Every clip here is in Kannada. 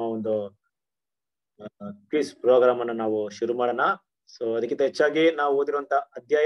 ನಮ್ಮ ಒಂದು ಕ್ವಿಸ್ ಪ್ರೋಗ್ರಾಮ್ ಅನ್ನು ನಾವು ಶುರು ಮಾಡೋಣ ಸೊ ಅದಕ್ಕಿಂತ ಹೆಚ್ಚಾಗಿ ನಾವು ಓದಿರುವಂತ ಅಧ್ಯಾಯ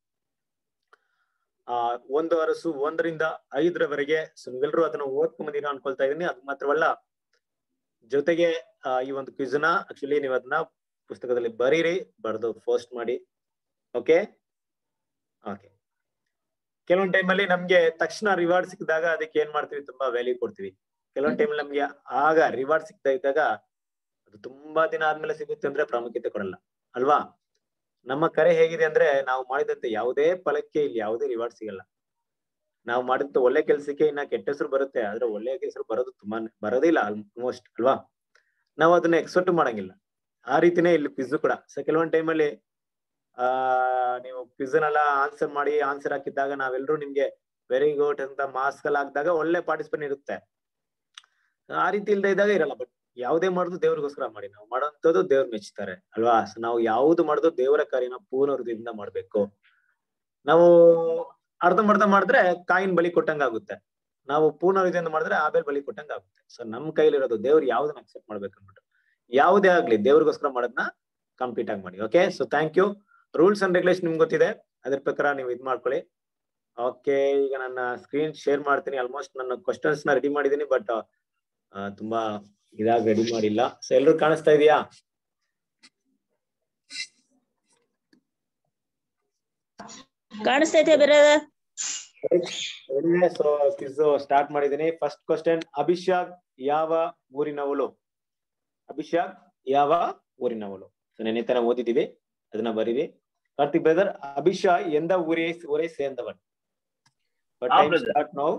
ಆ ಒಂದು ಅರಸು ಒಂದರಿಂದ ಐದರವರೆಗೆ ಸೊ ನೀವೆಲ್ಲರೂ ಅದನ್ನ ಓದ್ಕೊಂಬಂದಿರ ಅನ್ಕೊಳ್ತಾ ಇದೀನಿ ಅದು ಮಾತ್ರವಲ್ಲ ಜೊತೆಗೆ ಆ, ಈ ಒಂದು ಕ್ವಿಸ್ ನ ಆಕ್ಚುಲಿ ನೀವು ಅದನ್ನ ಪುಸ್ತಕದಲ್ಲಿ ಬರೀರಿ ಬರೆದು ಪೋಸ್ಟ್ ಮಾಡಿ ಓಕೆ ಓಕೆ ಕೆಲವೊಂದ್ ಟೈಮಲ್ಲಿ ನಮ್ಗೆ ತಕ್ಷಣ ರಿವಾರ್ಡ್ ಸಿಕ್ಕಿದಾಗ ಅದಕ್ಕೆ ಏನ್ ಮಾಡ್ತೀವಿ ತುಂಬಾ ವ್ಯಾಲ್ಯೂ ಕೊಡ್ತೀವಿ ಕೆಲವೊಂದ್ ಟೈಮ್ ನಮ್ಗೆ ಆಗ ರಿವಾರ್ಡ್ ಸಿಗ್ತಾ ಇದ್ದಾಗ ಅದು ತುಂಬಾ ದಿನ ಆದ್ಮೇಲೆ ಸಿಗುತ್ತೆ ಅಂದ್ರೆ ಪ್ರಾಮುಖ್ಯತೆ ಕೊಡಲ್ಲ ಅಲ್ವಾ ನಮ್ಮ ಕರೆ ಹೇಗಿದೆ ಅಂದ್ರೆ ನಾವು ಮಾಡಿದಂತೆ ಯಾವುದೇ ಫಲಕ್ಕೆ ಇಲ್ಲಿ ಯಾವುದೇ ರಿವಾರ್ಡ್ ಸಿಗಲ್ಲ ನಾವು ಮಾಡಿದಂತ ಒಳ್ಳೆ ಕೆಲ್ಸಕ್ಕೆ ಇನ್ನ ಕೆಟ್ಟ ಹೆಸರು ಬರುತ್ತೆ ಆದ್ರೆ ಒಳ್ಳೆ ಹೆಸರು ಬರೋದು ತುಂಬಾ ಬರೋದಿಲ್ಲ ಆಲ್ಮೋಸ್ಟ್ ಅಲ್ವಾ ನಾವು ಅದನ್ನ ಎಕ್ಸೆಪ್ಟ್ ಮಾಡಂಗಿಲ್ಲ ಆ ರೀತಿನೇ ಇಲ್ಲಿ ಕ್ವಿಜ್ ಕೂಡ ಸೊ ಕೆಲವೊಂದ್ ಟೈಮಲ್ಲಿ ಆ ನೀವು ಕ್ವಿಜ್ ನೆಲ್ಲ ಆನ್ಸರ್ ಮಾಡಿ ಆನ್ಸರ್ ಹಾಕಿದ್ದಾಗ ನಾವೆಲ್ಲರೂ ನಿಮ್ಗೆ ವೆರಿ ಗುಡ್ ಅಂತ ಮಾಸ್ಕ್ ಎಲ್ಲ ಹಾಕಿದಾಗ ಒಳ್ಳೆ ಪಾರ್ಟಿಸಿಪೇಟ್ ಇರುತ್ತೆ ಆ ರೀತಿ ಇಲ್ದೇ ಇದ್ದಾಗ ಇರಲ್ಲ ಬಟ್ ಯಾವುದೇ ಮಾಡುದು ದೇವ್ರಿಗೋಸ್ಕರ ಮಾಡಿ ನಾವು ಮಾಡೋಂಥದ್ದು ದೇವ್ರು ಮೆಚ್ಚುತ್ತಾರೆ ಅಲ್ವಾ ಸೊ ನಾವು ಯಾವ್ದು ಮಾಡುದು ದೇವರ ಕಾರ್ಯನ ಪೂರ್ಣ ಹೃದಯದಿಂದ ಮಾಡ್ಬೇಕು ನಾವು ಅರ್ಧಂಬರ್ಧ ಮಾಡಿದ್ರೆ ಕಾಯಿನ್ ಬಲಿ ಕೊಟ್ಟಂಗ ಆಗುತ್ತೆ ನಾವು ಪೂರ್ಣ ಹೃದಯದಿಂದ ಮಾಡಿದ್ರೆ ಆಬೇಲ್ ಬಲಿ ಕೊಟ್ಟಂಗ ಆಗುತ್ತೆ ಸೊ ನಮ್ ಕೈಲಿರೋದು ದೇವ್ರು ಯಾವ್ದನ್ನ ಅಕ್ಸೆಪ್ಟ್ ಮಾಡ್ಬೇಕು ಅನ್ಬಿಟ್ಟು ಯಾವುದೇ ಆಗ್ಲಿ ದೇವ್ರಿಗೋಸ್ಕರ ಮಾಡೋದನ್ನ ಕಂಪ್ಲೀಟ್ ಆಗಿ ಮಾಡಿ okay so thank you rules and regulation ನಿಮ್ಗೆ ಗೊತ್ತಿದೆ ಅದ್ರ ಪ್ರಕಾರ ನೀವು ಇದ್ ಮಾಡ್ಕೊಳ್ಳಿ ಓಕೆ ಈಗ ನನ್ನ ಸ್ಕ್ರೀನ್ ಶೇರ್ ಮಾಡ್ತೀನಿ ಆಲ್ಮೋಸ್ಟ್ ನನ್ನ ಕ್ವಶನ್ಸ್ ನ ರೆಡಿ ಮಾಡಿದೀನಿ ಬಟ್ ತುಂಬಾ ಇದಾಗಿ ರೆಡಿ ಮಾಡಿಲ್ಲ ಸೊ ಎಲ್ರು ಕಾಣಿಸ್ತಾ ಇದೆಯಾ ಕಾಣಿಸ್ತೈತೆ ಬ್ರದರ್ ಸೊ ಕ್ವಿಸ್ ಸ್ಟಾರ್ಟ್ ಮಾಡಿದೀನಿ ಫಸ್ಟ್ ಕ್ವಶನ್ ಅಭಿಷಾಕ್ ಯಾವ ಊರಿನವಳು ಅಭಿಷಾಕ್ ಯಾವ ಊರಿನವಳು ಸೊ ನೆನ್ನೆ ತರ ಓದಿದೀವಿ ಅದನ್ನ ಬರೀರಿ ಕಾರ್ತಿಕ್ ಬ್ರದರ್ ಅಭಿಷಾ ಎಂದ ಊರೇ ಊರೇ ಸೇರ್ந்தவன் ಬಟ್ ಹಾ, time brother. Start now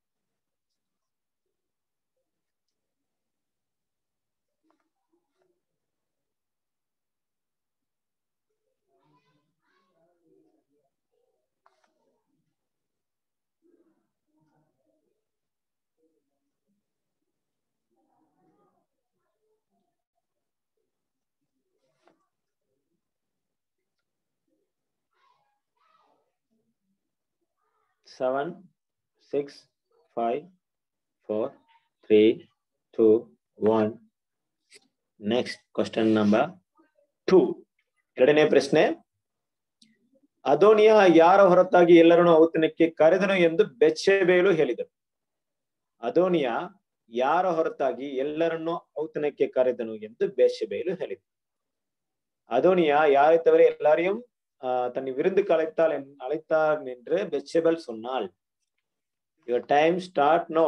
seven, six, five, four, three, two, one. Next question number two. ಎರಡನೇ ಪ್ರಶ್ನೆ ಅದೋನಿಯ ಯಾರ ಹೊರತಾಗಿ ಎಲ್ಲರನ್ನು ಔತಣಕ್ಕೆ ಕರೆದನು ಎಂದು ಬೆಚ್ಚಬೇಲು ಹೇಳಿದರು ಅದೋನಿಯ ಯಾರ ಹೊರತಾಗಿ ಎಲ್ಲರನ್ನು ಔತಣಕ್ಕೆ ಕರೆದನು ಎಂದು ಬೆಚ್ಚಬೇಲು ಹೇಳಿದರು அதோனியா யாரை தவிர எல்லாரையும் ஆஹ் தன்னை விருந்துக்கு அழைத்தால் என்- அழைத்தார் என்று பெச்சபல் சொன்னாள் your time start now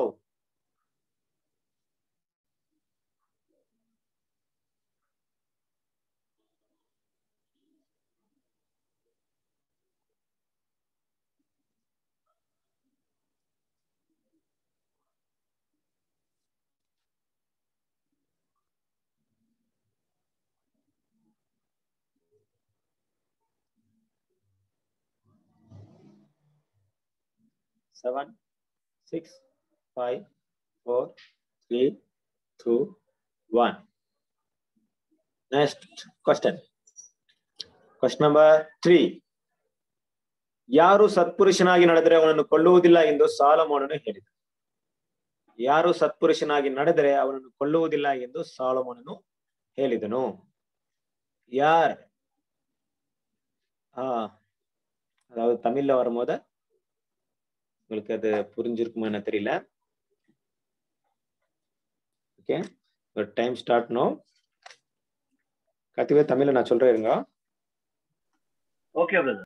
seven, six, five, four, three, two, one. Next question. Question number three. ಯಾರು ಸತ್ಪುರುಷನಾಗಿ ನಡೆದರೆ ಅವನನ್ನು ಕೊಳ್ಳುವುದಿಲ್ಲ ಎಂದು ಸಾಲಮೋನನು ಹೇಳಿದ ಯಾರು ಸತ್ಪುರುಷನಾಗಿ ನಡೆದರೆ ಅವನನ್ನು ಕೊಳ್ಳುವುದಿಲ್ಲ ಎಂದು ಸಾಲಮೋನನು ಹೇಳಿದನು ಯಾರ್ ஆ அதாவது தமிழ்ல வரும்போது உங்களுக்கு அது புரிஞ்சிருக்குமா என்ன தெரியல ஓகே ஒரு டைம் ஸ்டார்ட் நோ கத்திவே தமிழ்ல நான் சொல்றேன் இருங்க ಓಕೆ ಬ್ರದರ್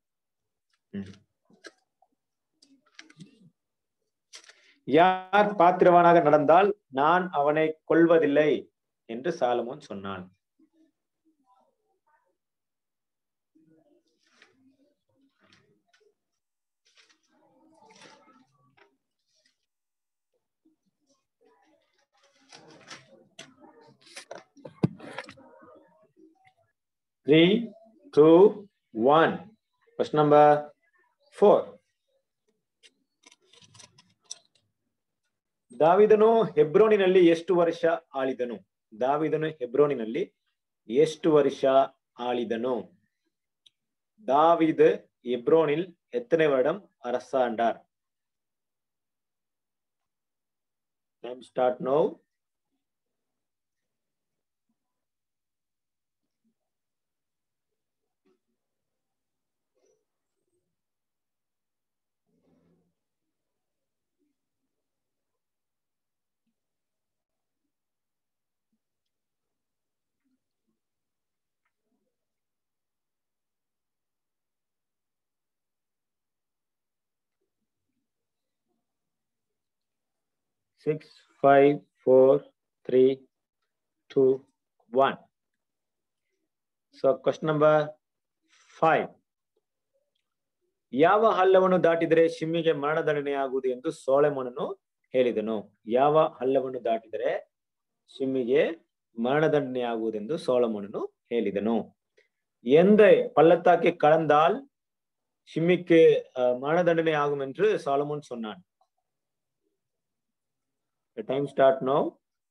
யார் பாத்திரவானாக நடந்தால் நான் அவனை கொல்வதில்லை என்று சாலமோன் சொன்னான் three two one first number four ದಾವಿದನು ಹೆಬ್ರೋನಿನಲ್ಲಿ ಎಷ್ಟು ವರ್ಷ ಆಳಿದನು ದಾವಿದನು ಹೆಬ್ರೋನಿನಲ್ಲಿ ಎಷ್ಟು ವರ್ಷ ಆಳಿದನು ದಾವಿದ್ எப்ரோனில் எத்தனை வருடம் அரசாண்டார் time start now six five four three two one so question number five ಯಾವ ಹಳ್ಳವನ್ನು ದಾಟಿದರೆ ಶಿಮ್ಮಿಗೆ ಮರಣದಂಡನೆಯಾಗುವುದು ಎಂದು ಸೋಳೆಮನನು ಹೇಳಿದನು ಯಾವ ಹಳ್ಳವನ್ನು ದಾಟಿದರೆ ಶಿಮ್ಮಿಗೆ மரணதண்டனையாகுவதென்று சோழமனு ಹೇಳಿದನು எந்த பள்ளத்தாக்கை கடந்தால் ஷிம்மிக்கு மரண தண்டனை ஆகும் என்று சாலமோன் சொன்னான் time start now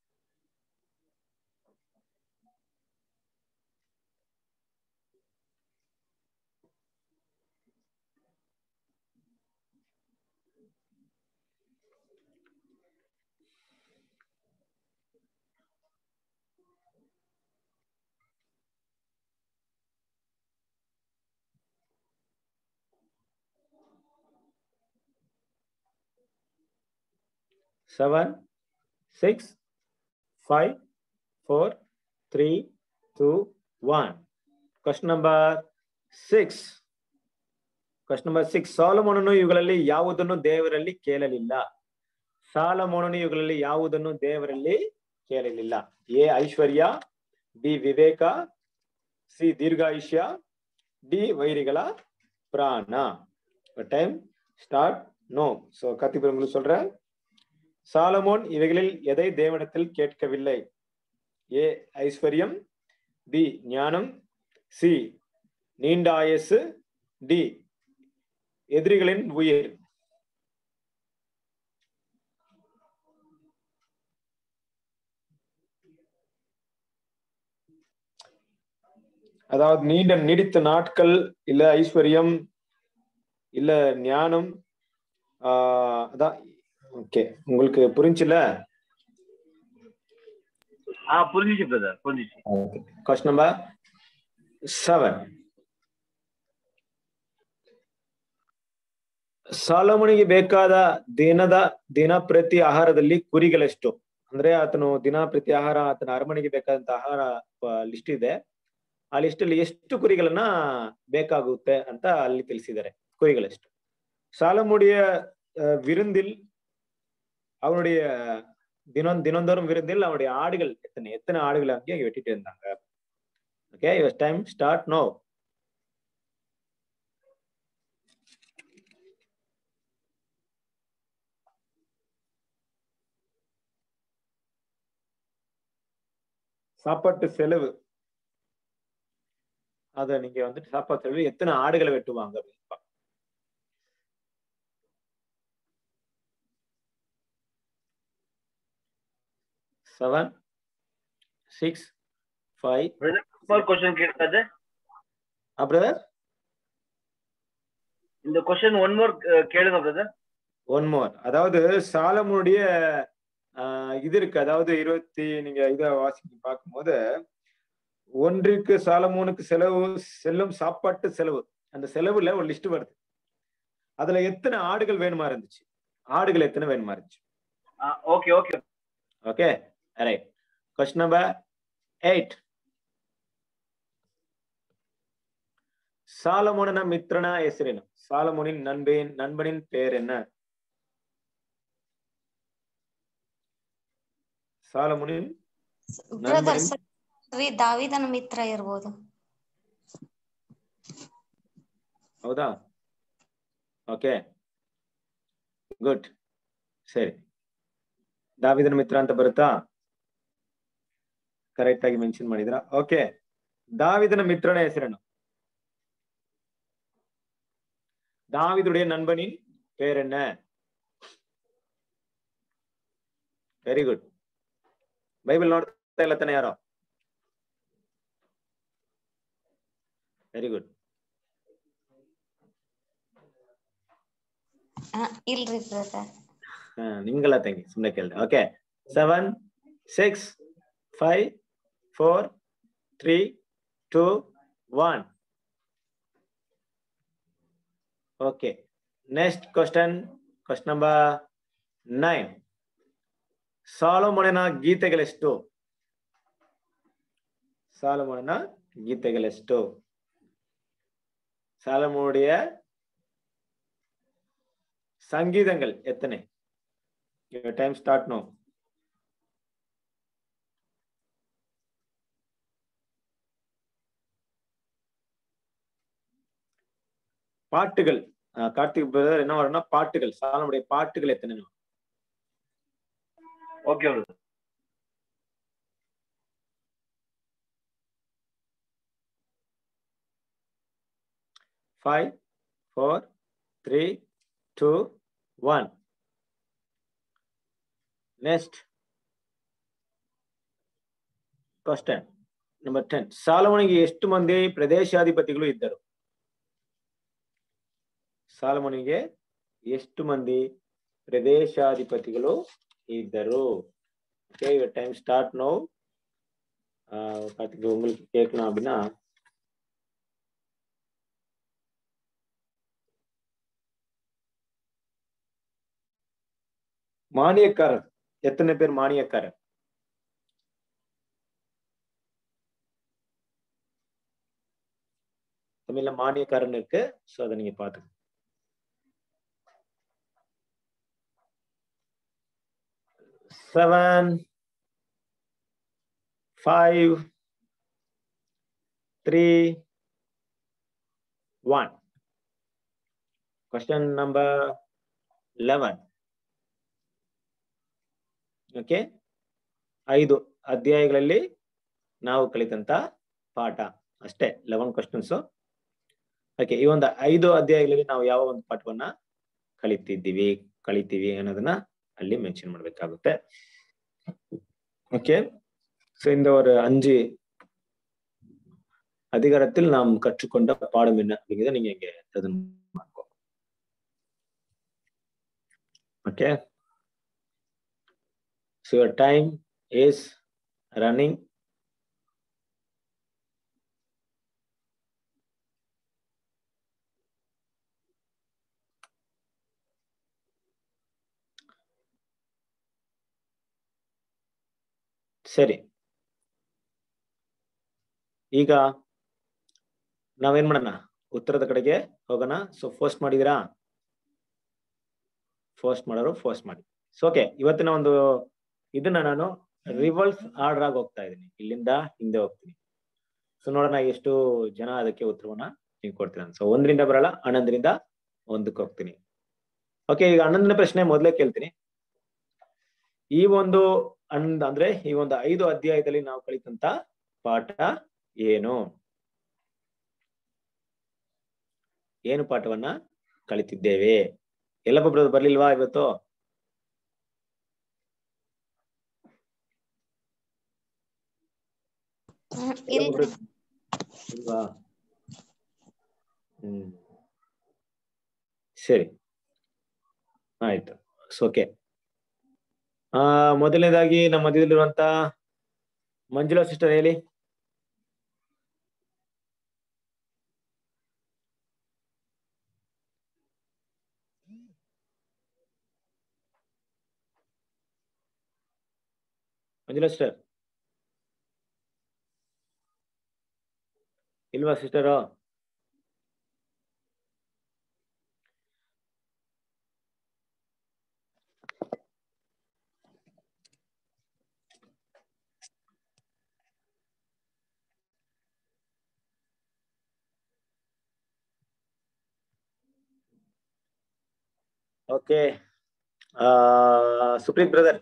seven, six, five, four, three, two, one. Question number six. Question number six. ಸಾಲಮೋನನು ಇವುಗಳಲ್ಲಿ ಯಾವುದನ್ನು ದೇವರಲ್ಲಿ ಕೇಳಲಿಲ್ಲ ಸಾಲಮೋನನು ಇವುಗಳಲ್ಲಿ ಯಾವುದನ್ನು ದೇವರಲ್ಲಿ ಕೇಳಲಿಲ್ಲ ಎ ಐಶ್ವರ್ಯ ಬಿ ವಿವೇಕ ಸಿ ದೀರ್ಘಾಯುಷ್ಯ ಡಿ ವೈರಿಗಳ ಪ್ರಾಣ டைம் ஸ்டார்ட் நோ சோ கத்திபுரம் உங்களுக்கு சொல்றேன் சாலமோன் இவைகளில் எதை தேவனத்தில் கேட்கவில்லை ஏ ஐஸ்வர்யம் பி ஞானம் சி நீண்ட ஆயசு டி எதிரிகளின் உயிர் அதாவது நீண்ட நீடித்த நாட்கள் இல்ல ஐஸ்வர்யம் இல்ல ஞானம் ஆஹ் அதான் ஓகே உங்களுக்கு புரிஞ்சுல ಹಾ ಪುರಿಜಿಸಿ ಬ್ರದರ್ ಪುರಿಜಿಸಿ ಕ್ವಶನ್ ನಂಬರ್ ಸೆವೆನ್ ಸಾಲಮನಿಗೆ ಬೇಕಾದ ದಿನದ ದಿನ ಪ್ರತಿ ಆಹಾರದಲ್ಲಿ ಕುರಿಗಳೆಷ್ಟು ಅಂದ್ರೆ ಆತನು ದಿನ ಪ್ರತಿ ಆಹಾರ ಆತನ ಅರಮನೆಗೆ ಬೇಕಾದಂತ ಆಹಾರ ಲಿಸ್ಟ್ ಇದೆ ಆ ಲಿಸ್ಟ್ ಅಲ್ಲಿ ಎಷ್ಟು ಕುರಿಗಳನ್ನ ಬೇಕಾಗುತ್ತೆ ಅಂತ ಅಲ್ಲಿ ತಿಳಿಸಿದ್ದಾರೆ ಕುರಿಗಳೆಷ್ಟು சாலமுடைய விருந்தில் அவனுடைய தினம் தினந்தோறும் விருந்தில் அவனுடைய ஆடுகள் எத்தனை எத்தனை ஆடுகள் அங்கே வெட்டிட்டு இருந்தாங்க okay your time start now சாப்பாட்டு செலவு அத நீங்க வந்துட்டு சாப்பாட்டு செலவு எத்தனை ஆடுகளை வெட்டுவாங்க அப்படின்னு பார்க்கணும். seven, six, five. ஒரு கொஸ்டின் கேட்காது Ah, brother, இந்த கொஸ்டின் ஒன் மோர் கேளுங்க பிரதர் one more. அதாவது சாலமுடைய ஆஹ், இது இருக்கு அதாவது இருபத்தி நீங்க இத வாசிக்க பார்க்கும்போது ஒன்றிற்கு சாலமோனுக்கு செலவு செல்லும் சாப்பாட்டு செலவு அந்த செலவுல ஒரு லிஸ்ட் வருது அதுல எத்தனை ஆடுகள் வேணுமா இருந்துச்சு ஆடுகள் எத்தனை வேணுமா இருந்துச்சு okay okay okay right question number eight சாலமோனன மித்ரன ಹೆಸರೇನು சாலமோனின் நண்பன் நண்பனின் பேர் என்ன ಸಾಲಮೋನಿನ್ ಬ್ರದರ್ ನನ್ಬನಿ- ಸರಿ ದಾವಿದನ ಮಿತ್ರ ಇರ್ಬೋದು ಹೌದಾ ಓಕೆ ಗುಡ್ ಸರಿ ದಾವಿದನ ಮಿತ್ರ ಅಂತ ಬರುತ್ತಾ ಕರೆಕ್ಟ್ ಆಗಿ ಮೆನ್ಷನ್ ಮಾಡಿದ್ರ ಓಕೆ ದಾವಿದನ ಮಿತ್ರನ ಹೆಸರೇನು தாவிதுடைய நண்பனின் பேர் என்ன ವೆರಿ ಗುಡ್ ಬೈಬಲ್ ನೋಡ್ತಾ ಇಲ್ಲ ತಾನೆ ಯಾರೋ ವೆರಿ ಗುಡ್ ಆ, ಇಲ್ರಿ ಬ್ರದರ್ ನಿಮ್ಗೆಲ್ಲ ತಂಗಿ ಸುಮ್ಮನೆ ಕೇಳಿದೆ okay seven six five four three two one okay next question question number nine ಸಾಲೋಮೋನಿನ ಗೀತೆಗಳೆಷ್ಟು ಸಾಲೋಮೋನಿನ ಗೀತೆಗಳೆಷ್ಟು சாலமோனுடைய சங்கீதங்கள் எத்தனை Your time start now. பாட்டுகள் அஹ் கார்த்திக் பிரதர் என்ன வரும்னா பாட்டுகள் சாலமுடைய பாட்டுகள் எத்தனை okay brother five four three two one next question number ten ಸಾಲಮನಿಗೆ ಎಷ್ಟು ಮಂದಿ ಪ್ರದೇಶಾಧಿಪತಿಗಳು ಇದ್ದರು ಸಾಲಮನಿಗೆ ಎಷ್ಟು ಮಂದಿ ಪ್ರದೇಶಾಧಿಪತಿಗಳು ಇದ್ದರು okay your time start now Karthik உங்களுக்கு கேட்கணும் அப்படின்னா மானியக்காரர் எத்தனை பேர் மானியக்காரர் தமிழ்ல மானியக்காரன் இருக்கு சோ அதை நீங்க பாத்துக்கோங்க seven five three one question number eleven okay ಐದು ಅಧ್ಯಾಯಗಳಲ್ಲಿ ನಾವು ಕಲಿತಂತ ಪಾಠ ಅಷ್ಟೇ ಲೆವೆನ್ ಕ್ವಶನ್ಸ್ ಓಕೆ ಈ ಒಂದು ಐದು ಅಧ್ಯಾಯಗಳಲ್ಲಿ ನಾವು ಯಾವ ಒಂದು ಪಾಠವನ್ನ ಕಲಿತಿದ್ದೀವಿ ಕಲಿತೀವಿ ಅನ್ನೋದನ್ನ ಅಲ್ಲಿ ಮೆನ್ಷನ್ ಮಾಡ್ಬೇಕಾಗುತ್ತೆ ஓகே ஸோ இந்த ஒரு அஞ்சு அதிகாரத்தில் நாம் கற்றுக்கொண்ட பாடம் என்ன அப்படிங்கிறத நீங்க இங்க okay so your time is running ಸರಿ ಈಗ ನಾವೇನ್ ಮಾಡೋಣ ಉತ್ತರದ ಕಡೆಗೆ ಹೋಗೋಣ ಸೊ ಫೋಸ್ಟ್ ಮಾಡಿದಿರಾ ಫೋಸ್ಟ್ ಮಾಡೋರು ಫೋಸ್ಟ್ ಮಾಡಿ ಸೊ ಓಕೆ ಇವತ್ತಿನ ಒಂದು ಇದನ್ನ ನಾನು ರಿವರ್ಸ್ ಆರ್ಡರ್ ಆಗಿ ಹೋಗ್ತಾ ಇದ್ದೀನಿ ಇಲ್ಲಿಂದ ಹಿಂದೆ ಹೋಗ್ತೀನಿ ಸೊ ನೋಡೋಣ ಎಷ್ಟು ಜನ ಅದಕ್ಕೆ ಉತ್ತರವನ್ನ ನೀವು ಕೊಡ್ತೀರ ಸೊ ಒಂದರಿಂದ ಬರಲ್ಲ ಹನ್ನೊಂದರಿಂದ ಒಂದಕ್ಕೆ ಹೋಗ್ತೀನಿ ಓಕೆ ಈಗ ಹನ್ನೊಂದನೇ ಪ್ರಶ್ನೆ ಮೊದಲೇ ಕೇಳ್ತೀನಿ ಈ ಒಂದು ಅಂದ್ ಅಂದ್ರೆ ಈ ಒಂದು ಐದು ಅಧ್ಯಾಯದಲ್ಲಿ ನಾವು ಕಲಿತಂತ ಪಾಠ ಏನು ಏನು ಪಾಠವನ್ನ ಕಲಿತಿದ್ದೇವೆ ಎಲ್ಲೊಬ್ಬೊಬ್ರದ್ದು ಬರ್ಲಿಲ್ವಾ ಇವತ್ತು ಹ್ಮ್, ಇಲ್ರಿ ಇಲ್ವಾ ಹ್ಮ್ ಸರಿ ಆಯ್ತು ಓಕೆ ಆ ಮೊದಲನೇದಾಗಿ ನಮ್ಮ ಮಧ್ಯದಲ್ಲಿರುವಂತ ಮಂಜುಳಾ ಸಿಸ್ಟರ್ ಹೇಳಿ ಮಂಜುಳಾ ಸಿಸ್ಟರ್ ಇಲ್ವಾ sister okay Supreet brother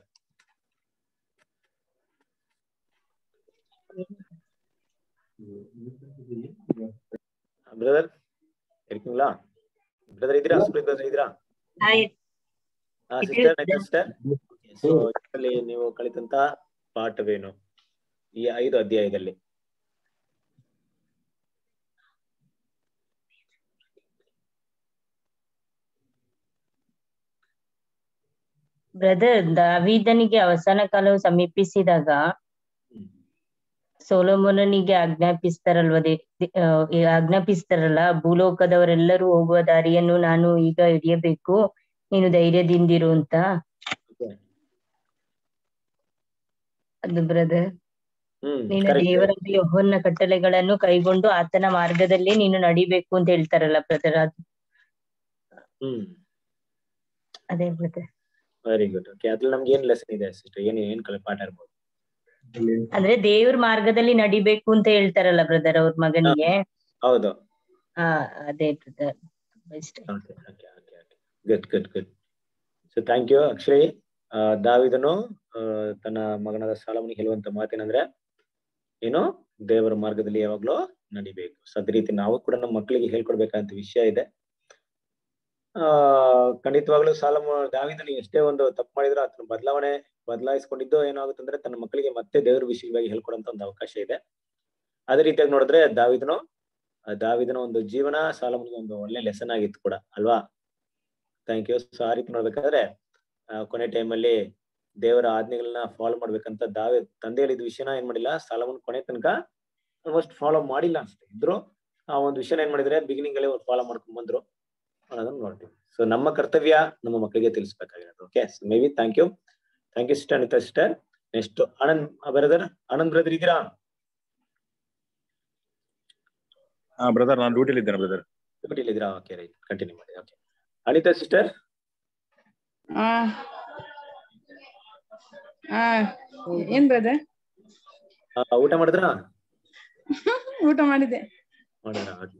brother இருக்கீங்களா பிரதர் ಇದೀರಾ ಸುಪ್ರೀತ್ ಬ್ರದರ್ ಇದೀರಾ ಹಾ ಸಿಸ್ಟರ್ ನೆಕ್ಸ್ಟ್ ಸಿಸ್ಟರ್ ಸೊ ಇದರಲ್ಲಿ ನೀವು ಕಲಿತಂತ ಪಾಠವೇನು ಈ ಐದು ಅಧ್ಯಾಯದಲ್ಲಿ ಬ್ರದರ್ ದಾವೀದನಿಗೆ ಅವಸಾನ ಕಾಲವು ಸಮೀಪಿಸಿದಾಗ ಸೋಲೋಮೋನನಿಗೆ ಆಜ್ಞಾಪಿಸ್ತಾರಲ್ವ ದೇ ದೇ- ಆ, ಈ ಆಜ್ಞಾಪಿಸ್ತಾರಲ್ಲ ಭೂಲೋಕದವರೆಲ್ಲರೂ ಹೋಗುವ ದಾರಿಯನ್ನು ನಾನು ಈಗ ಹಿಡಿಯಬೇಕು ನೀನು ಧೈರ್ಯದಿಂದಿರು ಅಂತ Okay. ಅದು ಬ್ರದರ್ ಹ್ಮ್ ನೀನು correct. ದೇವರಲ್ಲಿ ಯೆಹೋವನ ಕಟ್ಟಳೆಗಳನ್ನು ಕೈಗೊಂಡು ಆತನ ಮಾರ್ಗದಲ್ಲಿ ನೀನು ನಡಿಬೇಕು ಅಂತ ಹೇಳ್ತಾರಲ್ಲ ಬ್ರದರ್ ಅದು ಹ್ಮ್ ಅದೇ ಬ್ರದರ್ ವೆರಿ ಗುಡ್ ಓಕೆ ಅದ್ರಲ್ಲಿ ನಮ್ಗೆ ಏನ್ ಲೆಸನ್ ಇದೆ ಸಿಸ್ಟರ್ ಏನ್ ಏನ್ ಕಲೆ ಪಾಠ ಇರ್ಬೋದು ಅಂದ್ರೆ ದೇವ್ರ ಮಾರ್ಗದಲ್ಲಿ ನಡಿಬೇಕು ಅಂತ ಹೇಳ್ತಾರಲ್ಲ ಬ್ರದರ್ ಅವ್ರ ಮಗನಿಗೆ ಹೌದು ಹಾ ಅದೇ ಬ್ರದರ್ ಇಷ್ಟ okay okay okay okay good good good so thank you Akshay ಆ, ದಾವಿದನು ಆ, ತನ್ನ ಮಗನಾದ ಸಾಲಮನಿಗೆ ಹೇಳುವಂತ ಮಾತೇನಂದ್ರೆ ಏನು ದೇವರ ಮಾರ್ಗದಲ್ಲಿ ಯಾವಾಗ್ಲೂ ನಡಿಬೇಕು ಸೊ ಅದೇ ರೀತಿ ನಾವು ಕೂಡ ನಮ್ಮ ಮಕ್ಕಳಿಗೆ ಹೇಳ್ಕೊಡ್ಬೇಕಂತ ವಿಷಯ ಇದೆ ಆ ಖಂಡಿತವಾಗ್ಲೂ ಸಾಲಮ ದಾವಿದನು ಎಷ್ಟೇ ಒಂದು ತಪ್ಪು ಮಾಡಿದ್ರು ಅದನ್ನ ಬದಲಾವಣೆ ಬದಲಾಯಿಸ್ಕೊಂಡಿದ್ದು ಏನಾಗುತ್ತಂದ್ರೆ ತನ್ನ ಮಕ್ಕಳಿಗೆ ಮತ್ತೆ ದೇವರ ವಿಷಯವಾಗಿ ಹೇಳ್ಕೊಡಂತ ಒಂದು ಅವಕಾಶ ಇದೆ ಅದೇ ರೀತಿಯಾಗಿ ನೋಡಿದ್ರೆ ದಾವಿದನು ಆ ದಾವಿದನ ಒಂದು ಜೀವನ ಸಾಲಮನಿಗೆ ಒಂದು ಒಳ್ಳೆ ಲೆಸನ್ ಆಗಿತ್ತು ಕೂಡ ಅಲ್ವಾ ಥ್ಯಾಂಕ್ ಯು ಸೊ ಆ ರೀತಿ ನೋಡ್ಬೇಕಾದ್ರೆ ಆ, ಕೊನೆ ಟೈಮಲ್ಲಿ ದೇವರ ಆಜ್ಞೆಗಳನ್ನ ಫಾಲೋ ಮಾಡ್ಬೇಕಂತ ದಾವೆ ತಂದೆ ಹೇಳಿದ ವಿಷಯನ ಏನ್ ಮಾಡಿಲ್ಲ ಸಾಲಮನ್ ಕೊನೆ ತನಕ ಆಲ್ಮೋಸ್ಟ್ ಫಾಲೋ ಮಾಡಿಲ್ಲ ಅನ್ಸುತ್ತೆ ಇದ್ರು ಆ ಒಂದು ವಿಷಯನ ಏನ್ ಮಾಡಿದ್ರೆ ಬಿಗಿನಿಂಗ್ ಅಲ್ಲಿ ಫಾಲೋ ಮಾಡ್ಕೊಂಡ್ ಬಂದ್ರು ಅನ್ನೋದನ್ನ ನೋಡ್ತೀವಿ ಸೊ ನಮ್ಮ ಕರ್ತವ್ಯ ನಮ್ಮ ಮಕ್ಕಳಿಗೆ ತಿಳಿಸ್ಬೇಕಾಗಿರೋದು okay maybe thank you thank you sister Anitha sister next Anand brother Anand brother ಇದ್ದೀರಾ ಹಾ ಬ್ರದರ್ ನಾನು ಡ್ಯೂಟಿಲಿ ಇದ್ದೇನೆ ಬ್ರದರ್ ಇದ್ದೀರಾ ಓಕೆ ರೈಟ್ ಕಂಟಿನ್ಯೂ ಮಾಡಿ ಓಕೆ ಅನಿತಾ ಸಿಸ್ಟರ್ ಆ ಆ ಏನ್ ಬ್ರದರ್ ಊಟ ಮಾಡಿದ್ರಾ ಊಟ ಮಾಡಿದೆ ಮಾಡಿದ್ರಾ ಓಕೆ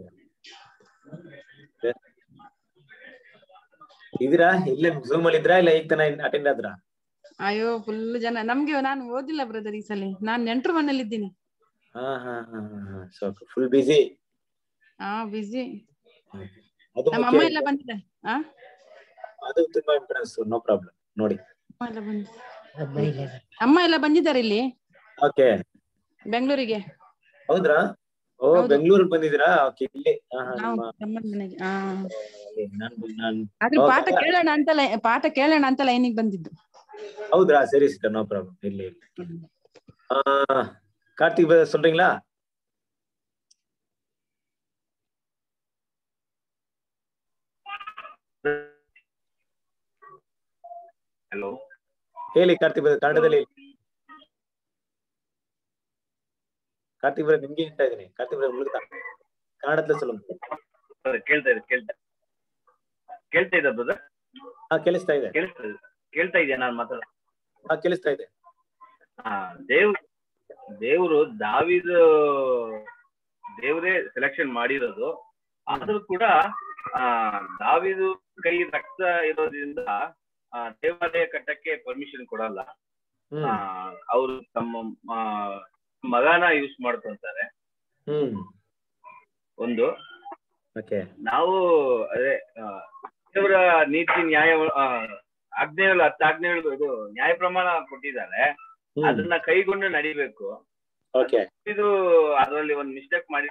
ಇದೀರಾ ಇಲ್ಲೇ ಝೂಮ್ ಅಲ್ಲಿ ಇದ್ರಾ ಇಲ್ಲ ಈಗ ತನ ಅಟೆಂಡ್ ಆದ್ರಾ ಅಯ್ಯೋ ಫುಲ್ ಜನ ನಮ್ಗೆ ನಾನು ಓದಿಲ್ಲ ಬ್ರದರ್ ಈ ಸಲ ನಾನ್ ನೆಂಟ್ರ ಮನೇಲಿ ಇದ್ದೀನಿ ಹಾ ಹಾ ಹಾ ಹಾ ಸೊ ಫುಲ್ ಬಿಸಿ ಹಾ ಬಿಸಿ ಅದು ನಮ್ಮ ಮುಖ್ಯ ಅಮ್ಮ ಎಲ್ಲ ಬಂದಿದ್ದಾರೆ ಆ ಅದು ತುಂಬಾ ಇಂಪಾರ್ಟೆನ್ಸ್ ನೋ ಪ್ರಾಬ್ಲಮ್ ನೋಡಿ ಅಮ್ಮ ಎಲ್ಲ ಬಂದ ಅಮ್ಮ ಎಲ್ಲ ಬಂದಿದ್ದಾರೆ ಇಲ್ಲಿ ಓಕೆ ಬೆಂಗಳೂರಿಗೆ ಹೌದ್ರಾ ಓ ಹೌದು. ಬೆಂಗಳೂರಿಗೆ ಬಂದಿದ್ದೀರಾ ಓಕೆ ಇಲ್ಲಿ ಹಾ ಹಾ ನಾವು ನಿಮ್ಮ ತಮ್ಮನ ಮನೆಗೆ ಆ ಅಲ್ಲಿ ನಾನ್ ನಾನ್ ಆದ್ರೆ ಹೌದಾ? ಪಾಠ ಕೇಳೋಣ ಅಂತ ಲೈ- ಪಾಠ ಕೇಳೋಣ ಅಂತ ಲೈನಿಗೆ ಬಂದಿದ್ದು ಹೌದ್ರಾ ಸರಿ ಸಿಸ್ಟರ್ ನೋ ಪ್ರಾಬ್ಲಮ್ ಇಲ್ಲಿ ಇಲ್ಲಿ ಆ கார்த்திக் brother சொல்றீங்களா ಹಲೋ ಹೇಳಿ ಕಾರ್ತಿಕ್ brother ಕನ್ನಡದಲ್ಲಿ ಹೇಳಿ. ಕಾರ್ತಿಕ್ brother ನಿಮ್ಗೆ ಹೇಳ್ತಾ ಇದೀನಿ ಕಾರ್ತಿಕ್ brother உங்களுக்கு தான் ಕನ್ನಡದಲ್ಲಿ சொல்லுங்க ಕೇಳ್ತಾ ಇದೆ ಕೇಳ್ತಾ ಕೇಳ್ತಾ ಇದೆ ಬ್ರದರ್ ಹಾ ಕೇಳಿಸ್ತಾ ಇದೆ ಕೇಳಿಸ್ತಾ ಇದೆ ಕೇಳ್ತಾ ಇದೆಯಾ ನಾನು ಮಾತಾಡ ಹಾ ಕೇಳಿಸ್ತಾ ಇದೆ ಹಾ ದೇವ್ ದೇವರು ದಾವಿದ ದೇವರೇ ಸೆಲೆಕ್ಷನ್ ಮಾಡಿರೋದು ಆದ್ರೂ ಕೂಡ ಆ ದಾವಿದು ಕೈ ರಕ್ತ ಇರೋದ್ರಿಂದ ಆ, ದೇವಾಲಯ ಕಟ್ಟಕ್ಕೆ ಪರ್ಮಿಷನ್ ಕೊಡಲ್ಲ ಹ್ಮ್ ಅವರು ತಮ್ಮ ಆ, ಮಗನ ಯೂಸ್ ಮಾಡ್ಕೊಂತಾರೆ ಹ್ಮ್ ಒಂದು ಓಕೆ ನಾವು ಅದೇ ಆ, ದೇವರ ನೀತಿ ನ್ಯಾಯ ಆ, ಆಜ್ಞೆಗಳು ಹತ್ತು ಆಜ್ಞೆಗಳು ಇದು ನ್ಯಾಯ ಪ್ರಮಾಣ ಕೊಟ್ಟಿದ್ದಾರೆ ಹ್ಮ್ ಅದನ್ನ ಕೈಗೊಂಡು ನಡಿಬೇಕು ಓಕೆ ಇದು ಅದರಲ್ಲಿ ಒಂದು ಮಿಸ್ಟೇಕ್ ಮಾಡಿ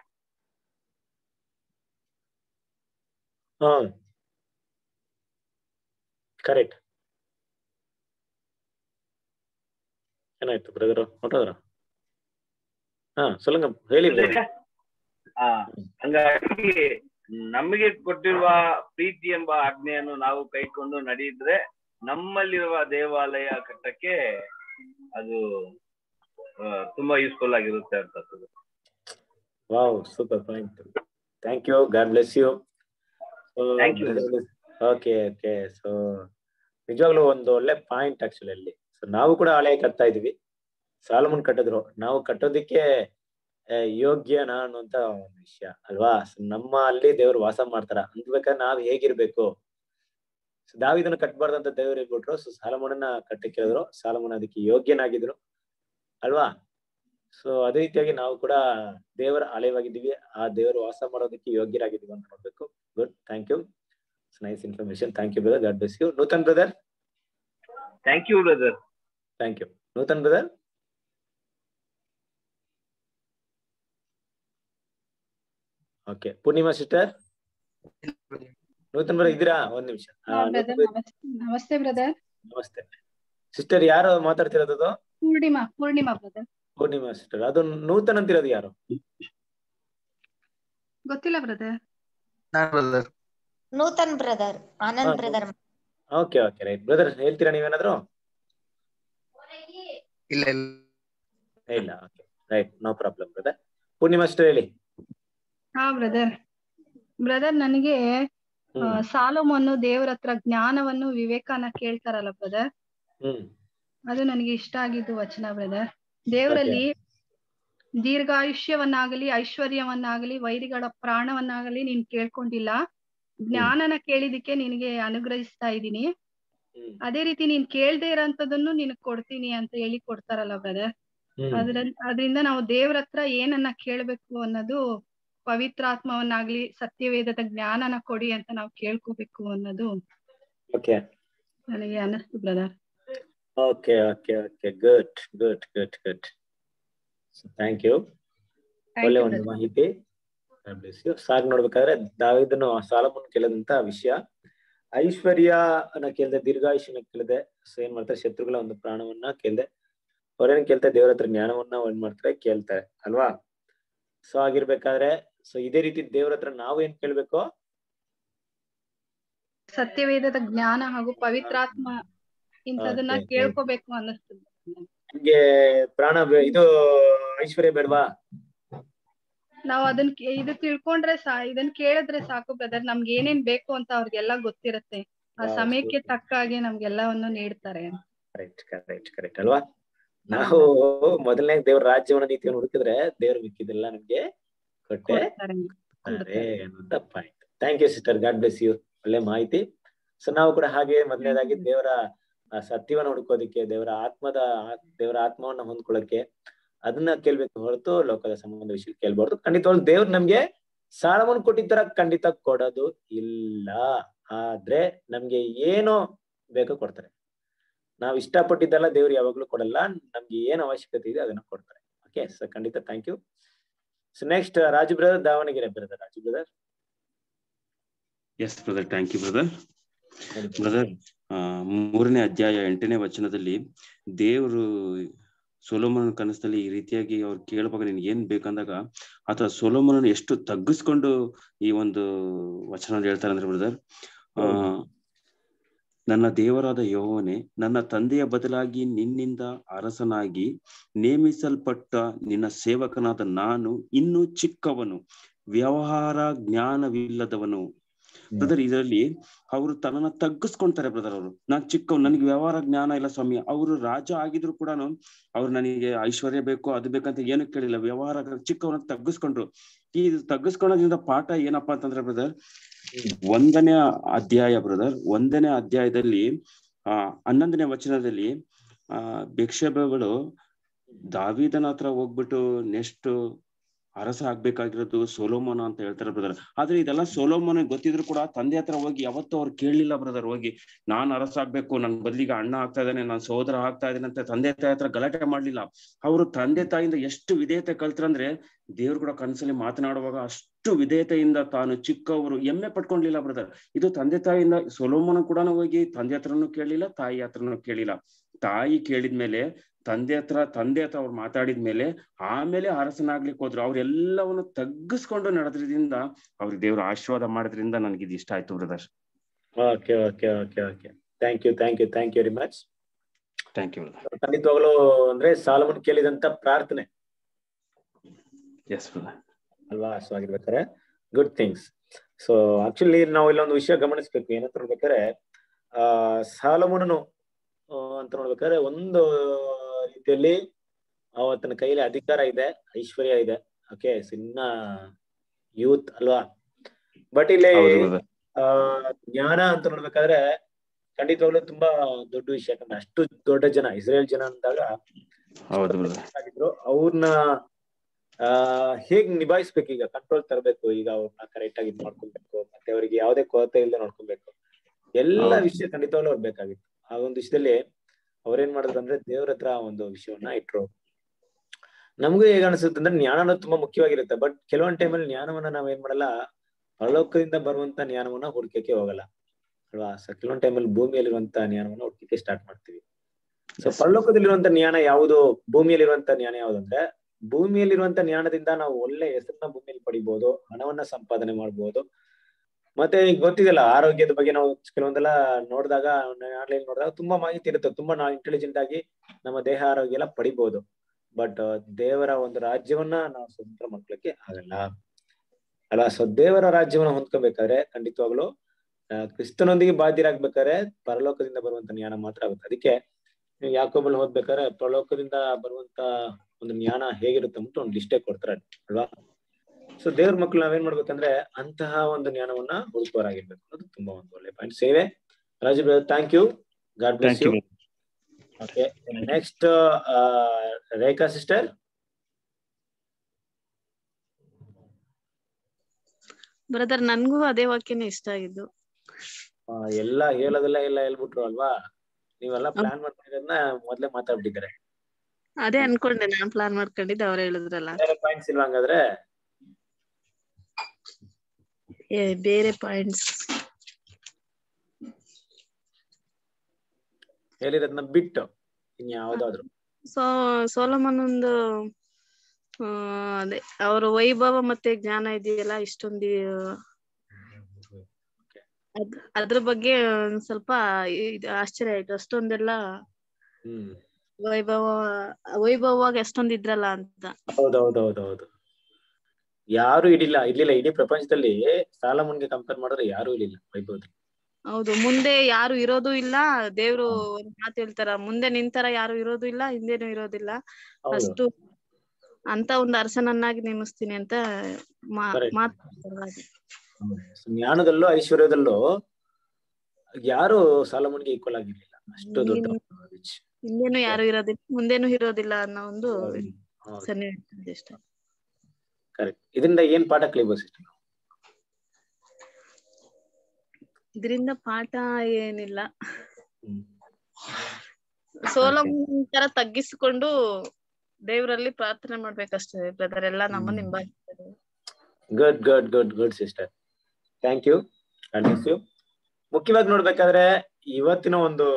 ಹಾ ಕರೆಕ್ಟ್ ಏನಾಯ್ತು ಬ್ರದರ್ ಹೊಂಟೋದ್ರ ಹಾ சொல்லுங்க ಹೇಳಿ brother. ಆ, ಹಂಗಾಗಿ ನಮಗೆ ಕೊಟ್ಟಿರುವ ಪ್ರೀತಿ ಎಂಬ ಆಜ್ಞೆಯನ್ನು ನಾವು ಕೈಕೊಂಡು ನಡೆಯಿದ್ರೆ ನಮ್ಮಲ್ಲಿರುವ ದೇವಾಲಯ ಕಟ್ಟಕ್ಕೆ ಅದು ಆ, ತುಂಬಾ ಯೂಸ್ಫುಲ್ ಆಗಿರುತ್ತೆ ಅಂತದ್ದು wow super point thank you God bless you Thank you. Okay okay so ನಿಜವಾಗ್ಲೂ ಒಂದು ಒಳ್ಳೆ ಪಾಯಿಂಟ್ ಆಕ್ಚುಲಿ ಅಲ್ಲಿ ಸೊ ನಾವು ಕೂಡ ಹಳೆ ಕಟ್ತಾ ಇದೀವಿ ಸಾಲಮನ್ ಕಟ್ಟಿದ್ರು ನಾವು ಕಟ್ಟೋದಿಕ್ಕೆ ಆ, ಯೋಗ್ಯನಾ ಅನ್ನುವಂತ ಒಂದು ವಿಷಯ ಅಲ್ವಾ So ನಮ್ಮ ಅಲ್ಲಿ ದೇವ್ರು ವಾಸ ಮಾಡ್ತಾರ ಅಂದ್ಬೇಕಾದ್ರೆ ನಾವ್ ಹೇಗಿರ್ಬೇಕು So ದಾವಿದನ್ನ ಕಟ್ಬಾರ್ದಂತ ದೇವ್ರು ಹೇಳ್ಬಿಟ್ರು ಸೊ ಸಾಲಮನನ್ನ ಕಟ್ಟಕ್ಕೆ ಹೇಳಿದ್ರು ಸಾಲಮನ್ ಅದಕ್ಕೆ ಯೋಗ್ಯನಾಗಿದ್ರು ಅಲ್ವಾ ಸೊ ಅದೇ ರೀತಿಯಾಗಿ ನಾವು ಕೂಡ ದೇವರ ಆಲಯವಾಗಿದ್ದೀವಿ ಆ ದೇವರು ವಾಸ ಮಾಡೋದಕ್ಕೆ ಯೋಗ್ಯರಾಗಿದ್ದೀವಿ ಅಂತ ನೋಡ್ಬೇಕು good thank you nice information thank you brother God bless you Nutan brother thank you brother thank you Nutan brother okay Poornima sister Nutan brother ಇದ್ದೀರಾ ಒಂದ್ ನಿಮಿಷ ಆ, ಬ್ರದರ್ ನೂತನ್ ನಮಸ್ತೆ ನಮಸ್ತೆ ಬ್ರದರ್ ನಮಸ್ತೆ ಸಿಸ್ಟರ್ ಯಾರು ಮಾತಾಡ್ತಿರೋದು ಪೂರ್ಣಿಮಾ ಪೂರ್ಣಿಮಾ ಬ್ರದರ್ ಪೂರ್ಣಿಮಾ ಸಿಸ್ಟರ್ ಅದು ನೂತನ್ ಅಂತಿರೋದು ಯಾರು ಗೊತ್ತಿಲ್ಲ ಬ್ರದರ್ ನೂತನ್ ಬ್ರದರ್ ಆನಂದ್ ಹಾ. Brother okay okay right brother ಹೇಳ್ತೀರಾ ನೀವೇನಾದ್ರು ಇಲ್ಲ ಇಲ್ಲ okay right no problem brother Poornima sister ಹೇಳಿ ಹಾ ಬ್ರದರ್ ಬ್ರದರ್ ನನಗೆ ಆ, ಹ್ಮ್ ಸಾಲೋಮನ್ನು ದೇವ್ರ ಹತ್ರ ಜ್ಞಾನವನ್ನು ವಿವೇಕನ ಕೇಳ್ತಾರಲ್ಲ ಬ್ರದರ್ ಹ್ಮ್ ಅದು ನನಗೆ ಇಷ್ಟ ಆಗಿದ್ದು ವಚನ ಬ್ರದರ್ ದೇವರಲ್ಲಿ ದೀರ್ಘಾಯುಷ್ಯವನ್ನಾಗಲಿ ಐಶ್ವರ್ಯವನ್ನಾಗಲಿ ವೈರಿಗಳ ಪ್ರಾಣವನ್ನಾಗಲಿ ನೀನ್ ಕೇಳ್ಕೊಂಡಿಲ್ಲ ಜ್ಞಾನನ ಕೇಳಿದಿಕ್ಕೆ ನಿನಗೆ ಅನುಗ್ರಹಿಸ್ತಾ ಇದ್ದೀನಿ ಹ್ಮ್ ಅದೇ ರೀತಿ ನೀನ್ ಕೇಳ್ದೇ ಇರೋಂಥದ್ದನ್ನು ನಿನಗ್ ಕೊಡ್ತೀನಿ ಅಂತ ಹೇಳಿ ಕೊಡ್ತಾರಲ್ಲ ಬ್ರದರ್ ಹ್ಮ್ ಅದ್ರ ಅದರಿಂದ ನಾವು ದೇವ್ರ ಹತ್ರ ಏನನ್ನ ಕೇಳ್ಬೇಕು ಅನ್ನೋದು ಪವಿತ್ರಾತ್ಮವನ್ನಾಗ್ಲಿ ಸತ್ಯವೇದದ ಜ್ಞಾನನ ಕೊಡಿ ಅಂತ ನಾವು ಕೇಳ್ಕೋಬೇಕು ಅನ್ನೋದು ಓಕೆ ನನಗೆ ಅನಿಸ್ತು brother okay okay okay good good good good thank you ಒಳ್ಳೆ ಒಂದು ಮಾಹಿತಿ God bless you. ಸಾಗ್ ನೋಡ್ಬೇಕಾದ್ರೆ ದಾವಿದನು ಸಾಲಮನ್ ಕೇಳಿದಂತ ವಿಷಯ ಐಶ್ವರ್ಯ ಅನ್ನ ಕೇಳ್ದೆ ದೀರ್ಘಾಯುಷ್ಯನ ಕೇಳಿದೆ ಸೊ ಏನ್ ಮಾಡ್ತಾರೆ ಶತ್ರುಗಳ ಒಂದು ಪ್ರಾಣವನ್ನ ಕೇಳ್ದೆ ಅವ್ರೇನ್ ಕೇಳ್ತಾರೆ ದೇವರ ಹತ್ರ ಜ್ಞಾನವನ್ನ ಏನ್ ಮಾಡ್ತಾರೆ ಕೇಳ್ತಾರೆ ಅಲ್ವಾ ಸೊ ಆಗಿರ್ಬೇಕಾದ್ರೆ ಸೊ ಇದೇ ರೀತಿ ದೇವರ ಹತ್ರ ನಾವು ಏನ್ ಕೇಳ್ಬೇಕು ಸತ್ಯವೇದದ ಜ್ಞಾನ ಹಾಗೂ ಪವಿತ್ರಾತ್ಮ ಇಂಥದನ್ನ Okay, okay. ಕೇಳ್ಕೋಬೇಕು ಅನ್ನಿಸ್ತದೆ ನಿಮ್ಗೆ ಪ್ರಾಣ ಬೆ- ಇದು ಐಶ್ವರ್ಯ ಬೇಡವಾ ನಾವ್ ಅದನ್ನ ಕೇ- ಇದು ತಿಳ್ಕೊಂಡ್ರೆ ಸಾ ಇದನ್ನ ಕೇಳಿದ್ರೆ ಸಾಕು ಬ್ರದರ್ ನಮ್ಗೆ ಏನೇನ್ ಬೇಕು ಅಂತ ಅವ್ರಿಗೆಲ್ಲ ಗೊತ್ತಿರತ್ತೆ ಆ Wow, ಸಮಯಕ್ಕೆ super. ತಕ್ಕ ಹಾಗೆ ನಮ್ಗೆಲ್ಲವನ್ನು ನೀಡ್ತಾರೆ ಕರೆಕ್ಟ್ ಕರೆಕ್ಟ್ ಕರೆಕ್ಟ್ ಅಲ್ವಾ ನಾವು ಮೊದಲನೇ ದೇವ್ರ ರಾಜ್ಯವನ್ನ ನೀತಿಯನ್ನು ಹುಡುಕಿದ್ರೆ ದೇವ್ರ ಮಿಕ್ಕಿದೆಲ್ಲ ನಮ್ಗೆ ಕೊಟ್ಟೆ ಕೊಡ್ತಾರೆ ಅರೆ ಅನ್ನುವಂತ point thank you sister God bless you ಒಳ್ಳೆ ಮಾಹಿತಿ ಸೊ ನಾವು ಕೂಡ ಹಾಗೆ ಮೊದಲನೇದಾಗಿ ದೇವರ ಆ, ಸತ್ಯವನ್ನ ಹುಡುಕೋದಿಕ್ಕೆ ದೇವರ ಆತ್ಮದ ಆ- ದೇವರ ಆತ್ಮವನ್ನ ಹೊಂದ್ಕೊಳ್ಳಕ್ಕೆ ಅದನ್ನ ಕೇಳ್ಬೇಕು ಹೊರತು ಲೋಕದ ಸಂಬಂಧ ವಿಷಯ ಕೇಳ್ಬಾರ್ದು ಖಂಡಿತವಾಗ್ಲು ದೇವ್ರು ನಮ್ಗೆ ಸಾಲವನ್ನು ಕೊಟ್ಟಿದ್ದರ ಖಂಡಿತ ಕೊಡೋದು ಇಲ್ಲ ಆದ್ರೆ ನಮ್ಗೆ ಏನೋ ಬೇಕೋ ಕೊಡ್ತಾರೆ ನಾವ್ ಇಷ್ಟಪಟ್ಟಿದ್ದೆಲ್ಲ ದೇವ್ರು ಯಾವಾಗ್ಲೂ ಕೊಡಲ್ಲ ನಮ್ಗೆ ಏನ್ ಅವಶ್ಯಕತೆ ಇದೆ ಅದನ್ನ ಕೊಡ್ತಾರೆ ಓಕೆ ಸೊ ಖಂಡಿತ thank you so next Raju brother Davanagere brother Raju brother yes brother thank you brother brother ಮೂರನೇ ಅಧ್ಯಾಯ ಎಂಟನೇ ವಚನದಲ್ಲಿ ದೇವರು ಸೊಲೋಮನ ಕನಸಲ್ಲಿ ಈ ರೀತಿಯಾಗಿ ಅವ್ರು ಕೇಳುವಾಗ ನಿನ್ಗೆ ಏನ್ ಬೇಕಂದಾಗ ಆತ ಸೊಲೋಮನನ್ನು ಎಷ್ಟು ತಗ್ಗಿಸ್ಕೊಂಡು ಈ ಒಂದು ವಚನ ಹೇಳ್ತಾರೆ ಅಂದ್ರೆ ಬ್ರದರ್ ಆ ನನ್ನ ದೇವರಾದ ಯೆಹೋವನೇ ನನ್ನ ತಂದೆಯ ಬದಲಾಗಿ ನಿನ್ನಿಂದ ಅರಸನಾಗಿ ನೇಮಿಸಲ್ಪಟ್ಟ ನಿನ್ನ ಸೇವಕನಾದ ನಾನು ಇನ್ನೂ ಚಿಕ್ಕವನು ವ್ಯವಹಾರ ಜ್ಞಾನವಿಲ್ಲದವನು ಬ್ರದರ್ ಇದರಲ್ಲಿ ಅವರು ತನ್ನನ್ನ ತಗ್ಗಿಸ್ಕೊಂತಾರೆ ಬ್ರದರ್ ಅವರು ನಾನ್ ಚಿಕ್ಕವ್ ನನಗೆ ವ್ಯವಹಾರ ಜ್ಞಾನ ಇಲ್ಲ ಸ್ವಾಮಿ ಅವರು ರಾಜ ಆಗಿದ್ರು ಕೂಡ ಅವ್ರು ನನಗೆ ಐಶ್ವರ್ಯ ಬೇಕು ಅದು ಬೇಕಂತ ಏನು ಕೇಳಿಲ್ಲ ವ್ಯವಹಾರ ಚಿಕ್ಕವನ್ನ ತಗ್ಗಿಸ್ಕೊಂಡ್ರು ಈ ತಗ್ಗಿಸ್ಕೊಳ್ಳೋದ್ರಿಂದ ಪಾಠ ಏನಪ್ಪಾ ಅಂತಂದ್ರೆ ಬ್ರದರ್ ಒಂದನೇ ಅಧ್ಯಾಯ ಬ್ರದರ್ ಒಂದನೇ ಅಧ್ಯಾಯದಲ್ಲಿ ಆ ಹನ್ನೊಂದನೇ ವಚನದಲ್ಲಿ ಆ ಭಿಕ್ಷೆಬಗಳು ದಾವಿದನ ಹತ್ರ ಹೋಗ್ಬಿಟ್ಟು ನೆಕ್ಸ್ಟ್ ಅರಸ ಆಗ್ಬೇಕಾಗಿರೋದು ಸೋಲೋಮನ ಅಂತ ಹೇಳ್ತಾರೆ ಬ್ರದರ್ ಆದ್ರೆ ಇದೆಲ್ಲ ಸೋಲೋಮನ ಗೊತ್ತಿದ್ರು ಕೂಡ ತಂದೆ ಹತ್ರ ಹೋಗಿ ಯಾವತ್ತೂ ಅವ್ರು ಕೇಳಲಿಲ್ಲ ಬ್ರದರ್ ಹೋಗಿ ನಾನ್ ಅರಸ ಆಗ್ಬೇಕು ನನ್ ಬದ್ಲಿಗೆ ಅಣ್ಣ ಆಗ್ತಾ ಇದ್ದಾನೆ ನಾನ್ ಸಹೋದರ ಆಗ್ತಾ ಇದ್ದಾನೆ ಅಂತ ತಂದೆ ತಾಯಿ ಹತ್ರ ಗಲಾಟೆ ಮಾಡ್ಲಿಲ್ಲ ಅವರು ತಂದೆ ತಾಯಿಯಿಂದ ಎಷ್ಟು ವಿಧೇಯತೆ ಕಲ್ತ್ರಂದ್ರೆ ದೇವ್ರು ಕೂಡ ಕನಸಲ್ಲಿ ಮಾತನಾಡುವಾಗ ಅಷ್ಟು ವಿಧೇಯತೆಯಿಂದ ತಾನು ಚಿಕ್ಕವರು ಹೆಮ್ಮೆ ಪಟ್ಕೊಂಡ್ಲಿಲ್ಲ ಬ್ರದರ್ ಇದು ತಂದೆ ತಾಯಿಯಿಂದ ಸೊಲೋಮನ ಕೂಡ ಹೋಗಿ ತಂದೆ ಹತ್ರನೂ ಕೇಳಿಲ್ಲ ತಾಯಿ ಹತ್ರನೂ ಕೇಳಿಲ್ಲ ತಾಯಿ ಕೇಳಿದ್ಮೇಲೆ ತಂದೆ ಹತ್ರ ತಂದೆ ಹತ್ರ ಅವ್ರು ಮಾತಾಡಿದ್ಮೇಲೆ ಆಮೇಲೆ ಅರಸನಾಗ್ಲಿಕ್ಕೆ ಹೋದ್ರು ಅವ್ರೆಲ್ಲವನ್ನು ತಗ್ಗಿಸ್ಕೊಂಡು ನಡೆದ್ರಿಂದ ಅವ್ರಿಗೆ ದೇವ್ರ ಆಶೀರ್ವಾದ ಮಾಡೋದ್ರಿಂದ ನನಗೆ ಇದು ಇಷ್ಟ ಆಯ್ತು brother okay okay okay okay thank you thank you thank you very much thank you brother ಖಂಡಿತವಾಗ್ಲೂ ಅಂದ್ರೆ ಸಾಲವನ್ನು ಕೇಳಿದಂತ ಪ್ರಾರ್ಥನೆ ಎಸ್ ಬ್ರದರ್ ಅಲ್ವಾ ಸೊ ಆಗಿರ್ಬೇಕಾರೆ ಗುಡ್ ಥಿಂಗ್ಸ್ ಸೊ ಆಕ್ಚುಲಿ ನಾವು ಇಲ್ಲೊಂದು ವಿಷಯ ಗಮನಿಸ್ಬೇಕು ಏನಂತ ನೋಡ್ಬೇಕಾದ್ರೆ ಆ ಸಾಲಮುನನು ಆ, ಅಂತ ನೋಡ್ಬೇಕಾದ್ರೆ ಒಂದು ರೀತಿಯಲ್ಲಿ ಅವತ್ತನ ಕೈಲಿ ಅಧಿಕಾರ ಇದೆ ಐಶ್ವರ್ಯ ಇದೆ ಓಕೆ ಇನ್ನ ಯೂತ್ ಅಲ್ವಾ ಬಟ್ ಇಲ್ಲಿ ಹೌದು ಬ್ರದರ್ ಆ ಜ್ಞಾನ ಅಂತ ನೋಡ್ಬೇಕಾದ್ರೆ ಖಂಡಿತವಾಗ್ಲೂ ತುಂಬಾ ದೊಡ್ಡ ವಿಷಯ ಯಾಕಂದ್ರೆ ಅಷ್ಟು ದೊಡ್ಡ ಜನ ಇಸ್ರೇಲ್ ಜನ ಅಂದಾಗ ಹೌದು ಬ್ರದರ್ ಆಗಿದ್ರು ಅವ್ರನ್ನ ಆ ಹೇಗ್ ನಿಭಾಯಿಸ್ಬೇಕು ಈಗ ಕಂಟ್ರೋಲ್ ತರಬೇಕು ಈಗ ಅವ್ರನ್ನ ಕರೆಕ್ಟ್ ಆಗಿ ಇದ್ ಮಾಡ್ಕೊಬೇಕು ಮತ್ತೆ ಅವರಿಗೆ ಯಾವುದೇ ಕೊರತೆ ಇಲ್ಲದೆ ನೋಡ್ಕೊಬೇಕು ಎಲ್ಲ ಹೌದು. ವಿಷಯ ಖಂಡಿತವಾಗ್ಲೂ ಅವ್ರು ಬೇಕಾಗಿತ್ತು ಆ ಒಂದು ವಿಷಯದಲ್ಲಿ ಅವ್ರೇನ್ ಮಾಡಿದ್ರು ಅಂದ್ರೆ ದೇವ್ರ ಹತ್ರ ಒಂದು ವಿಷಯವನ್ನ ಇಟ್ರು ನಮಗೂ ಹೇಗ ಅನ್ಸುತ್ತೆ ಅಂದ್ರೆ ಜ್ಞಾನನೂ ತುಂಬಾ ಮುಖ್ಯವಾಗಿರುತ್ತೆ ಬಟ್ ಕೆಲವೊಂದ್ ಟೈಮಲ್ಲಿ ಜ್ಞಾನವನ್ನ ನಾವ್ ಏನ್ ಮಾಡಲ್ಲ ಪರಲೋಕದಿಂದ ಬರುವಂತ ಜ್ಞಾನವನ್ನ ಹುಡುಕಕ್ಕೆ ಹೋಗಲ್ಲ ಅಲ್ವಾ ಸೊ ಕೆಲವೊಂದ್ ಟೈಮಲ್ಲಿ ಭೂಮಿಯಲ್ಲಿರುವಂತ ಜ್ಞಾನವನ್ನ ಹುಡುಕಕ್ಕೆ ಸ್ಟಾರ್ಟ್ ಮಾಡ್ತೀವಿ ಸೊ ಪರಲೋಕದಲ್ಲಿರುವಂತ ಜ್ಞಾನ ಯಾವುದು ಭೂಮಿಯಲ್ಲಿರುವಂತ ಜ್ಞಾನ ಯಾವ್ದಂದ್ರೆ ಭೂಮಿಯಲ್ಲಿರುವಂತ ಜ್ಞಾನದಿಂದ ನಾವು ಒಳ್ಳೆ ಹೆಸರನ್ನ ಭೂಮಿಯಲ್ಲಿ ಪಡಿಬಹುದು ಹಣವನ್ನ ಸಂಪಾದನೆ ಮಾಡ್ಬೋದು ಮತ್ತೆ ಈಗ ಗೊತ್ತಿದೆಯಲ್ಲ ಆರೋಗ್ಯದ ಬಗ್ಗೆ ನಾವು ಕೆಲವೊಂದೆಲ್ಲ ನೋಡಿದಾಗ ಆನ್ಲೈನ್ ನೋಡಿದಾಗ ತುಂಬಾ ಮಾಹಿತಿ ಇರುತ್ತೆ ತುಂಬಾ ನಾವು ಇಂಟೆಲಿಜೆಂಟ್ ಆಗಿ ನಮ್ಮ ದೇಹ ಆರೋಗ್ಯ ಎಲ್ಲ ಪಡಿಬಹುದು ಬಟ್ ದೇವರ ಒಂದು ರಾಜ್ಯವನ್ನ ನಾವು ಸ್ವತಂತ್ರ ಮಾಡ್ಕೊಳಕ್ಕೆ ಆಗಲ್ಲ ಅಲ್ಲ ಸೊ ದೇವರ ರಾಜ್ಯವನ್ನ ಹೊಂದ್ಕೋಬೇಕಾದ್ರೆ ಖಂಡಿತವಾಗ್ಲು ಆ, ಕ್ರಿಸ್ತನೊಂದಿಗೆ ಬಾಧ್ಯರಾಗ್ಬೇಕಾದ್ರೆ ಪರಲೋಕದಿಂದ ಬರುವಂತ ಜ್ಞಾನ ಮಾತ್ರ ಆಗುತ್ತೆ ಅದಕ್ಕೆ ನೀವು ಯಾಕೋಬಲ್ಲಿ ಓದ್ಬೇಕಾದ್ರೆ ಪರಲೋಕದಿಂದ ಬರುವಂತ ಒಂದು ಜ್ಞಾನ ಹೇಗಿರುತ್ತೆ ಅಂದ್ಬಿಟ್ಟು ಒಂದು ಲಿಸ್ಟೇ ಕೊಡ್ತಾರೆ ಅಲ್ವಾ ಸೊ ದೇವ್ರ ಮಕ್ಳು ನಾವೇನ್ ಮಾಡ್ಬೇಕಂದ್ರೆ ಅಂತಹ ಒಂದು ಜ್ಞಾನವನ್ನ ಹುಡುಕೋರಾಗಿರ್ಬೇಕು ಅನ್ನೋದು ತುಂಬಾ ಒಂದು ಒಳ್ಳೆ ಪಾಯಿಂಟ್ ಸೇವೆ Raju thank you God bless thank you you okay next Rekha sister brother ನನ್ಗೂ ಅದೇ ವಾಕ್ಯನೇ ಇಷ್ಟ ಆಗಿದ್ದು ಎಲ್ಲ ಹೇಳೋದೆಲ್ಲ ಎಲ್ಲ ಹೇಳ್ಬಿಟ್ರು ಅಲ್ವಾ ನೀವೆಲ್ಲ ಪ್ಲಾನ್ ಮಾಡ್ಕೊಂಡಿರೋದನ್ನ ಮೊದ್ಲೇ ಮಾತಾಡ್ಬಿಟ್ಟಿದ್ದಾರೆ ಅದೇ ಅನ್ಕೊಂಡೆ ನಾನ್ ಪ್ಲಾನ್ ಮಾಡ್ಕೊಂಡಿದ್ದೆ ಅವ್ರು ಹೇಳಿದ್ರಲ್ಲ ಬೇರೆ ಪಾಯಿಂಟ್ಸ್ ಇಲ್ವಾ ಹಂಗಾದ್ರೆ ಏ ಬೇರೆ ಪಾಯಿಂಟ್ಸ್ ಹೇಳಿರೋದನ್ನ ಬಿಟ್ಟು ಇನ್ಯಾವ್ದಾದ್ರು ಸೊ ಸೋಲಮನ್ ಒಂದು ಆ, ಅದೇ ಅವ್ರ ವೈಭವ ಮತ್ತೆ ಜ್ಞಾನ ಇದೆಯಲ್ಲ ಇಷ್ಟೊಂದು ಅದ್ ಅದ್ರ ಬಗ್ಗೆ ಒಂದ್ ಸ್ವಲ್ಪ ಇದ್ ಆಶ್ಚರ್ಯ ಆಯ್ತು ಅಷ್ಟೊಂದೆಲ್ಲ ಹ್ಮ್ ವೈಭವ ವೈಭವವಾಗಿ ಎಷ್ಟೊಂದ್ ಇದ್ರಲ್ಲ ಅಂತ ಹೌದೌದೌದೌದು ಯಾರು ಇಡಿಲ್ಲ ಇರ್ಲಿಲ್ಲ ಇಡೀ ಪ್ರಪಂಚದಲ್ಲಿ ಸಾಲಮನ್ಗೆ ಕಂಪೇರ್ ಮಾಡಿದ್ರೆ ಯಾರು ಇರ್ಲಿಲ್ಲ ವೈಭವದಲ್ಲಿ ಹೌದು ಮುಂದೆ ಯಾರು ಇರೋದು ಇಲ್ಲ ದೇವ್ರು ಒಂದ್ ಮಾತು ಹೇಳ್ತಾರ ಮುಂದೆ ನಿಂತರ ಯಾರು ಇರೋದು ಇಲ್ಲ ಹಿಂದೆನೂ ಇರೋದಿಲ್ಲ ಹೌದು ಅಷ್ಟು ಅಂತ ಒಂದು ಅರಸನನ್ನಾಗಿ ನೇಮಿಸ್ತೀನಿ ಅಂತ ಮಾ- Correct. ಮಾತಾಡ್ತಾರಲ್ಲ ಅದು. ಜ್ಞಾನದಲ್ಲೂ ಐಶ್ವರ್ಯದಲ್ಲೂ ಯಾರು ಸಾಲಮನ್ಗೆ ಈಕ್ವಲ್ ಆಗಿರ್ಲಿಲ್ಲ ಅಷ್ಟು ದೊಡ್ಡ rich. ಹಿಂದೆನೂ ಯಾರು ಇರೋದಿಲ್ಲ ಮುಂದೆನೂ ಇರೋದಿಲ್ಲ ಅನ್ನೋ ಒಂದು ಹೌದು. ಹೌದು. ಸನ್ನಿವೇಶ ಇಷ್ಟ ಕರೆಕ್ಟ್ ಇದರಿಂದ ಏನ್ ಪಾಠ ಕಲಿಬೋದು sister? ಇದರಿಂದ ಪಾಠ ಏನಿಲ್ಲ ಹ್ಮ್. ಸೋಲಮನ್ ತರ ತಗ್ಗಿಸಿಕೊಂಡು ದೇವರಲ್ಲಿ ಪ್ರಾರ್ಥನೆ ಮಾಡ್ಬೇಕಷ್ಟೇ ಬ್ರದರ್ ಎಲ್ಲ ನಮ್ಮನ್ನ ಹ್ಮ್. ಹಿಂಬಾಲಿಸ್ತಾರೆ good good good good sister thank you you ಮುಖ್ಯವಾಗಿ ನೋಡ್ಬೇಕಾದ್ರೆ ಇವತ್ತಿನ ಒಂದು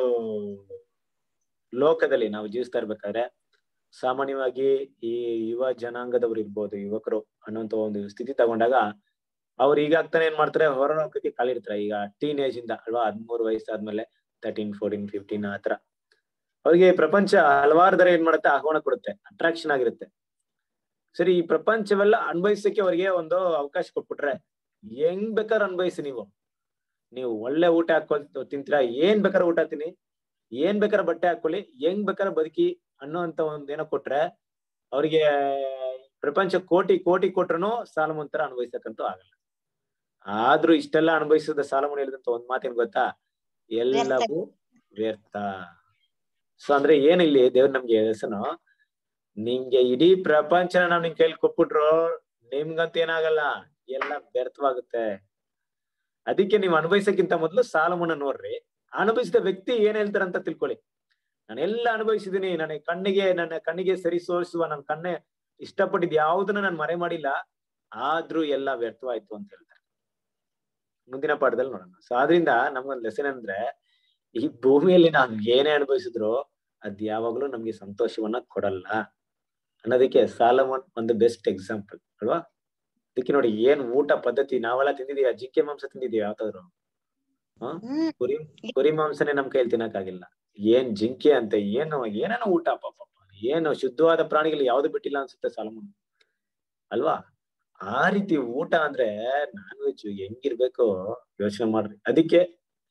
ಲೋಕದಲ್ಲಿ ನಾವು ಜೀವಿಸ್ತಾ ಇರ್ಬೇಕಾದ್ರೆ ಸಾಮಾನ್ಯವಾಗಿ ಈ ಯುವ ಜನಾಂಗದವ್ರು ಇರ್ಬೋದು ಯುವಕರು ಅನ್ನೋಂತ ಒಂದು ಸ್ಥಿತಿ ತಗೊಂಡಾಗ ಅವ್ರು ಈಗ ಆಗ್ತಾನೆ ಏನ್ ಮಾಡ್ತಾರೆ ಹೊರಲೋಕಕ್ಕೆ ಕಾಲಿರ್ತಾರೆ ಈಗ ಟೀನ್ ಏಜ್ ಇಂದ ಅಲ್ವಾ ಹದ್ಮೂರು ವಯಸ್ಸಾದ್ಮೇಲೆ ತರ್ಟೀನ್ ಫೋರ್ಟೀನ್ ಫಿಫ್ಟೀನ್ ಆತರ ಅವ್ರಿಗೆ ಪ್ರಪಂಚ ಹಲವಾರು ದರ ಏನ್ ಮಾಡುತ್ತೆ ಆಹ್ವಾನ ಕೊಡುತ್ತೆ ಅಟ್ರಾಕ್ಷನ್ ಆಗಿರುತ್ತೆ ಸರಿ ಈ ಪ್ರಪಂಚವೆಲ್ಲ ಅನ್ಭವಿಸಕ್ಕೆ ಅವ್ರಿಗೆ ಒಂದು ಅವಕಾಶ ಕೊಟ್ಬಿಟ್ರೆ ಹೆಂಗ್ ಬೇಕಾದ್ರೆ ಅನ್ಭವಿಸಿ ನೀವು ನೀವು ಒಳ್ಳೆ ಊಟ ಹಾಕೊ ತಿಂತೀರಾ ಏನ್ ಬೇಕಾದ್ರೆ ಊಟ ತಿನ್ನಿ ಏನ್ ಬೇಕಾದ್ರೆ ಬಟ್ಟೆ ಹಾಕೊಳ್ಳಿ ಹೆಂಗ್ ಬೇಕಾದ್ರೆ ಬದುಕಿ ಅನ್ನೋ ಅಂತ ಒಂದ್ ಏನೋ ಕೊಟ್ರೆ ಅವ್ರಿಗೆ ಪ್ರಪಂಚ ಕೋಟಿ ಕೋಟಿ ಕೊಟ್ರು ಸಾಲಮನ್ ತರ ಅನುಭವಿಸಕ್ಕಂತೂ ಆಗಲ್ಲ ಆದ್ರೂ ಇಷ್ಟೆಲ್ಲ ಅನುಭವಿಸಿದ ಸಾಲಮನ್ ಹೇಳಿದಂತ ಒಂದ್ ಮಾತೇನ್ ಗೊತ್ತಾ ಎಲ್ಲವೂ ವ್ಯರ್ಥ ಸೊ ಅಂದ್ರೆ ಏನಿಲ್ಲಿ ದೇವ್ರ ನಮ್ಗೆ ಹೆಸನು ನಿಮ್ಗೆ ಇಡೀ ಪ್ರಪಂಚನ ನಾವ್ ನಿಮ್ ಕೈಲಿ ಕೊಟ್ಬಿಟ್ರು ನಿಮ್ಗಂತ ಏನಾಗಲ್ಲ ಎಲ್ಲ ವ್ಯರ್ಥವಾಗುತ್ತೆ ಅದಕ್ಕೆ ನೀವು ಅನುಭವಿಸಕ್ಕಿಂತ ಮೊದಲು ಸಾಲಮನ್ನ ನೋಡ್ರಿ ಅನುಭವಿಸಿದ ವ್ಯಕ್ತಿ ಏನ್ ಹೇಳ್ತಾರೆ ಅಂತ ತಿಳ್ಕೊಳ್ಳಿ ನಾನೆಲ್ಲ ಅನುಭವಿಸಿದೀನಿ ನನ್ನ ಕಣ್ಣಿಗೆ ನನ್ನ ಕಣ್ಣಿಗೆ ಸರಿ ಸೋರಿಸುವ ನನ್ನ ಕಣ್ಣೆ ಇಷ್ಟಪಟ್ಟಿದ್ ಯಾವುದನ್ನ ನಾನು ಮರೆ ಮಾಡಿಲ್ಲ ಆದ್ರೂ ಎಲ್ಲ ವ್ಯರ್ಥವಾಯ್ತು ಅಂತ ಹೇಳ್ತಾರೆ ಮುಂದಿನ ಪಾಠದಲ್ಲಿ ನೋಡೋಣ ಸೊ ಆದ್ರಿಂದ ನಮ್ಗೊಂದ್ ಲೆಸನ್ ಅಂದ್ರೆ ಈ ಭೂಮಿಯಲ್ಲಿ ನಾವು ಏನೇ ಅನುಭವಿಸಿದ್ರು ಅದ್ ಯಾವಾಗ್ಲೂ ನಮ್ಗೆ ಸಂತೋಷವನ್ನ ಕೊಡಲ್ಲ ಅನ್ನೋದಕ್ಕೆ ಸಾಲಮನ್ ಒಂದು ಬೆಸ್ಟ್ ಎಕ್ಸಾಂಪಲ್ ಅಲ್ವಾ ಅದಕ್ಕೆ ನೋಡಿ ಏನ್ ಊಟ ಪದ್ಧತಿ ನಾವೆಲ್ಲ ತಿಂದಿದೀವಿ ಜಿಂಕೆ ಮಾಂಸ ತಿಂದಿದೀವಿ ಯಾವ್ದಾದ್ರು ಹ ಕುರಿ ಕುರಿ ಮಾಂಸನೇ ನಮ್ ಕೈಯಲ್ಲಿ ತಿನ್ನಕ್ಕಾಗಿಲ್ಲ ಏನ್ ಜಿಂಕೆ ಅಂತ ಏನು ಏನೇನೋ ಊಟ ಪಾಪ ಏನು ಶುದ್ಧವಾದ ಪ್ರಾಣಿಗಳು ಯಾವ್ದು ಬಿಟ್ಟಿಲ್ಲ ಅನ್ಸುತ್ತೆ ಸಾಲಮನ್ ಅಲ್ವಾ ಆ ರೀತಿ ಊಟ ಅಂದ್ರೆ ನಾನ್ ವೆಜ್ ಹೆಂಗಿರ್ಬೇಕು ಯೋಚನೆ ಮಾಡ್ರಿ ಅದಕ್ಕೆ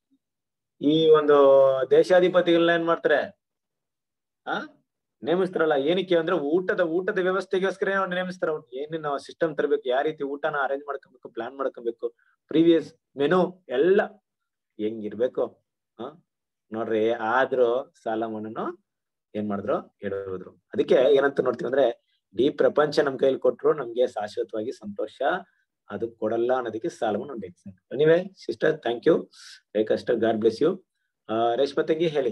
ಈ ಒಂದು ದೇಶಾಧಿಪತಿಗಳನ್ನ ಏನ್ ಮಾಡ್ತಾರೆ ಆ ನೇಮಿಸ್ತಾರಲ್ಲ ಏನಕ್ಕೆ ಅಂದ್ರೆ ಊಟದ ಊಟದ ವ್ಯವಸ್ಥೆಗೋಸ್ಕರ ಅವ್ರು ನೇಮಿಸ್ತಾರ ಅವ್ರು ಏನೇನು ಸಿಸ್ಟಮ್ ತರಬೇಕು ಯಾವ ರೀತಿ ಊಟನ ಅರೇಂಜ್ ಮಾಡ್ಕೊಬೇಕು ಪ್ಲಾನ್ ಮಾಡ್ಕೊಬೇಕು ಪ್ರೀವಿಯಸ್ ಮೆನು ಎಲ್ಲ ಹೆಂಗಿರ್ಬೇಕು ಹ ನೋಡ್ರಿ ಆದ್ರೂ ಸಾಲ ಮಣ್ಣನ್ನು ಏನ್ ಮಾಡಿದ್ರು ಹೇಳಿದ್ರು ಅದಕ್ಕೆ ಏನಂತ ನೋಡ್ತೀವಿ ಅಂದ್ರೆ ಇಡೀ ಪ್ರಪಂಚ ನಮ್ ಕೈಲಿ ಕೊಟ್ರು ನಮ್ಗೆ ಶಾಶ್ವತವಾಗಿ ಸಂತೋಷ ಅದು ಕೊಡಲ್ಲ ಅನ್ನೋದಕ್ಕೆ ಸಾಲವನ್ನು ಒಂದು ಎಕ್ಸಾಂಪಲ್ ನೀವೇ sister thank you Rekha sister God bless you Reshma ತಂಗಿ ಹೇಳಿ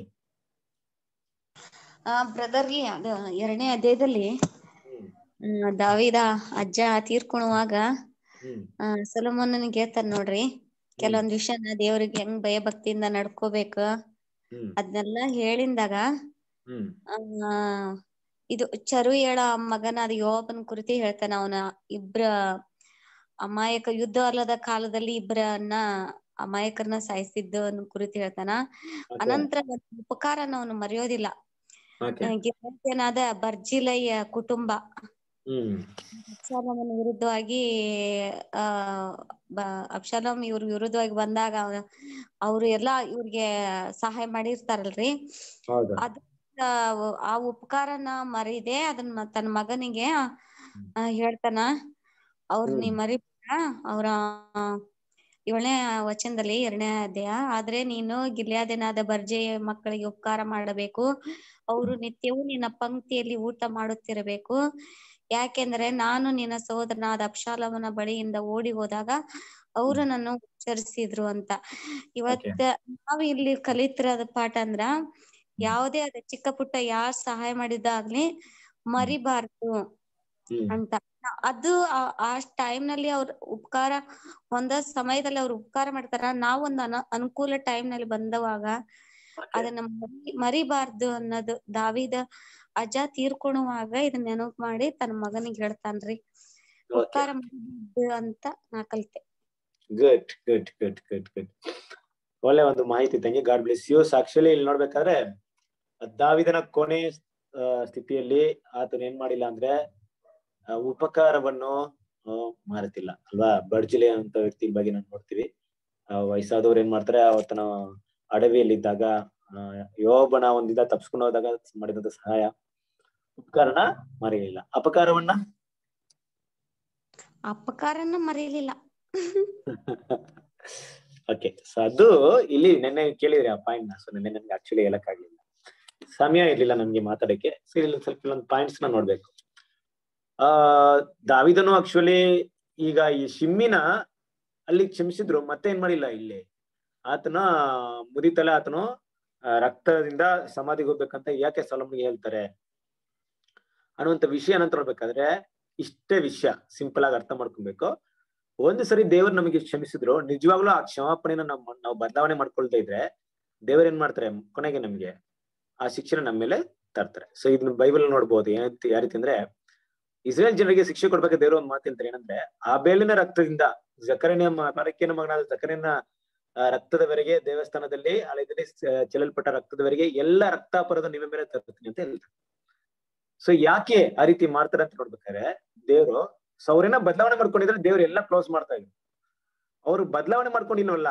ಆ ಬ್ರದರ್ಲಿ ಅದು ಎರಡನೇ ಅಧ್ಯಾಯದಲ್ಲಿ ಹ್ಮ್ ಆ, ದಾವಿದ ಅಜ್ಜ ತೀರ್ಕೊಳ್ಳುವಾಗ ಹ್ಮ್ ಆ ಸೊಲೊಮೋನನಿಗೆ ಹೇಳ್ತಾರ ನೋಡ್ರಿ ಕೆಲವೊಂದ್ ವಿಷಯನ ದೇವ್ರಿಗೆ ಹೆಂಗ್ ಭಯ ಭಕ್ತಿಯಿಂದ ನಡ್ಕೋಬೇಕು ಹ್ಮ್ ಅದ್ನೆಲ್ಲ ಹೇಳಿಂದಾಗ ಹ್ಮ್ ಆ ಇದು ಚರುಯಳ ಮಗನಾದ ಯೋಬನ್ ಕುರಿತು ಹೇಳ್ತಾನ ಅವನ ಇಬ್ರ ಅಮಾಯಕ ಯುದ್ಧ ಅಲ್ಲದ ಕಾಲದಲ್ಲಿ ಇಬ್ಬರನ್ನ ಅಮಾಯಕರನ್ನ ಸಾಯಿಸಿದ್ದು ಕುರಿತು ಹೇಳ್ತಾನ ಅನಂತರ ಒಂದ್ ಉಪಕಾರನ ಅವನು ಮರೆಯೋದಿಲ್ಲ ಓಕೆ ಗಿರಾತ್ಯನಾದ ಬರ್ಜಿಲಯ್ಯ ಕುಟುಂಬ ಹ್ಮ್ ಅಬ್ಷಾಲೋಮನ ವಿರುದ್ಧವಾಗಿ ಆ ಬ- ಅಬ್ಷಾಲೋಮ್ ಇವ್ರ ವಿರುದ್ಧವಾಗಿ ಬಂದಾಗ ಅವ್ರು ಎಲ್ಲಾ ಇವ್ರಿಗೆ ಸಹಾಯ ಮಾಡಿರ್ತಾರಲ್ರಿ ಹೌದು ಅದ್ ಆ ಉಪಕಾರನ ಮರಿದೆ ಅದನ್ನ ಮ- ತನ್ನ ಮಗನಿಗೆ ಆ, ಹೇಳ್ತಾನ ಅವ್ರ ನೀ ಹ್ಮ್. ಮರಿಬೇಡ ಅವ್ರ ಏಳನೇ ವಚನದಲ್ಲಿ ಎರಡನೇ ಅಧ್ಯಾಯ ಆದ್ರೆ ನೀನು ಗಿಲ್ಯಾದನಾದ ಬರ್ಜೆ ಮಕ್ಕಳಿಗೆ ಉಪಕಾರ ಮಾಡಬೇಕು ಅವರು ನಿತ್ಯವೂ ನಿನ್ನ ಪಂಕ್ತಿಯಲ್ಲಿ ಊಟ ಮಾಡುತ್ತಿರಬೇಕು ಯಾಕೆಂದ್ರೆ ನಾನು ನಿನ್ನ ಸಹೋದರನಾದ ಅಬ್ಷಾಲಮನ ಬಳಿಯಿಂದ ಓಡಿ ಹೋದಾಗ ಅವರು ನನ್ನ ಉಚ್ಚರಿಸಿದ್ರು ಅಂತ ಇವತ್ತ ನಾವ್ ಇಲ್ಲಿ ಕಲಿತಿರೋದ ಪಾಠ ಅಂದ್ರ ಯಾವುದೇ ಅದ ಚಿಕ್ಕ ಪುಟ್ಟ ಯಾರ್ ಸಹಾಯ ಮಾಡಿದಾಗ್ಲಿ ಮರಿಬಾರ್ದು ಹ್ಮ್ ಅಂತ ಅದು ಆ- ಆ ಟೈಮ್ ನಲ್ಲಿ ಅವ್ರ ಉಪಕಾರ ಒಂದ ಸಮಯದಲ್ಲಿ ಅವ್ರು ಉಪಕಾರ ಮಾಡ್ತಾರ ನಾವ್ ಒಂದ್ ಅನ ಅನುಕೂಲ ಟೈಮ್ ನಲ್ಲಿ ಬಂದವಾಗ ಅದನ್ನ ಮರಿ ಮರಿಬಾರ್ದು ಅನ್ನೋದು ದಾವಿದ ಅಜ್ಜ ತೀರ್ಕೊಳುವಾಗ ಇದನ್ನ ನೆನಪು ಮಾಡಿ ತನ್ನ ಮಗನಿಗೆ ಹೇಳ್ತಾನ್ರಿ ಉಪಕಾರ ಮರಿಬಾರ್ದು ಅಂತ ನಾ ಕಲ್ತೆ good good good good good ಒಳ್ಳೆ ಒಂದು ಮಾಹಿತಿ ತಂಗಿ ಗಾಡ್ ಬ್ಲೆಸ್ ಯು ಆಕ್ಚುಲಿ ಇಲ್ಲಿ ನೋಡ್ಬೇಕಾದ್ರೆ ದಾವಿದನ ಕೊನೆ ಆ, ಸ್ಥಿತಿಯಲ್ಲಿ ಆತನ ಏನ್ ಮಾಡಿಲ್ಲ ಅಂದ್ರೆ ಆ, ಉಪಕಾರವನ್ನು ಆ, ಮಾರುತ್ತಿಲ್ಲ ಅಲ್ವಾ ಬಡ್ಜಿಲೆ ಅಂತ ವ್ಯಕ್ತಿ ಬಗ್ಗೆ ನಾವು ನೋಡ್ತೀವಿ ಆ, ವಯಸ್ಸಾದವ್ರು ಏನ್ ಮಾಡ್ತಾರೆ ಅವತ್ತನ ಅಡವಿಯಲ್ಲಿದ್ದಾಗ ಆ, ಯೋಬನ ಒಂದಿದ ತಪ್ಸ್ಕೊಂಡು ಹೋದಾಗ ಮಾಡಿದಂತ ಸಹಾಯ ಉಪಕಾರನ ಮರೆಯಲಿಲ್ಲ ಅಪಕಾರವನ್ನ ಅಪಕಾರನ ಮರೀಲಿಲ್ಲ ಓಕೆ ಸೊ ಅದು ಇಲ್ಲಿ ನೆನ್ನೆ ಕೇಳಿದ್ರಿ ಆ ಪಾಯಿಂಟ್ ಸೊ ನೆನ್ನೆ ನನ್ಗೆ ಆಕ್ಚುಲಿ ಹೇಳಕ್ಕಾಗ್ಲಿಲ್ಲ ಸಮಯ ಇರ್ಲಿಲ್ಲ ನಮ್ಗೆ ಮಾತಾಡಕ್ಕೆ ಸೊ ಇಲ್ಲಿ ಸ್ವಲ್ಪ ಕೆಲವೊಂದು ಪಾಯಿಂಟ್ಸ್ ನ ನೋಡ್ಬೇಕು ಆ ದಾವಿದನು ಆಕ್ಚುಲಿ ಈಗ ಈ ಶಿಮ್ಮಿನ ಅಲ್ಲಿ ಕ್ಷಮಿಸಿದ್ರು ಮತ್ತೆ ಏನ್ ಮಾಡಿಲ್ಲ ಇಲ್ಲಿ ಆತನ ಮುದಿತಲೆ ಆತನು ಆ, ರಕ್ತದಿಂದ ಸಮಾಧಿಗೆ ಹೋಗ್ಬೇಕಂತ ಯಾಕೆ ಸೊಲಮ್ಗೆ ಹೇಳ್ತಾರೆ ಅನ್ನುವಂತ ವಿಷಯ ಏನಂತ ನೋಡ್ಬೇಕಾದ್ರೆ ಇಷ್ಟೇ ವಿಷಯ ಸಿಂಪಲ್ ಆಗಿ ಅರ್ಥ ಮಾಡ್ಕೊಬೇಕು ಒಂದು ಸರಿ ದೇವ್ರು ನಮಗೆ ಕ್ಷಮಿಸಿದ್ರು ನಿಜವಾಗ್ಲೂ ಆ ಕ್ಷಮಾಪಣೆನ ನಮ್ಮ ನಾವು ಬದಲಾವಣೆ ಮಾಡ್ಕೊಳ್ತಾ ಇದ್ರೆ ದೇವ್ರ ಏನ್ ಮಾಡ್ತಾರೆ ಕೊನೆಗೆ ನಮ್ಗೆ ಆ ಶಿಕ್ಷಣ ನಮ್ಮ ಮೇಲೆ ತರ್ತಾರೆ ಸೊ ಇದನ್ನ ಬೈಬಲ್ ನೋಡ್ಬೋದು ಏನಂತ ಯಾವ ರೀತಿ ಅಂದ್ರೆ ಇಸ್ರೇಲ್ ಜನರಿಗೆ ಶಿಕ್ಷೆ ಕೊಡ್ಬೇಕು ದೇವ್ರ ಒಂದು ಮಾತು ಹೇಳ್ತಾರೆ ಏನಂದ್ರೆ ಆ ಬೇಲಿನ ರಕ್ತದಿಂದ ಜಕರನ ಮರಕ್ಕಿನ ಮಗನಾದ ಜಕರನ ಆ, ರಕ್ತದವರೆಗೆ ದೇವಸ್ಥಾನದಲ್ಲಿ ಆಲಯದಲ್ಲಿ ಸ- ಚೆಲ್ಲಲ್ಪಟ್ಟ ರಕ್ತದವರೆಗೆ ಎಲ್ಲ ರಕ್ತಾಪರದ ನಿಮ್ಮ ಮೇಲೆ ತರ್ತೀನಿ ಅಂತ ಹೇಳ್ತಾರೆ ಸೊ ಯಾಕೆ ಆ ರೀತಿ ಮಾಡ್ತಾರೆ ಅಂತ ನೋಡ್ಬೇಕಾದ್ರೆ ದೇವ್ರು ಸೊ ಅವ್ರೇನ ಬದಲಾವಣೆ ಮಾಡ್ಕೊಂಡಿದ್ರೆ ದೇವ್ರು ಎಲ್ಲ ಕ್ಲೋಸ್ ಮಾಡ್ತಾ ಇದ್ರು ಅವ್ರು ಬದಲಾವಣೆ ಮಾಡ್ಕೊಂಡಿಲ್ವಲ್ಲ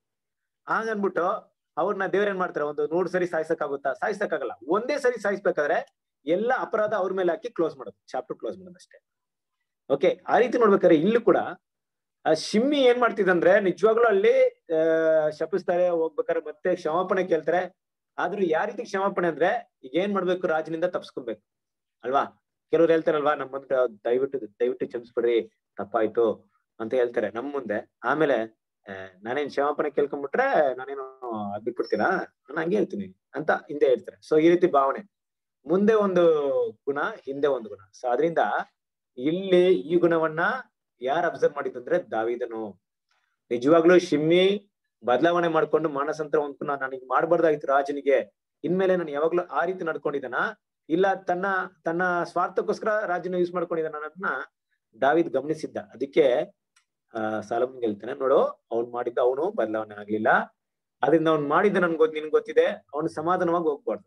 ಹಾಗ ಅನ್ಬಿಟ್ಟು ಅವ್ರನ್ನ ದೇವ್ರ ಏನ್ ಮಾಡ್ತಾರೆ ಒಂದು ನೂರ್ ಸರಿ ಸಾಯಿಸಕ್ಕಾಗುತ್ತಾ ಸಾಯಿಸಕ್ಕಾಗಲ್ಲ ಒಂದೇ ಸರಿ ಸಾಯಿಸ್ಬೇಕಾದ್ರೆ ಎಲ್ಲ ಅಪರಾಧ ಅವ್ರ ಮೇಲೆ ಹಾಕಿ ಕ್ಲೋಸ್ ಮಾಡೋದು ಚಾಪ್ಟರ್ ಕ್ಲೋಸ್ ಮಾಡೋದು ಅಷ್ಟೇ ಓಕೆ ಆ ರೀತಿ ನೋಡ್ಬೇಕಾದ್ರೆ ಇಲ್ಲೂ ಕೂಡ ಆ ಶಿಮ್ಮಿ ಏನ್ ಮಾಡ್ತಿದಂದ್ರೆ ನಿಜವಾಗ್ಲೂ ಅಲ್ಲಿ ಆ ಶಪಿಸ್ತಾರೆ ಹೋಗ್ಬೇಕಾದ್ರೆ ಮತ್ತೆ ಕ್ಷಮಾಪಣೆ ಕೇಳ್ತಾರೆ ಆದ್ರೂ ಯಾವ ರೀತಿ ಕ್ಷಮಾಪಣೆ ಅಂದ್ರೆ ಈಗ ಏನ್ ಮಾಡ್ಬೇಕು ರಾಜನಿಂದ ತಪ್ಸ್ಕೊಬೇಕು ಅಲ್ವಾ ಕೆಲವ್ರು ಹೇಳ್ತಾರಲ್ವಾ ನಮ್ಮ ಮುಂದೆ ದಯವಿಟ್ಟು ದಯವಿಟ್ಟು ಕ್ಷಮಿಸ್ಬಿಡ್ರಿ ತಪ್ಪಾಯ್ತು ಅಂತ ಹೇಳ್ತಾರೆ ನಮ್ ಮುಂದೆ ಆಮೇಲೆ ಆ, ನಾನೇನ್ ಕ್ಷಮಾಪಣೆ ಕೇಳ್ಕೊಂಡ್ಬಿಟ್ರೆ ನಾನೇನು ಅದ್ ಬಿಟ್ಬಿಡ್ತೀನಾ ನಾನು ಹಂಗೆ ಹೇಳ್ತೀನಿ ಅಂತ ಹಿಂದೆ ಹೇಳ್ತಾರೆ ಸೊ ಈ ರೀತಿ ಭಾವನೆ ಮುಂದೆ ಒಂದು ಗುಣ ಹಿಂದೆ ಒಂದು ಗುಣ ಸೊ ಅದರಿಂದ ಇಲ್ಲಿ ಈ ಗುಣವನ್ನ ಯಾರು ಅಬ್ಸರ್ವ್ ಮಾಡಿದಂದ್ರೆ ದಾವಿದನು ನಿಜವಾಗ್ಲೂ ಶಿಮ್ಮಿ ಬದಲಾವಣೆ ಮಾಡ್ಕೊಂಡು ಮಾನಸಂತರ ಒಂದು ನಾನು ನನಗೆ ಮಾಡ್ಬಾರ್ದಾಗಿತ್ತು ರಾಜನಿಗೆ ಇನ್ಮೇಲೆ ನಾನು ಯಾವಾಗ್ಲೂ ಆ ರೀತಿ ನಡ್ಕೊಂಡಿದ್ದಾನ ಇಲ್ಲ ತನ್ನ ತನ್ನ ಸ್ವಾರ್ಥಕ್ಕೋಸ್ಕರ ರಾಜನ ಯೂಸ್ ಮಾಡ್ಕೊಂಡಿದ್ದಾನ ಅನ್ನೋದನ್ನ ದಾವಿದ್ ಗಮನಿಸಿದ್ದ ಅದಕ್ಕೆ ಆ ಸಾಲಮನ್ ಹೇಳ್ತಾನೆ ನೋಡು ಅವ್ನ್ ಮಾಡಿದ್ದ ಅವನು ಬದಲಾವಣೆ ಆಗ್ಲಿಲ್ಲ ಅದರಿಂದ ಅವ್ನ್ ಮಾಡಿದ್ದ ನನ್ಗೆ ಗೊತ್ತು ನಿನ್ಗೆ ಗೊತ್ತಿದೆ ಅವನು ಸಮಾಧಾನವಾಗಿ ಹೋಗ್ಬಾರ್ದು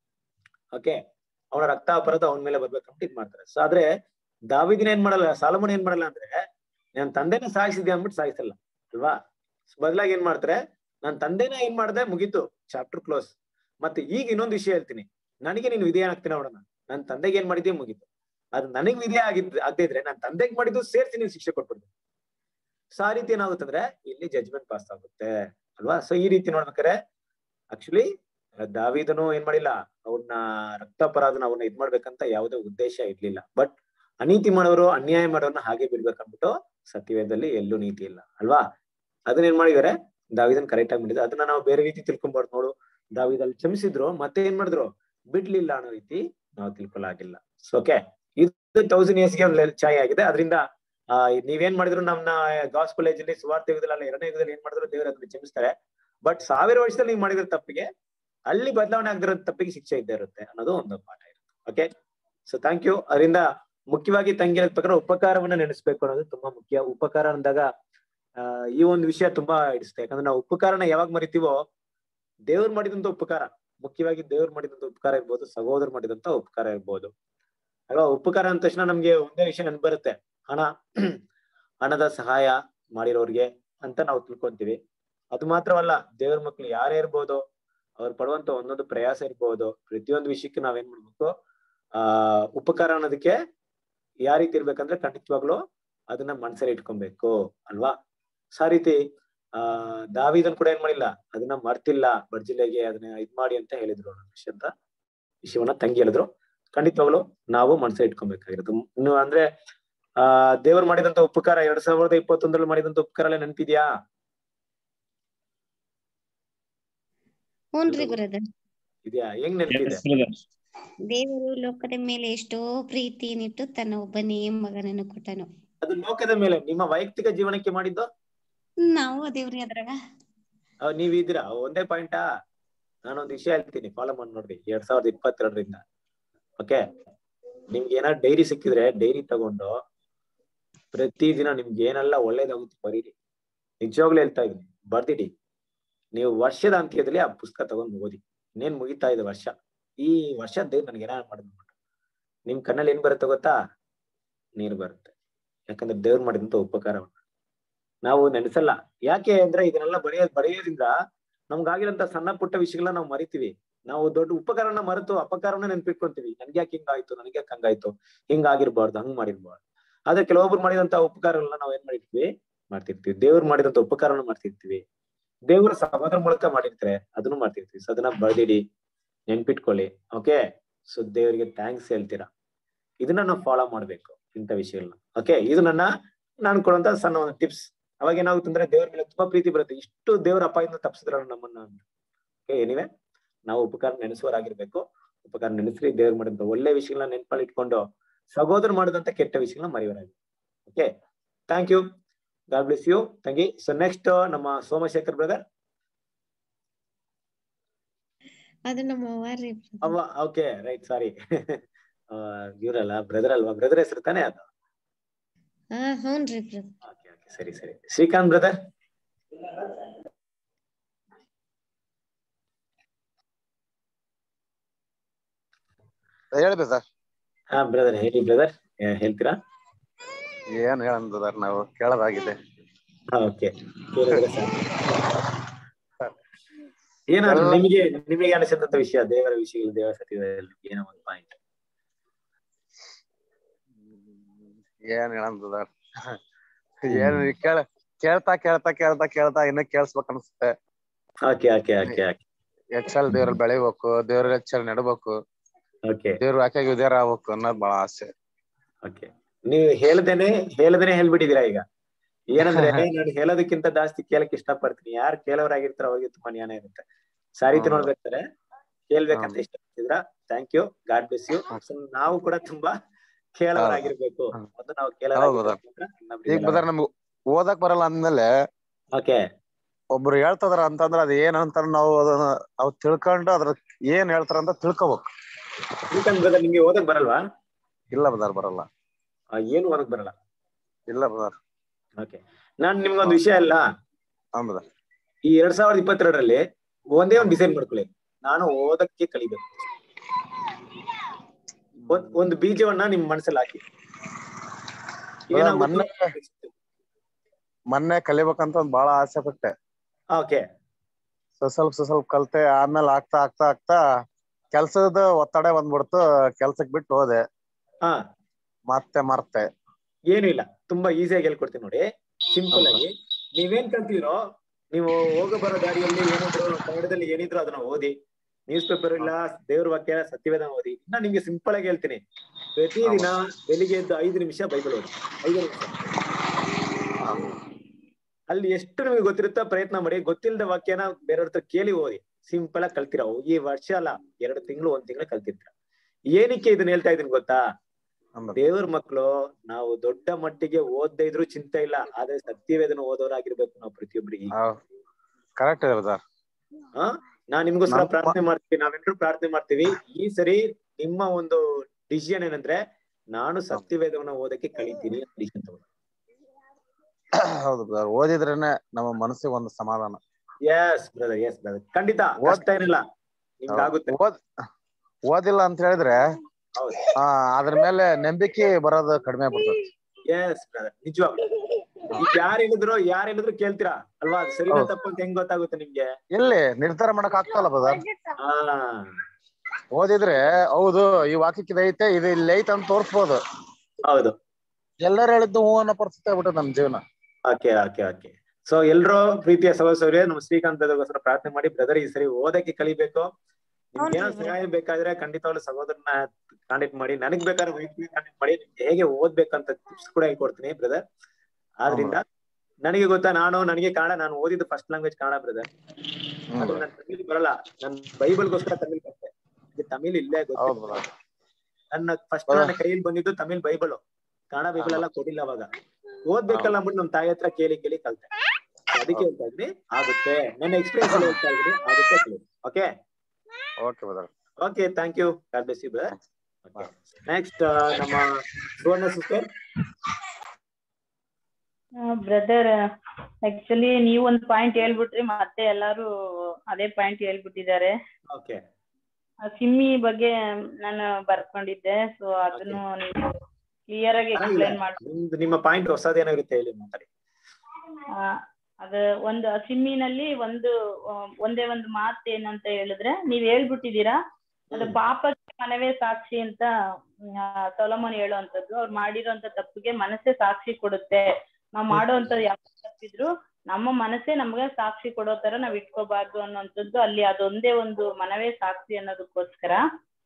ಓಕೆ ಅವನ ರಕ್ತ ಅಪರಾಧ ಅವನ ಮೇಲೆ ಬರ್ಬೇಕಂತ ಇದ್ ಮಾಡ್ತಾರೆ ಸೊ ಆದ್ರೆ ದಾವಿದಿನ ಏನ್ ಮಾಡಲ್ಲ ಸಾಲಮನ್ ಏನ್ ಮಾಡಲ್ಲ ಅಂದ್ರೆ ನನ್ ತಂದೆನ ಸಾಯಿಸಿದ್ದೆ ಅಂದ್ಬಿಟ್ಟು ಸಾಯಿಸಲ್ಲ ಅಲ್ವಾ ಬದಲಾಗಿ ಏನ್ ಮಾಡ್ತಾರೆ ನನ್ ತಂದೆನ ಏನ್ ಮಾಡ್ದೆ ಮುಗೀತು ಚಾಪ್ಟರ್ ಕ್ಲೋಸ್ ಮತ್ತೆ ಈಗ ಇನ್ನೊಂದು ವಿಷಯ ಹೇಳ್ತೀನಿ ನನಗೆ ನೀನು ವಿಧೇಯ ಆಗ್ತೀನಿ ನೋಡೋಣ ನನ್ ತಂದೆಗೆ ಏನ್ ಮಾಡಿದ್ದೆ ಮುಗೀತು ಅದು ನನಗ್ ವಿಧೇಯ ಆಗಿದ್ ಆಗದೆ ಇದ್ರೆ ನನ್ ತಂದೆಗೆ ಮಾಡಿದ್ದು ಸೇರ್ಸಿ ನೀವು ಶಿಕ್ಷೆ ಕೊಟ್ಬಿಡ್ತೀನಿ ಸೊ ಆ ರೀತಿ ಏನಾಗುತ್ತಂದ್ರೆ ಇಲ್ಲಿ ಜಜ್ಮೆಂಟ್ ಪಾಸ್ ಆಗುತ್ತೆ ಅಲ್ವಾ ಸೊ ಈ ರೀತಿ ನೋಡ್ಬೇಕಾರೆ ಆಕ್ಚುಲಿ ದಾವಿದನು ಏನ್ ಮಾಡಿಲ್ಲ ಅವ್ರನ್ನ ರಕ್ತಾಪರಾಧನ ಅವ್ರನ್ನ ಇದ್ ಮಾಡ್ಬೇಕಂತ ಯಾವುದೇ ಉದ್ದೇಶ ಇರ್ಲಿಲ್ಲ ಬಟ್ ಅನೀತಿ ಮಾಡೋರು ಅನ್ಯಾಯ ಮಾಡೋರ್ನ ಹಾಗೆ ಬಿಡ್ಬೇಕಂದ್ಬಿಟ್ಟು ಸತ್ಯವೇದದಲ್ಲಿ ಎಲ್ಲೂ ನೀತಿ ಇಲ್ಲ ಅಲ್ವಾ ಅದನ್ನ ಏನ್ ಮಾಡಿದಾರೆ ದಾವಿದನ್ ಕರೆಕ್ಟ್ ಆಗಿ ಮಾಡಿದ್ರು ಅದನ್ನ ನಾವು ಬೇರೆ ರೀತಿ ತಿಳ್ಕೊಂಬಾರ್ದು ನೋಡು ದಾವಿದಲ್ಲಿ ಕ್ಷಮಿಸಿದ್ರು ಮತ್ತೆ ಏನ್ ಮಾಡಿದ್ರು ಬಿಡ್ಲಿಲ್ಲ ಅನ್ನೋ ರೀತಿ ನಾವು ತಿಳ್ಕೊಳ್ಳಾಗಿಲ್ಲ ಸೊ ಓಕೆ ಇದು ತೌಸಂಡ್ ಇಯರ್ಸ್ಗೆ ಒಂದು ಛಾಯೆ ಆಗಿದೆ ಅದರಿಂದ ಆ ನೀವೇನ್ ಮಾಡಿದ್ರು ನಮ್ನ ಗಾಸ್ಪಲ್ ಏಜ್ ಅಲ್ಲಿ ಸುವಾರ್ಥ ಯುಗದಲ್ಲಿ ಎರಡನೇ ಯುಗದಲ್ಲಿ ಏನ್ ಮಾಡಿದ್ರು ದೇವರು ಅದನ್ನ ಕ್ಷಮಿಸ್ತಾರೆ ಬಟ್ ಸಾವಿರ ವರ್ಷದಲ್ಲಿ ನೀವು ಮಾಡಿದ್ರ ತಪ್ಪಿಗೆ ಅಲ್ಲಿ ಬದಲಾವಣೆ ಆಗದಿರೋ ತಪ್ಪಿಗೆ ಶಿಕ್ಷೆ ಇದ್ದೇ ಇರುತ್ತೆ ಅನ್ನೋದು ಒಂದು ಪಾಠ ಇರುತ್ತೆ ಓಕೆ ಸೊ ಥ್ಯಾಂಕ್ ಯು ಅದರಿಂದ ಮುಖ್ಯವಾಗಿ ತಂಗಿ ಹೇಳಿದ ಪ್ರಕಾರ ಉಪಕಾರವನ್ನ ನೆನೆಸ್ಬೇಕು ಅನ್ನೋದು ತುಂಬಾ ಮುಖ್ಯ ಉಪಕಾರ ಅಂದಾಗ ಆ ಈ ಒಂದು ವಿಷಯ ತುಂಬಾ ಇಡಿಸುತ್ತೆ ಯಾಕಂದ್ರೆ ನಾವು ಉಪಕಾರನ ಯಾವಾಗ ಮರಿತೀವೋ ದೇವ್ರು ಮಾಡಿದಂತ ಉಪಕಾರ ಮುಖ್ಯವಾಗಿ ದೇವ್ರು ಮಾಡಿದಂತ ಉಪಕಾರ ಇರ್ಬೋದು ಸಹೋದರ ಮಾಡಿದಂತ ಉಪಕಾರ ಇರ್ಬೋದು ಅಲ್ವಾ ಉಪಕಾರ ಅಂದ ತಕ್ಷಣ ನಮ್ಗೆ ಒಂದೇ ವಿಷಯ ನೆನ್ಪ್ ಬರುತ್ತೆ ಹಣ ಹಣದ ಸಹಾಯ ಮಾಡಿರೋರ್ಗೆ ಅಂತ ನಾವು ತಿಳ್ಕೊಂತೀವಿ ಅದು ಮಾತ್ರವಲ್ಲ ದೇವ್ರ ಮಕ್ಳು ಯಾರೇ ಇರ್ಬೋದು ಅವ್ರು ಪಡುವಂತ ಒಂದೊಂದು ಪ್ರಯಾಸ ಇರ್ಬೋದು ಪ್ರತಿಯೊಂದು ವಿಷಯಕ್ಕೆ ನಾವೇನ್ ಮಾಡ್ಬೇಕು ಆ ಉಪಕಾರ ಅನ್ನೋದಕ್ಕೆ ಯಾವ ರೀತಿ ಇರ್ಬೇಕಂದ್ರೆ ಖಂಡಿತವಾಗ್ಲು ಅದನ್ನ ಮನ್ಸಲ್ಲಿ ಇಟ್ಕೊಬೇಕು ಅಲ್ವಾ ಸೊ ಆ ರೀತಿ ಆ ದಾವಿದನ್ ಕೂಡ ಏನ್ ಮಾಡಿಲ್ಲ ಅದನ್ನ ಮರ್ತಿಲ್ಲ ಬರ್ಜಿಲೆಗೆ ಅದನ್ನ ಇದ್ ಮಾಡಿ ಅಂತ ಹೇಳಿದ್ರು ಅನ್ನೋ ವಿಷಯದ ವಿಷಯವನ್ನ ತಂಗಿ ಹೇಳಿದ್ರು ಖಂಡಿತವಾಗ್ಲು ನಾವು ಮನ್ಸಲ್ಲಿ ಇಟ್ಕೊಬೇಕಾಗಿರೋದು ಇನ್ನು ಅಂದ್ರೆ ಆ ದೇವ್ರು ಮಾಡಿದಂತ ಉಪಕಾರ ಎರಡ್ ಸಾವಿರದ ಇಪ್ಪತ್ತೊಂದರಲ್ಲಿ ಮಾಡಿದಂತ ಉಪಕಾರ ಎಲ್ಲ ನೆನಪಿದ್ಯಾ ಹ್ಞೂನ್ರಿ ಬ್ರದರ್ ಇದೆಯಾ ಹೆಂಗ್ ನೆನಪಿದೆ ದೇವರು ಲೋಕದ ಮೇಲೆ ಎಷ್ಟೋ ಪ್ರೀತಿನಿಟ್ಟು ತನ್ನ ಒಬ್ಬನೇ ಮಗನನ್ನು ಕೊಟ್ಟನು ಅದು ಲೋಕದ ಮೇಲೆ ನಿಮ್ಮ ವೈಯಕ್ತಿಕ ಜೀವನಕ್ಕೆ ಮಾಡಿದ್ದು ನಾವು ಅದೇವ್ರಿ ಅದ್ರಾಗ ಅಹ್ ನೀವ್ ಇದ್ದೀರಾ ಒಂದೇ ಪಾಯಿಂಟಾ ನಾನೊಂದ್ ವಿಷಯ ಹೇಳ್ತೀನಿ ಫಾಲೋ ಮಾಡಿ ನೋಡ್ರಿ ಎರಡ್ ಸಾವಿರದ ಇಪ್ಪತ್ತೆರಡರಿಂದ ಓಕೆ ನಿಮ್ಗೆ ಏನಾದ್ರು ಡೈರಿ ಸಿಕ್ಕಿದ್ರೆ ಡೈರಿ ತಗೊಂಡು ಪ್ರತಿದಿನ ನಿಮ್ಗೆ ಏನೆಲ್ಲ ಒಳ್ಳೇದಾಗುತ್ತೆ ಬರೀರಿ ನಿಜವಾಗ್ಲೂ ಹೇಳ್ತಾ ಇದೀನಿ ಬರ್ದಿಡಿ ನೀವು ವರ್ಷದ ಅಂತ್ಯದಲ್ಲಿ ಆ ಪುಸ್ತಕ ತಗೊಂಡು ಓದಿ ಇನ್ನೇನ್ ಮುಗಿತಾ ಇದೆ ವರ್ಷ ಈ ವರ್ಷ ದೇವ್ರು ನನಗೆ ಏನಾದ್ರು ಮಾಡಿದ್ಬಿಟ್ಟು ನಿಮ್ ಕಣ್ಣಲ್ಲಿ ಏನ್ ಬರುತ್ತೆ ಗೊತ್ತಾ ನೀರು ಬರುತ್ತೆ ಯಾಕಂದ್ರೆ ದೇವ್ರು ಮಾಡಿದಂತ ಉಪಕಾರವನ್ನ ನಾವು ನೆನೆಸಲ್ಲ ಯಾಕೆ ಅಂದ್ರೆ ಇದನ್ನೆಲ್ಲ ಬರೆಯೋದ್ ಬರೆಯೋದ್ರಿಂದ ನಮ್ಗಾಗಿರೋಂತ ಸಣ್ಣ ಪುಟ್ಟ ವಿಷಯಗಳನ್ನ ನಾವು ಮರಿತೀವಿ ನಾವು ದೊಡ್ಡ ಉಪಕಾರನ ಮರೆತು ಅಪಕಾರನ ನೆನ್ಪಿಟ್ಕೊಂತೀವಿ ನನ್ಗೆ ಯಾಕೆ ಹಿಂಗಾಯ್ತು ನನಗೆ ಯಾಕೆ ಹಂಗಾಯ್ತು ಹಿಂಗಾಗಿರ್ಬಾರ್ದು ಹಂಗ್ ಮಾಡಿರ್ಬಾರ್ದು ಆದ್ರೆ ಕೆಲವೊಬ್ರು ಮಾಡಿದಂತ ಉಪಕಾರಗಳನ್ನ ನಾವ್ ಏನ್ ಮಾಡಿರ್ತೀವಿ ಮಾಡ್ತಿರ್ತೀವಿ ದೇವ್ರು ಮಾಡಿದಂತ ಉಪಕಾರನ ಮಾಡ್ತಿರ್ತೀವಿ ದೇವ್ರ ಸಹೋದರ ಮೂಲಕ ಮಾಡಿರ್ತಾರೆ ಅದನ್ನು ಮಾಡ್ತಿರ್ತೀವಿ ಸೊ ಅದನ್ನ ಬರ್ದಿಡಿ ನೆನ್ಪಿಟ್ಕೊಳ್ಳಿ ಓಕೆ ಸೊ ದೇವರಿಗೆ ಥ್ಯಾಂಕ್ಸ್ ಹೇಳ್ತೀರಾ ಇದನ್ನ ನಾವು ಫಾಲೋ ಮಾಡ್ಬೇಕು ಇಂಥ ವಿಷಯಗಳನ್ನ ಓಕೆ ಇದು ನನ್ನ ನಾನು ಕೊಡುವಂತ ಸಣ್ಣ ಒಂದು ಟಿಪ್ಸ್ ಅವಾಗ ಏನಾಗುತ್ತೆ ಅಂದ್ರೆ ದೇವ್ರ ಮೇಲೆ ತುಂಬಾ ಪ್ರೀತಿ ಬರುತ್ತೆ ಇಷ್ಟು ದೇವ್ರ ಅಪಾಯದಿಂದ ತಪ್ಪಿಸಿದ್ರ ನಮ್ಮನ್ನ ಓಕೆ ಏನಿವೆ ನಾವು ಉಪಕಾರ ನೆನೆಸುವರಾಗಿರ್ಬೇಕು ಉಪಕಾರ ನೆನೆಸ್ರಿ ದೇವ್ರು ಮಾಡಿದಂತ ಒಳ್ಳೆ ವಿಷಯಗಳನ್ನ ನೆನ್ಪಲ್ಲಿ ಇಟ್ಕೊಂಡು ಸಹೋದರ ಮಾಡಿದಂತ ಕೆಟ್ಟ ವಿಷಯಗಳನ್ನ ಮರೆಯೋರಾಗಿ okay thank you God bless you ತಂಗಿ ಸೊ ನೆಕ್ಸ್ಟ್ ನಮ್ಮ ಸೋಮಶೇಖರ್ ಬ್ರದರ್ ಅದು ನಮ್ಮ ಅವ್ವಾರ್ರಿ ಅವ್ವ ಓಕೆ ರೈಟ್ ಸಾರಿ ಇವ್ರಲ್ಲ ಬ್ರದರ್ ಅಲ್ವಾ ಬ್ರದರ್ ಹೆಸರು ತಾನೇ ಅದು ಹಾ ಹ್ಞೂನ್ರಿ ಬ್ರದರ್ ಓಕೆ ಓಕೆ ಸರಿ ಸರಿ ಶ್ರೀಕಾಂತ್ ಬ್ರದರ್ ಹೇಳ್ಬೇಕು ಸರ್ ಹಾ ಬ್ರದರ್ ಹೇಳಿ ಬ್ರದರ್ ಹೇಳ್ತೀರಾ ಏನ್ ಹೇಳನ್ ಬ್ರದರ್ ನಾವು ಕೇಳೋದಾಗಿದೆ ಹಾ ಓಕೆ ಏನಾದ್ರು ನಿಮಗೆ ನಿಮಗೆ ಅನಿಸಿದಂತ ವಿಷಯ ದೇವರ ವಿಷಯಗಳು ದೇವರ ಸತ್ಯದಲ್ಲಿ ಏನೋ ಒಂದು ಪಾಯಿಂಟ್ ಏನ್ ಹೇಳನ್ ಬ್ರದರ್ ಏನ್ ಕೇಳ ಕೇಳ್ತಾ ಕೇಳ್ತಾ ಕೇಳ್ತಾ ಕೇಳ್ತಾ ಇನ್ನ ಕೇಳಿಸ್ಬೇಕು ಅನ್ಸುತ್ತೆ ಓಕೆ ಓಕೆ ಓಕೆ ಓಕೆ ಹೆಚ್ಚಲ್ ದೇವ್ರಲ್ಲಿ ಬೆಳಿಬೇಕು ದೇವ್ರ ಹೆಚ್ಚಲ್ ನೆಡ್ಬೇಕು ಓಕೆ ದೇವ್ರ ವಾಕ್ಯಾಗ ಉದ್ಧಾರ ಆಗ್ಬೇಕು ಅನ್ನೋದ್ ಬಹಳ ಆಸೆ ಓಕೆ ನೀವು ಹೇಳ್ದೇನೆ ಹೇಳ್ದೇನೆ ಹೇಳ್ಬಿಟ್ಟಿದೀರಾ ಈಗ ಏನಂದ್ರೆ ನಾನು ಹೇಳೋದಕ್ಕಿಂತ ಜಾಸ್ತಿ ಕೇಳಕ್ ಇಷ್ಟಪಡ್ತೀನಿ ಯಾರು ಕೇಳೋರಾಗಿರ್ತಾರ ಅವ್ರಿಗೆ ತುಂಬಾ ಜ್ಞಾನ ಇರುತ್ತೆ ಸೊ ಆ ರೀತಿ ಹೌದು. ನೋಡ್ಬೇಕಾದ್ರೆ ಕೇಳ್ಬೇಕಂತ ಹೌದು. ಇಷ್ಟಪಡ್ತಿದ್ರ thank you God bless you ನಾವು ಕೂಡ ತುಂಬಾ ಕೇಳೋರಾಗಿರ್ಬೇಕು ಹೌದು. ಮೊದಲು ನಾವು ಹೌದು brother. ಈಗ ಬದರ್ ನಮ್ಗ್ ಓದಕ್ ಬರಲ್ಲ ಅಂದ್ಮೇಲೆ ಓಕೆ ಒಬ್ರು ಹೇಳ್ತದಾರ ಅಂತಂದ್ರ ಅದ್ ಏನ್ ಅಂತಾರ ನಾವು ಅದನ್ನ ನಾವು ತಿಳ್ಕೊಂಡು ಅದ್ರ ಏನ್ ಹೇಳ್ತಾರ ಅಂತ ತಿಳ್ಕೊಬೇಕು ಶ್ರೀಕಾಂತ್ ಬ್ರದರ್ ನಿಮ್ಗೆ ಓದಕ್ ಬರಲ್ವಾ ಇಲ್ಲ ಬದರ್ ಬರಲ್ಲ ಆ, ಏನು ಓದಕ್ ಬರಲ್ಲ ಇಲ್ಲ ಬದರ್ ಓಕೆ ನಾನ್ ನಿಮ್ಗೊಂದು ವಿಷಯ ಅಲ್ಲ ಹಾ ಬದರ್ ಈ ಎರಡ್ ಸಾವಿರದ ಇಪ್ಪತ್ತೆರಡರಲ್ಲಿ ಒಂದೇ ಒಂದು ಡಿಸೈನ್ ಮಾಡ್ಕೊಳ್ಳಿ ನಾನು ಓದಕ್ಕೆ ಕಲಿಬೇಕು ಒಂದ್- ಒಂದು ಬೀಜವನ್ನ ನಿಮ್ ಮನಸ್ಸಲ್ಲಿ ಹಾಕಿ ಮೊನ್ನೆ ಮೊನ್ನೆ ಕಲಿಬೇಕಂತ ಒಂದ್ ಬಹಳ ಆಸೆ ಪಟ್ಟೆ ಓಕೆ ಸೊ ಸ್ವಲ್ಪ ಸೊ ಸ್ವಲ್ಪ ಕಲ್ತೆ ಆಮೇಲೆ ಆಗ್ತಾ ಆಗ್ತಾ ಆಗ್ತಾ ಕೆಲ್ಸದ ಒತ್ತಡ ಬಂದ್ಬಿಡ್ತು ಕೆಲ್ಸಕ್ ಬಿಟ್ಟು ಹೋದೆ ಹಾ ಮತ್ತೆ ಮರ್ತೆ ಏನು ಇಲ್ಲ ತುಂಬಾ ಈಸಿಯಾಗಿ ಹೇಳ್ಕೊಡ್ತೀನಿ ನೋಡಿ ಸಿಂಪಲ್ ಆಗಿ ನೀವೇನ್ ಕಲ್ತಿರೋ ನೀವು ಹೋಗೋ ಬರೋ ದಾರಿಯಲ್ಲಿ ಏನಿದ್ರು ಕನ್ನಡದಲ್ಲಿ ಏನಿದ್ರು ಅದನ್ನ ಓದಿ ನ್ಯೂಸ್ ಪೇಪರ್ ಇಲ್ಲ ದೇವ್ರ ವಾಕ್ಯ ಸತ್ಯವೇದ ಓದಿ ಇನ್ನ ನಿಮ್ಗೆ ಸಿಂಪಲ್ ಆಗಿ ಹೇಳ್ತೀನಿ ಪ್ರತಿದಿನ ಬೆಳಿಗ್ಗೆ ಎದ್ದು ಐದು ನಿಮಿಷ ಬೈಬಲ್ ಓದಿ ಐದು ನಿಮಿಷ ಅಲ್ಲಿ ಎಷ್ಟು ನಿಮಗೆ ಗೊತ್ತಿರುತ್ತೋ ಪ್ರಯತ್ನ ಮಾಡಿ ಗೊತ್ತಿಲ್ಲದ ವಾಕ್ಯನ ಬೇರೆಯವ್ರ ಹತ್ರ ಕೇಳಿ ಓದಿ ಸಿಂಪಲ್ ಆಗಿ ಕಲ್ತಿರ ಈ ವರ್ಷ ಅಲ್ಲ ಎರಡು ತಿಂಗಳು ಒಂದ್ ತಿಂಗಳು ಕಲ್ತಿರ್ತೀರ ಏನಕ್ಕೆ ಇದನ್ನ ಹೇಳ್ತಾ ಇದೀನಿ ಗೊತ್ತಾ ದೇವ್ರ ಮಕ್ಕಳು ನಾವು ದೊಡ್ಡ ಮಟ್ಟಿಗೆ ಓದ್ದೇ ಇದ್ರು ಚಿಂತೆ ಇಲ್ಲ ಆದ್ರೆ ಸತ್ಯವೇದನ ಓದೋರಾಗಿರ್ಬೇಕು ನಾವು ಪ್ರತಿಯೊಬ್ಬರಿಗೆ ಕರೆಕ್ಟ್ ಇದೆ ಬದರ್ ಹಾ ನಾನ್ ನಿಮ್ಗೋಸ್ಕರ ನಮ್ಮ- ಪ್ರಾರ್ಥನೆ ಮಾಡ್ತೀವಿ ನಾವೆಲ್ಲರೂ ಪ್ರಾರ್ಥನೆ ಮಾಡ್ತೀವಿ ಈ ಸರಿ ನಿಮ್ಮ ಒಂದು ಡಿಸಿಷನ್ ಏನಂದ್ರೆ ನಾನು ಸತ್ಯವೇದವನ್ನ ಓದಕ್ಕೆ ಕಲಿತೀನಿ ಅಂತ ಡಿಸಿಷನ್ ತಗೊಂಡು ಹೌದು ಬ್ರದರ್ ಓದಿದ್ರೇನೆ ನಮ್ಮ ಮನಸ್ಸಿಗೆ ಒಂದು ಸಮಾಧಾನ ಎಸ್ ಬ್ರದರ್ ಎಸ್ ಬ್ರದರ್ ಖಂಡಿತ ಕಷ್ಟ ಏನಿಲ್ಲ ನಿಮ್ಗೆ ಆಗುತ್ತೆ ಓದ್ ಓದಿಲ್ಲ ಅಂತ ಹೇಳಿದ್ರೆ ಹೌದು ಆ ಅದ್ರ ಮೇಲೆ ನಂಬಿಕೆ ಬರೋದು ಕಡಿಮೆ ಆಗ್ಬಿಡ್ತದೆ ಎಸ್ ಬ್ರದರ್ ನಿಜವಾಗ್ಲು ಈಗ ಯಾರು ಹೇಳಿದ್ರು ಯಾರು ಹೇಳಿದ್ರು ಕೇಳ್ತೀರಾ ಅಲ್ವಾ ಅದು ಸರಿನಾ ಹೌದು. ತಪ್ಪು ಅಂತ ಹೆಂಗ್ ಗೊತ್ತಾಗುತ್ತೆ ನಿಮ್ಗೆ ಎಲ್ಲಿ ನಿರ್ಧಾರ ಮಾಡಕ್ ಆಗ್ತಲ್ಲ ಬ್ರದರ್ ಹಾ ಓದಿದ್ರೆ ಹೌದು ಈ ವಾಕ್ಯಕ್ಕೆ ಐತೆ ಇದು ಇಲ್ಲಿ ಐತೆ ಅಂತ ತೋರ್ಸ್ಬೋದು ಹೌದು ಎಲ್ಲರೂ ಹೇಳಿದ್ದು ಹೂ ಅನ್ನೋ ಪರಿಸ್ಥಿತಿ ಆಗ್ಬಿಟ್ಟೆ ನಮ್ ಜೀವನ ಓಕೆ ಓಕೆ ಓಕೆ ಸೊ ಎಲ್ರೂ ಪ್ರೀತಿಯ ಸಹೋದರೇ ನಮ್ಮ ಶ್ರೀಕಾಂತ್ ಬ್ರದರ್ಗೋಸ್ಕರ ಪ್ರಾರ್ಥನೆ ಮಾಡಿ ಬ್ರದರ್ ಈ ಸರಿ ಓದಕ್ಕೆ ಕಲಿಬೇಕು ನಿಮ್ಗೆ ಏನೋ ಹೌನ್ರಿ ಸಹಾಯ ಬೇಕಾದ್ರೆ ಖಂಡಿತವಾಗ್ಲೂ ಸಹೋದರನ ಕಾಂಟ್ಯಾಕ್ಟ್ ಮಾಡಿ ನನಗ್ ಬೇಕಾದ್ರೆ ವೈಯಕ್ತಿಕ ಕಾಂಟ್ಯಾಕ್ಟ್ ಮಾಡಿ ನಿಮ್ಗೆ ಹೇಗೆ ಓದ್ಬೇಕಂತ ಟಿಪ್ಸ್ ಕೂಡ ಹೇಳ್ಕೊಡ್ತೀನಿ ಬ್ರದರ್ ಆದ್ರಿಂದ ನನಗೆ ಗೊತ್ತಾ ನಾನು ನನಗೆ ಕನ್ನಡ ನಾನು ಓದಿದ್ದು ಫಸ್ಟ್ ಲ್ಯಾಂಗ್ವೇಜ್ ಕನ್ನಡ ಬ್ರದರ್ ಹ್ಮ್ ಅದು ನನ್ ತಮಿಳ್ ಬರಲ್ಲ ನನ್ ಬೈಬಲ್ಗೋಸ್ಕರ ತಮಿಳ್ ಕಲಿತೆ ನನಗೆ ತಮಿಳ್ ಇಲ್ಲೇ ಹೌದು ಗೊತ್ತಿಲ್ಲ brother. ನನ್ನ ಫಸ್ಟ್ ಹೌದಾ? ನನ್ನ ಕೈಯಲ್ಲಿ ಬಂದಿದ್ದು ತಮಿಳ್ ಬೈಬಲ್ ಕನ್ನಡ ಬೈಬಲ್ ಹಾ. ಎಲ್ಲ ಕೊಡಿಲ್ಲ ಅವಾಗ ಓದ್ಬೇಕಲ್ಲ ಅಂದ್ಬಿಟ್ಟು ನಮ್ ತಾಯಿ ಹತ್ರ ಕೇಳಿ ಕೇಳಿ ಕಲ್ತೆ ಅದಕ್ಕೆ ಹೇಳ್ತಾ ಇದ್ರಿ ಆಗುತ್ತೆ ನನ್ನ ಎಕ್ಸ್ಪೀರಿಯನ್ಸ್ ಅಲ್ಲಿ ಹೇಳ್ತಾ ಇದ್ರಿ ಆಗುತ್ತೆ okay okay brother okay thank you God bless you brother okay next ನಮ್ಮ ಸುವರ್ಣ ಸಿಸ್ಟರ್ ಬ್ರದರ್ ಆಕ್ಚುಲಿ ನೀವು ಒಂದ್ ಪಾಯಿಂಟ್ ಹೇಳ್ಬಿಟ್ರಿ ಮತ್ತೆ ಎಲ್ಲಾರು ಅದೇ ಪಾಯಿಂಟ್ ಹೇಳ್ಬಿಟ್ಟಿದ್ದಾರೆ ಓಕೆ ಆ ಸಿಮ್ಮಿ ಬಗ್ಗೆ ನಾನು ಬರ್ಕೊಂಡಿದ್ದೆ ಸೊ ಅದನ್ನು ನೀವು ಕ್ಲಿಯರ್ ಆಗಿ ಎಕ್ಸ್ಪ್ಲೈನ್ ಮಾಡಿ ನಿಮ್ದು ನಿಮ್ಮ ಪಾಯಿಂಟ್ ಹೊಸದೇನಾಗಿರುತ್ತೆ ಹೇಳಿ ಮಾತಾಡಿ ಆ, ಅದ ಒಂದು ಆ ಸಿಮ್ಮಿನಲ್ಲಿ ಒಂದು ಆ, ಒಂದೇ ಒಂದು ಮಾತು ಏನಂತ ಹೇಳಿದ್ರೆ ನೀವ್ ಹೇಳ್ಬಿಟ್ಟಿದೀರಾ ಅದು ಪಾಪಕ್ಕೆ ಮನವೇ ಸಾಕ್ಷಿ ಅಂತ ಆ, ಸೊಲೊಮನ್ ಹೇಳುವಂತದ್ದು ಅವ್ರು ಮಾಡಿರೋಂತ ತಪ್ಪಿಗೆ ಮನಸ್ಸೇ ಸಾಕ್ಷಿ ಕೊಡುತ್ತೆ ನಾವ್ ಮಾಡೋಂತ ಯಾವ ತಪ್ಪಿದ್ರು ನಮ್ಮ ಮನಸ್ಸೇ ನಮ್ಗೆ ಸಾಕ್ಷಿ ಕೊಡೋ ತರ ನಾವ್ ಇಟ್ಕೋಬಾರ್ದು ಅನ್ನೋಂಥದ್ದು ಅಲ್ಲಿ ಅದೊಂದೇ ಒಂದು ಮನವೇ ಸಾಕ್ಷಿ ಅನ್ನೋದಕ್ಕೋಸ್ಕರ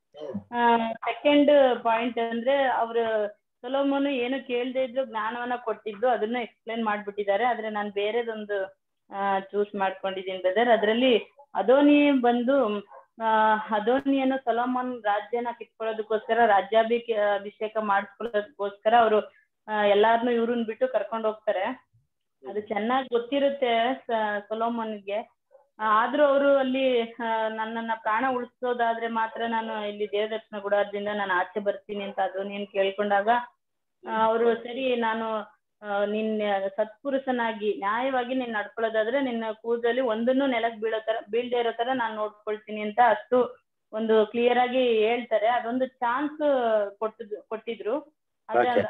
ಸೆಕೆಂಡ್ ಪಾಯಿಂಟ್ ಅಂದ್ರೆ ಅವ್ರು ಸೊಲೋಮೋನು ಏನು ಕೇಳ್ದೆ ಇದ್ರು ಜ್ಞಾನವನ್ನ ಕೊಟ್ಟಿದ್ದು ಅದನ್ನ ಎಕ್ಸ್ಪ್ಲೈನ್ ಮಾಡ್ಬಿಟ್ಟಿದ್ದಾರೆ ಆದ್ರೆ ನಾನು ಬೇರೆದೊಂದು ಚೂಸ್ ಮಾಡ್ಕೊಂಡಿದ್ದೀನಿ ಬ್ರದರ್ ಅದರಲ್ಲಿ ಅದೋನಿ ಬಂದು ಆ ಅದೋನಿಯನ್ನು ಸೊಲೋಮನ್ ರಾಜ್ಯನ ಕಿತ್ಕೊಳ್ಳೋದಕ್ಕೋಸ್ಕರ ರಾಜ್ಯಾಭಿಷೇಕ ಅಭಿಷೇಕ ಮಾಡಿಸ್ಕೊಳ್ಳೋದಕ್ಕೋಸ್ಕರ ಅವರು ಎಲ್ಲಾರ್ನು ಇವ್ರನ್ನ ಬಿಟ್ಟು ಕರ್ಕೊಂಡು ಹೋಗ್ತಾರೆ ಅದು ಚೆನ್ನಾಗಿ ಗೊತ್ತಿರುತ್ತೆ ಸ- ಸೊಲೋಮನ್ಗೆ ಆ, ಆದ್ರೂ ಅವರು ಅಲ್ಲಿ ಆ, ನನ್ನನ್ನ ಪ್ರಾಣ ಉಳಿಸೋದಾದ್ರೆ ಮಾತ್ರ ನಾನು ಇಲ್ಲಿ ದೇವದರ್ಶನ ಗುಡಾರದಿಂದ ನಾನು ಆಚೆ ಬರ್ತೀನಿ ಅಂತ ಅದು ನೀನ್ ಕೇಳ್ಕೊಂಡಾಗ ಅವರು ಸರಿ ನಾನು ಆ, ನಿನ್ನ ಸತ್ಪುರುಷನಾಗಿ ನ್ಯಾಯವಾಗಿ ನೀನ್ ನಡ್ಕೊಳ್ಳೋದಾದ್ರೆ ನಿನ್ನ ಕೂದಲಲ್ಲಿ ಒಂದನ್ನು ನೆಲಕ್ ಬೀಳೋ ತರ ಬೀಳ್ದೇ ಇರೋ ತರ ನಾನ್ ನೋಡ್ಕೊಳ್ತೀನಿ ಅಂತ ಅಷ್ಟು ಒಂದು ಕ್ಲಿಯರ್ ಆಗಿ ಹೇಳ್ತಾರೆ ಅದೊಂದು ಚಾನ್ಸ್ ಕೊಟ್ಟಿದ್ ಕೊಟ್ಟಿದ್ರು ಆದ್ರೆ Okay.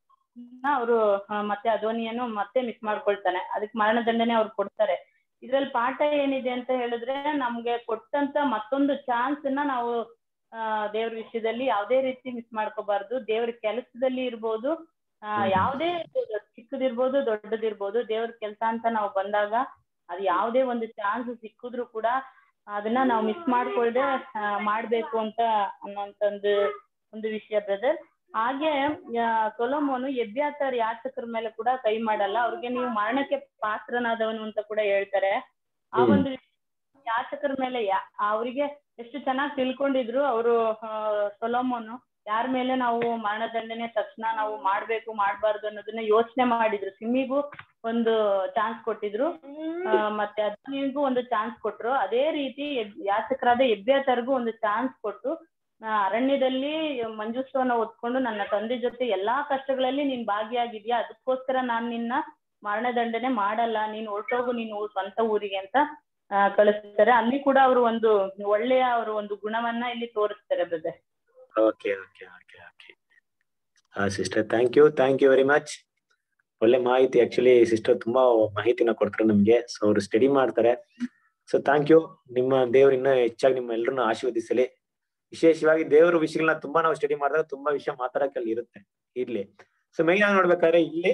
ಅವರು ಮತ್ತೆ ಅಧೋನಿಯನ್ನು ಮತ್ತೆ ಮಿಸ್ ಮಾಡ್ಕೊಳ್ತಾನೆ ಅದಕ್ಕೆ ಮರಣದಂಡನೆ ಅವ್ರು ಕೊಡ್ತಾರೆ ಇದ್ರಲ್ಲಿ ಪಾಠ ಏನಿದೆ ಅಂತ ಹೇಳಿದ್ರೆ ನಮ್ಗೆ ಕೊಟ್ಟಂತ ಮತ್ತೊಂದು ಚಾನ್ಸ್ ನ ನಾವು ಆ ದೇವ್ರ ವಿಷಯದಲ್ಲಿ ಯಾವುದೇ ರೀತಿ ಮಿಸ್ ಮಾಡ್ಕೋಬಾರ್ದು ದೇವ್ರ ಕೆಲಸದಲ್ಲಿ ಇರ್ಬೋದು ಆ ಯಾವುದೇ ಇರ್ಬೋದು ಅದ್ ಚಿಕ್ಕದಿರ್ಬೋದು ದೊಡ್ಡದಿರ್ಬೋದು ದೇವ್ರ ಕೆಲಸ ಅಂತ ನಾವು ಬಂದಾಗ ಅದು ಯಾವುದೇ ಒಂದು ಚಾನ್ಸ್ ಸಿಕ್ಕಿದ್ರು ಕೂಡ ಅದನ್ನ ನಾವು ಮಿಸ್ ಮಾಡ್ಕೊಳ್ದೆ ಆ, ಮಾಡ್ಬೇಕು ಅಂತ ಅನ್ನೋಂತ ಒಂದು ಒಂದು ವಿಷಯ ಬ್ರದರ್ ಹಾಗೆ ಆ, ಸೊಲೊಮೋನು ಎಬ್ಯಾತರ ಯಾಚಕರ ಮೇಲೆ ಕೂಡ ಕೈ ಮಾಡಲ್ಲ ಅವ್ರಿಗೆ ನೀವು ಮರಣಕ್ಕೆ ಪಾತ್ರನಾದವನು ಅಂತ ಕೂಡ ಹೇಳ್ತಾರೆ ಆ ಹ್ಮ್. ಒಂದು ಯಾಚಕರ ಮೇಲೆ ಯಾ- ಅವರಿಗೆ ಎಷ್ಟು ಚೆನ್ನಾಗಿ ತಿಳ್ಕೊಂಡಿದ್ರು ಅವರು ಸೊಲೋಮೋನು ಯಾರ ಮೇಲೆ ನಾವು ಮರಣದಂಡನೆ ತಕ್ಷಣ ನಾವು ಮಾಡ್ಬೇಕು ಮಾಡ್ಬಾರ್ದು ಅನ್ನೋದನ್ನ ಯೋಚನೆ ಮಾಡಿದ್ರು ಸಿಮ್ಮಿಗೂ ಒಂದು ಚಾನ್ಸ್ ಕೊಟ್ಟಿದ್ರು ಆ, ಮತ್ತೆ ಅದ್ನಿಗೂ ಒಂದು ಚಾನ್ಸ್ ಕೊಟ್ರು ಅದೇ ರೀತಿ ಎಬ್- ಯಾಚಕರಾದ ಎಬ್ಯಾತರ್ಗೂ ಒಂದು ಚಾನ್ಸ್ ಕೊಟ್ಟು ಆ, ಅರಣ್ಯದಲ್ಲಿ ಮಂಜುಷ್ವನ ಹೊತ್ಕೊಂಡು ನನ್ನ ತಂದೆ ಜೊತೆ ಎಲ್ಲಾ ಕಷ್ಟಗಳಲ್ಲಿ ನೀನ್ ಭಾಗಿಯಾಗಿದ್ಯಾ ಅದಕ್ಕೋಸ್ಕರ ನಾನ್ ನಿನ್ನ ಮರಣದಂಡನೆ ಮಾಡಲ್ಲ ನೀನ್ ಹೊರಟೋಗು ನೀನು ಊರ್- ಸ್ವಂತ ಊರಿಗೆ ಅಂತ ಆ, ಕಳಿಸ್ತಾರೆ ಅಲ್ಲಿ ಕೂಡ ಅವರು ಒಂದು ಒಳ್ಳೆಯ ಅವರು ಒಂದು ಗುಣವನ್ನ ಇಲ್ಲಿ ತೋರಿಸ್ತಾರೆ brother okay okay okay okay sister thank you thank you very much ಒಳ್ಳೆ ಮಾಹಿತಿ ಆಕ್ಚುಲಿ ಸಿಸ್ಟರ್ ತುಂಬಾ ಮಾಹಿತಿನ ಕೊಡ್ತಾರೆ ನಮ್ಗೆ ಸೊ ಅವ್ರು ಸ್ಟಡಿ ಮಾಡ್ತಾರೆ ಸೊ ಥ್ಯಾಂಕ್ ಯು ನಿಮ್ಮ ದೇವ್ರು ಇನ್ನೂ ಹೆಚ್ಚಾಗಿ ನಿಮ್ಮ ಎಲ್ಲರನ್ನ ಆಶೀರ್ವದಿಸಲಿ ವಿಶೇಷವಾಗಿ ದೇವ್ರ ವಿಷಯಗಳನ್ನ ತುಂಬಾ ನಾವು ಸ್ಟಡಿ ಮಾಡಿದಾಗ ತುಂಬಾ ವಿಷಯ ಮಾತಾಡಕ್ಕೆ ಅಲ್ಲಿ ಇರುತ್ತೆ ಇರ್ಲಿ ಸೊ ಮೈನ್ ಆಗಿ ನೋಡ್ಬೇಕಾದ್ರೆ ಇಲ್ಲಿ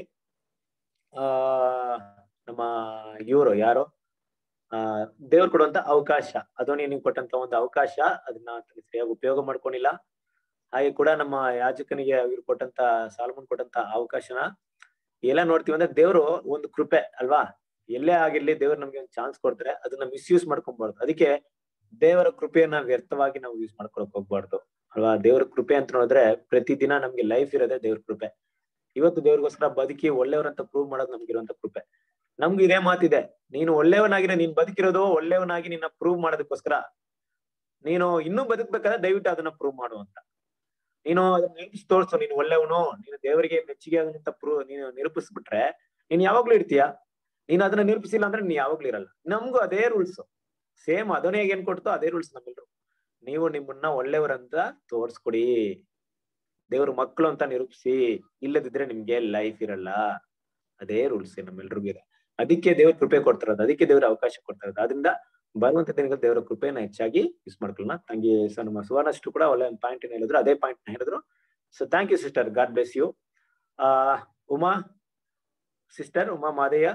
ಆ ನಮ್ಮ ಇವರು ಯಾರು ಆ ದೇವ್ರು ಕೊಡುವಂತ ಅವಕಾಶ ಅದನ್ನ ನಿಮ್ಗೆ ಕೊಟ್ಟಂತ ಒಂದು ಅವಕಾಶ ಅದನ್ನ ಸರಿಯಾಗಿ ಉಪಯೋಗ ಮಾಡ್ಕೊಂಡಿಲ್ಲ ಹಾಗೆ ಕೂಡ ನಮ್ಮ ಯಾಜಕನಿಗೆ ಇವ್ರು ಕೊಟ್ಟಂತ ಸಾಲ್ಮನ್ ಕೊಟ್ಟಂತ ಅವಕಾಶನ ಎಲ್ಲ ನೋಡ್ತೀವಿ ಅಂದ್ರೆ ದೇವ್ರು ಒಂದು ಕೃಪೆ ಅಲ್ವಾ ಎಲ್ಲೇ ಆಗಿರ್ಲಿ ದೇವ್ರು ನಮ್ಗೆ ಒಂದು ಚಾನ್ಸ್ ಕೊಡ್ತಾರೆ ಅದನ್ನ ಮಿಸ್ಯೂಸ್ ಮಾಡ್ಕೊಬಾರ್ದು ಅದಕ್ಕೆ ದೇವರ ಕೃಪೆಯನ್ನ ವ್ಯರ್ಥವಾಗಿ ನಾವು ಯೂಸ್ ಮಾಡ್ಕೊಳಕ್ ಹೋಗ್ಬಾರ್ದು ಅಲ್ವಾ ದೇವರ ಕೃಪೆ ಅಂತ ನೋಡಿದ್ರೆ ಪ್ರತಿದಿನ ನಮ್ಗೆ ಲೈಫ್ ಇರೋದೇ ದೇವ್ರ ಕೃಪೆ ಇವತ್ತು ದೇವ್ರಿಗೋಸ್ಕರ ಬದುಕಿ ಒಳ್ಳೆಯವ್ರಂತ ಪ್ರೂವ್ ಮಾಡೋದು ನಮ್ಗಿರುವಂತ ಕೃಪೆ ನಮ್ಗೆ ಇದೇ ಮಾತಿದೆ ನೀನು ಒಳ್ಳೆಯವನಾಗಿರೋ ನೀನ್ ಬದುಕಿರೋದು ಒಳ್ಳೆಯವನಾಗಿ ನಿನ್ನ ಪ್ರೂವ್ ಮಾಡೋದಕ್ಕೋಸ್ಕರ ನೀನು ಇನ್ನೂ ಬದುಕ್ಬೇಕಾದ್ರೆ ದಯವಿಟ್ಟು ಅದನ್ನ ಪ್ರೂವ್ ಮಾಡು ಅಂತ ನೀನು ಅದನ್ನ ನಿರೂಪಿಸಿ ತೋರ್ಸು ನೀನು ಒಳ್ಳೆಯವನು ನೀನು ದೇವರಿಗೆ ಮೆಚ್ಚುಗೆ ಆಗುವಂತ ಪ್ರೂವ್ ನೀನು ನಿರೂಪಿಸ್ಬಿಟ್ರೆ ನೀನ್ ಯಾವಾಗ್ಲೂ ಇರ್ತೀಯ ನೀನ್ ಅದನ್ನ ನಿರೂಪಿಸಿಲ್ಲ ಅಂದ್ರೆ ನೀನ್ ಯಾವಾಗ್ಲೂ ಇರಲ್ಲ ನಮ್ಗೂ ಅದೇ ರೂಲ್ಸ್ ಸೇಮ್ ಅದನ್ನೇ ಏನ್ ಕೊಡ್ತೋ ಅದೇ ರೂಲ್ಸ್ ನಮ್ಮೆಲ್ರು ನೀವು ನಿಮ್ಮನ್ನ ಒಳ್ಳೆಯವರಂತ ತೋರ್ಸ್ಕೊಡಿ ದೇವ್ರ ಮಕ್ಕಳು ಅಂತ ನಿರೂಪಿಸಿ ಇಲ್ಲದಿದ್ರೆ ನಿಮ್ಗೆ ಲೈಫ್ ಇರಲ್ಲ ಅದೇ ರೂಲ್ಸ್ ನಮ್ಮೆಲ್ರಿಗೂ ಇದೆ ಅದಕ್ಕೆ ದೇವ್ರ ಕೃಪೆ ಕೊಡ್ತಾರದು ಅದಕ್ಕೆ ದೇವ್ರ ಅವಕಾಶ ಕೊಡ್ತಾರದು ಅದರಿಂದ ಬರುವಂತ ದಿನಗಳು ದೇವರ ಕೃಪೆನ ಹೆಚ್ಚಾಗಿ ಯೂಸ್ ಮಾಡ್ಕೊಳ್ಳೋಣ ತಂಗಿ ಸ ನಮ್ಮ ಸುವರ್ಣಷ್ಟು ಕೂಡ ಒಳ್ಳೆ ಒಂದು ಪಾಯಿಂಟ್ ಹೇಳಿದ್ರು ಅದೇ ಪಾಯಿಂಟ್ ಹೇಳಿದ್ರು so thank you sister God bless you ಆ Uma sister Uma Madaiah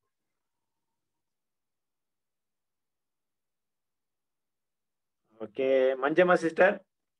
okay Manjamma sister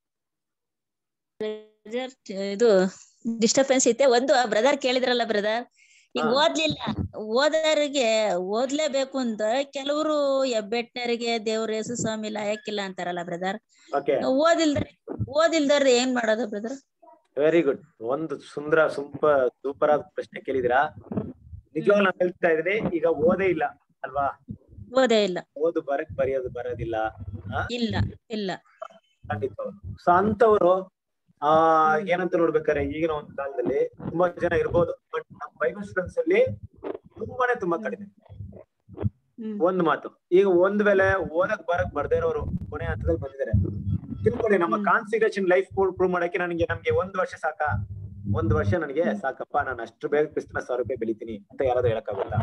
ಇದು ಡಿಸ್ಟರ್ಬೆನ್ಸ್ ಐತೆ ಒಂದು ಬ್ರದರ್ ಕೇಳಿದ್ರಲ್ಲ ಬ್ರದರ್ ಈಗ ಹಾ. ಓದ್ಲಿಲ್ಲ ಓದೋರಿಗೆ ಓದ್ಲೇಬೇಕು ಅಂತ ಕೆಲವರು ಹೆಬ್ಬೆಟ್ಟರಿಗೆ ದೇವ್ರ ಯೇಸು ಸ್ವಾಮಿ ಲಾಯಕ್ಕಿಲ್ಲ ಅಂತಾರಲ್ಲ ಬ್ರದರ್ ಓಕೆ ಓದಿಲ್ದ ಓದಿಲ್ದವ್ರ ಏನ್ ಮಾಡೋದು ಬ್ರದರ್ ವೆರಿ ಗುಡ್ ಒಂದು ಸುಂದರ ಸುಂಪ ಸೂಪರ್ ಆದ ಪ್ರಶ್ನೆ ಕೇಳಿದಿರಾ ನಿಜವಾಗ್ಲೂ ನಾನು ಹೇಳ್ತಾ ಇದ್ದೀನಿ ಈಗ ಓದೇ ಇಲ್ಲ ಅಲ್ವಾ ಓದೇ ಇಲ್ಲ ಓದು ಬರಕ್ ಬರೆಯೋದು ಬರೋದಿಲ್ಲ ಆ? ಇಲ್ಲ ಇಲ್ಲ ಖಂಡಿತವಾಗ್ಲು ಸೊ ಅಂತವ್ರು ಆ ಏನಂತ ನೋಡ್ಬೇಕಾರೆ ಈಗಿನ ಒಂದು ಕಾಲದಲ್ಲಿ ತುಂಬಾ ಜನ ಇರ್ಬೋದು ಬಟ್ ನಮ್ಮ ಬೈಬಲ್ ಸ್ಟೂಡೆಂಟ್ಸ್ ಅಲ್ಲಿ ತುಂಬಾನೇ ತುಂಬಾ ಕಡಿಮೆ ಒಂದ್ ಮಾತು ಈಗ ಒಂದ್ ವೇಳೆ ಓದಕ್ ಬರಕ್ ಬರ್ದೇ ಇರೋರು ಕೊನೆ ಹಂತದಲ್ಲಿ ಬಂದಿದ್ದಾರೆ ತಿಳ್ಕೊಳ್ಳಿ ನಮ್ಮ ಕಾನ್ಸಿಗ್ರೇಷನ್ ಲೈಫ್ ಪ್ರೂವ್ ಮಾಡಕ್ಕೆ ನನಗೆ ನಮ್ಗೆ ಒಂದ್ ವರ್ಷ ಸಾಕಾ ಒಂದ್ ವರ್ಷ ನನಗೆ ಸಾಕಪ್ಪ ನಾನು ಅಷ್ಟು ಬೇಗ ಕ್ರಿಸ್ತನ ಸಾವಿರ ರೂಪಾಯಿ ಬೆಳಿತೀನಿ ಅಂತ ಯಾರಾದ್ರೂ ಹೇಳಕ್ಕಾಗುತ್ತಾ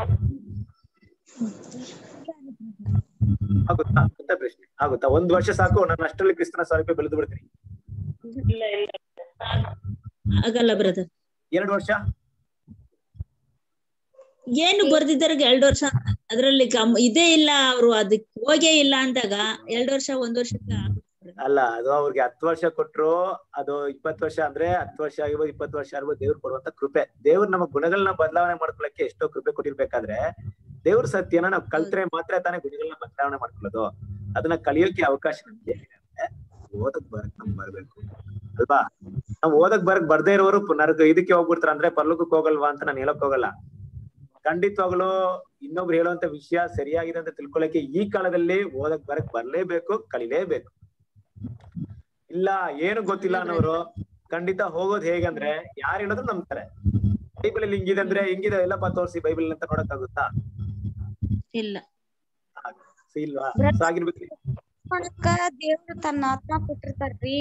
ಆಗುತ್ತಾ ಅಂತ ಪ್ರಶ್ನೆ ಆಗುತ್ತಾ ಒಂದ್ ವರ್ಷ ಸಾಕು ನಾನು ಅಷ್ಟರಲ್ಲಿ ಕ್ರಿಸ್ತನ ಸಾವಿರ ರೂಪಾಯಿ ಬೆಳೆದು ಬಿಡ್ತೀನಿ ಇಲ್ಲ ಇಲ್ಲ ಆಗಲ್ಲ ಬ್ರದರ್ ಎರಡು ವರ್ಷ ಏನು ಬರ್ದಿದ್ದವ್ರಿಗೆ ಎರಡ್ ವರ್ಷ ಅದ್ರಲ್ಲಿ ಗಮ್ ಇದೇ ಇಲ್ಲ ಅವ್ರು ಅದಕ್ ಹೋಗೇ ಇಲ್ಲ ಅಂದಾಗ ಎರಡ್ ವರ್ಷ ಒಂದ್ ವರ್ಷಕ್ಕೆ ಅಲ್ಲ ಅದು ಅವ್ರಿಗೆ ಹತ್ತು ವರ್ಷ ಕೊಟ್ರು ಅದು ಇಪ್ಪತ್ತು ವರ್ಷ ಅಂದ್ರೆ ಹತ್ತು ವರ್ಷ ಆಗಿರ್ಬೋದು ಇಪ್ಪತ್ತು ವರ್ಷ ಆಗಿರ್ಬೋದು ದೇವ್ರು ಕೊಡುವಂತ ಕೃಪೆ ದೇವ್ರು ನಮ್ಮ ಗುಣಗಳನ್ನ ಬದಲಾವಣೆ ಮಾಡ್ಕೊಳಕ್ಕೆ ಎಷ್ಟೋ ಕೃಪೆ ಕೊಟ್ಟಿರ್ಬೇಕಾದ್ರೆ ದೇವ್ರ ಸತ್ಯನ ನಾವು ಕಲ್ತ್ರೆ ಮಾತ್ರ ತಾನೇ ಗುಣಗಳನ್ನ ಬದಲಾವಣೆ ಮಾಡ್ಕೊಳ್ಳೋದು ಅದನ್ನ ಕಲಿಯೋಕೆ ಅವಕಾಶ ನಮ್ಗೆ ಏನಿದೆ ಅಂದ್ರೆ ಓದಕ್ ಬರಕ್ ನಮ್ಗೆ ಬರ್ಬೇಕು ಅಲ್ವಾ ನಾವ್ ಓದಕ್ ಬರಕ್ ಬರ್ದೇ ಇರೋರು ನರಕ ಇದಕ್ಕೆ ಹೋಗ್ಬಿಡ್ತಾರ ಅಂದ್ರೆ ಪರ್ಲೋಕಕ್ಕೆ ಹೋಗಲ್ವಾ ಅಂತ ನಾನು ಹೇಳಕ್ ಹೋಗಲ್ಲ ಖಂಡಿತವಾಗ್ಲು ಇನ್ನೊಬ್ರು ಹೇಳುವಂತ ವಿಷಯ ಸರಿಯಾಗಿದೆ ಅಂತ ತಿಳ್ಕೊಳಕ್ಕೆ ಈ ಕಾಲದಲ್ಲಿ ಓದಕ್ ಬರಕ್ ಬರ್ಲೇಬೇಕು ಕಲಿಲೇಬೇಕು ಇಲ್ಲ ಏನು ಗೊತ್ತಿಲ್ಲ ಅನ್ನೋರು ಖಂಡಿತ ಹೋಗೋದ್ ಹೇಗಂದ್ರೆ ಯಾರು ಹೇಳಿದ್ರು ನಂಬ್ತಾರೆ ಬೈಬಲ್ ಅಲ್ಲಿ ಹಿಂಗಿದೆ ಅಂದ್ರೆ ಹಿಂಗಿದೆ ಎಲ್ಲಪ್ಪ ತೋರಿಸಿ ಬೈಬಲ್ ಅಂತ ನೋಡಕ್ ಆಗುತ್ತಾ ಇಲ್ಲ So ಇಲ್ವಾ So ಆಗಿರ್ಬೇಕು ಮಾಡಕ್ಕ ದೇವ್ರು ತನ್ನ ಆತ್ಮ ಕೊಟ್ಟಿರ್ತಾರ್ರಿ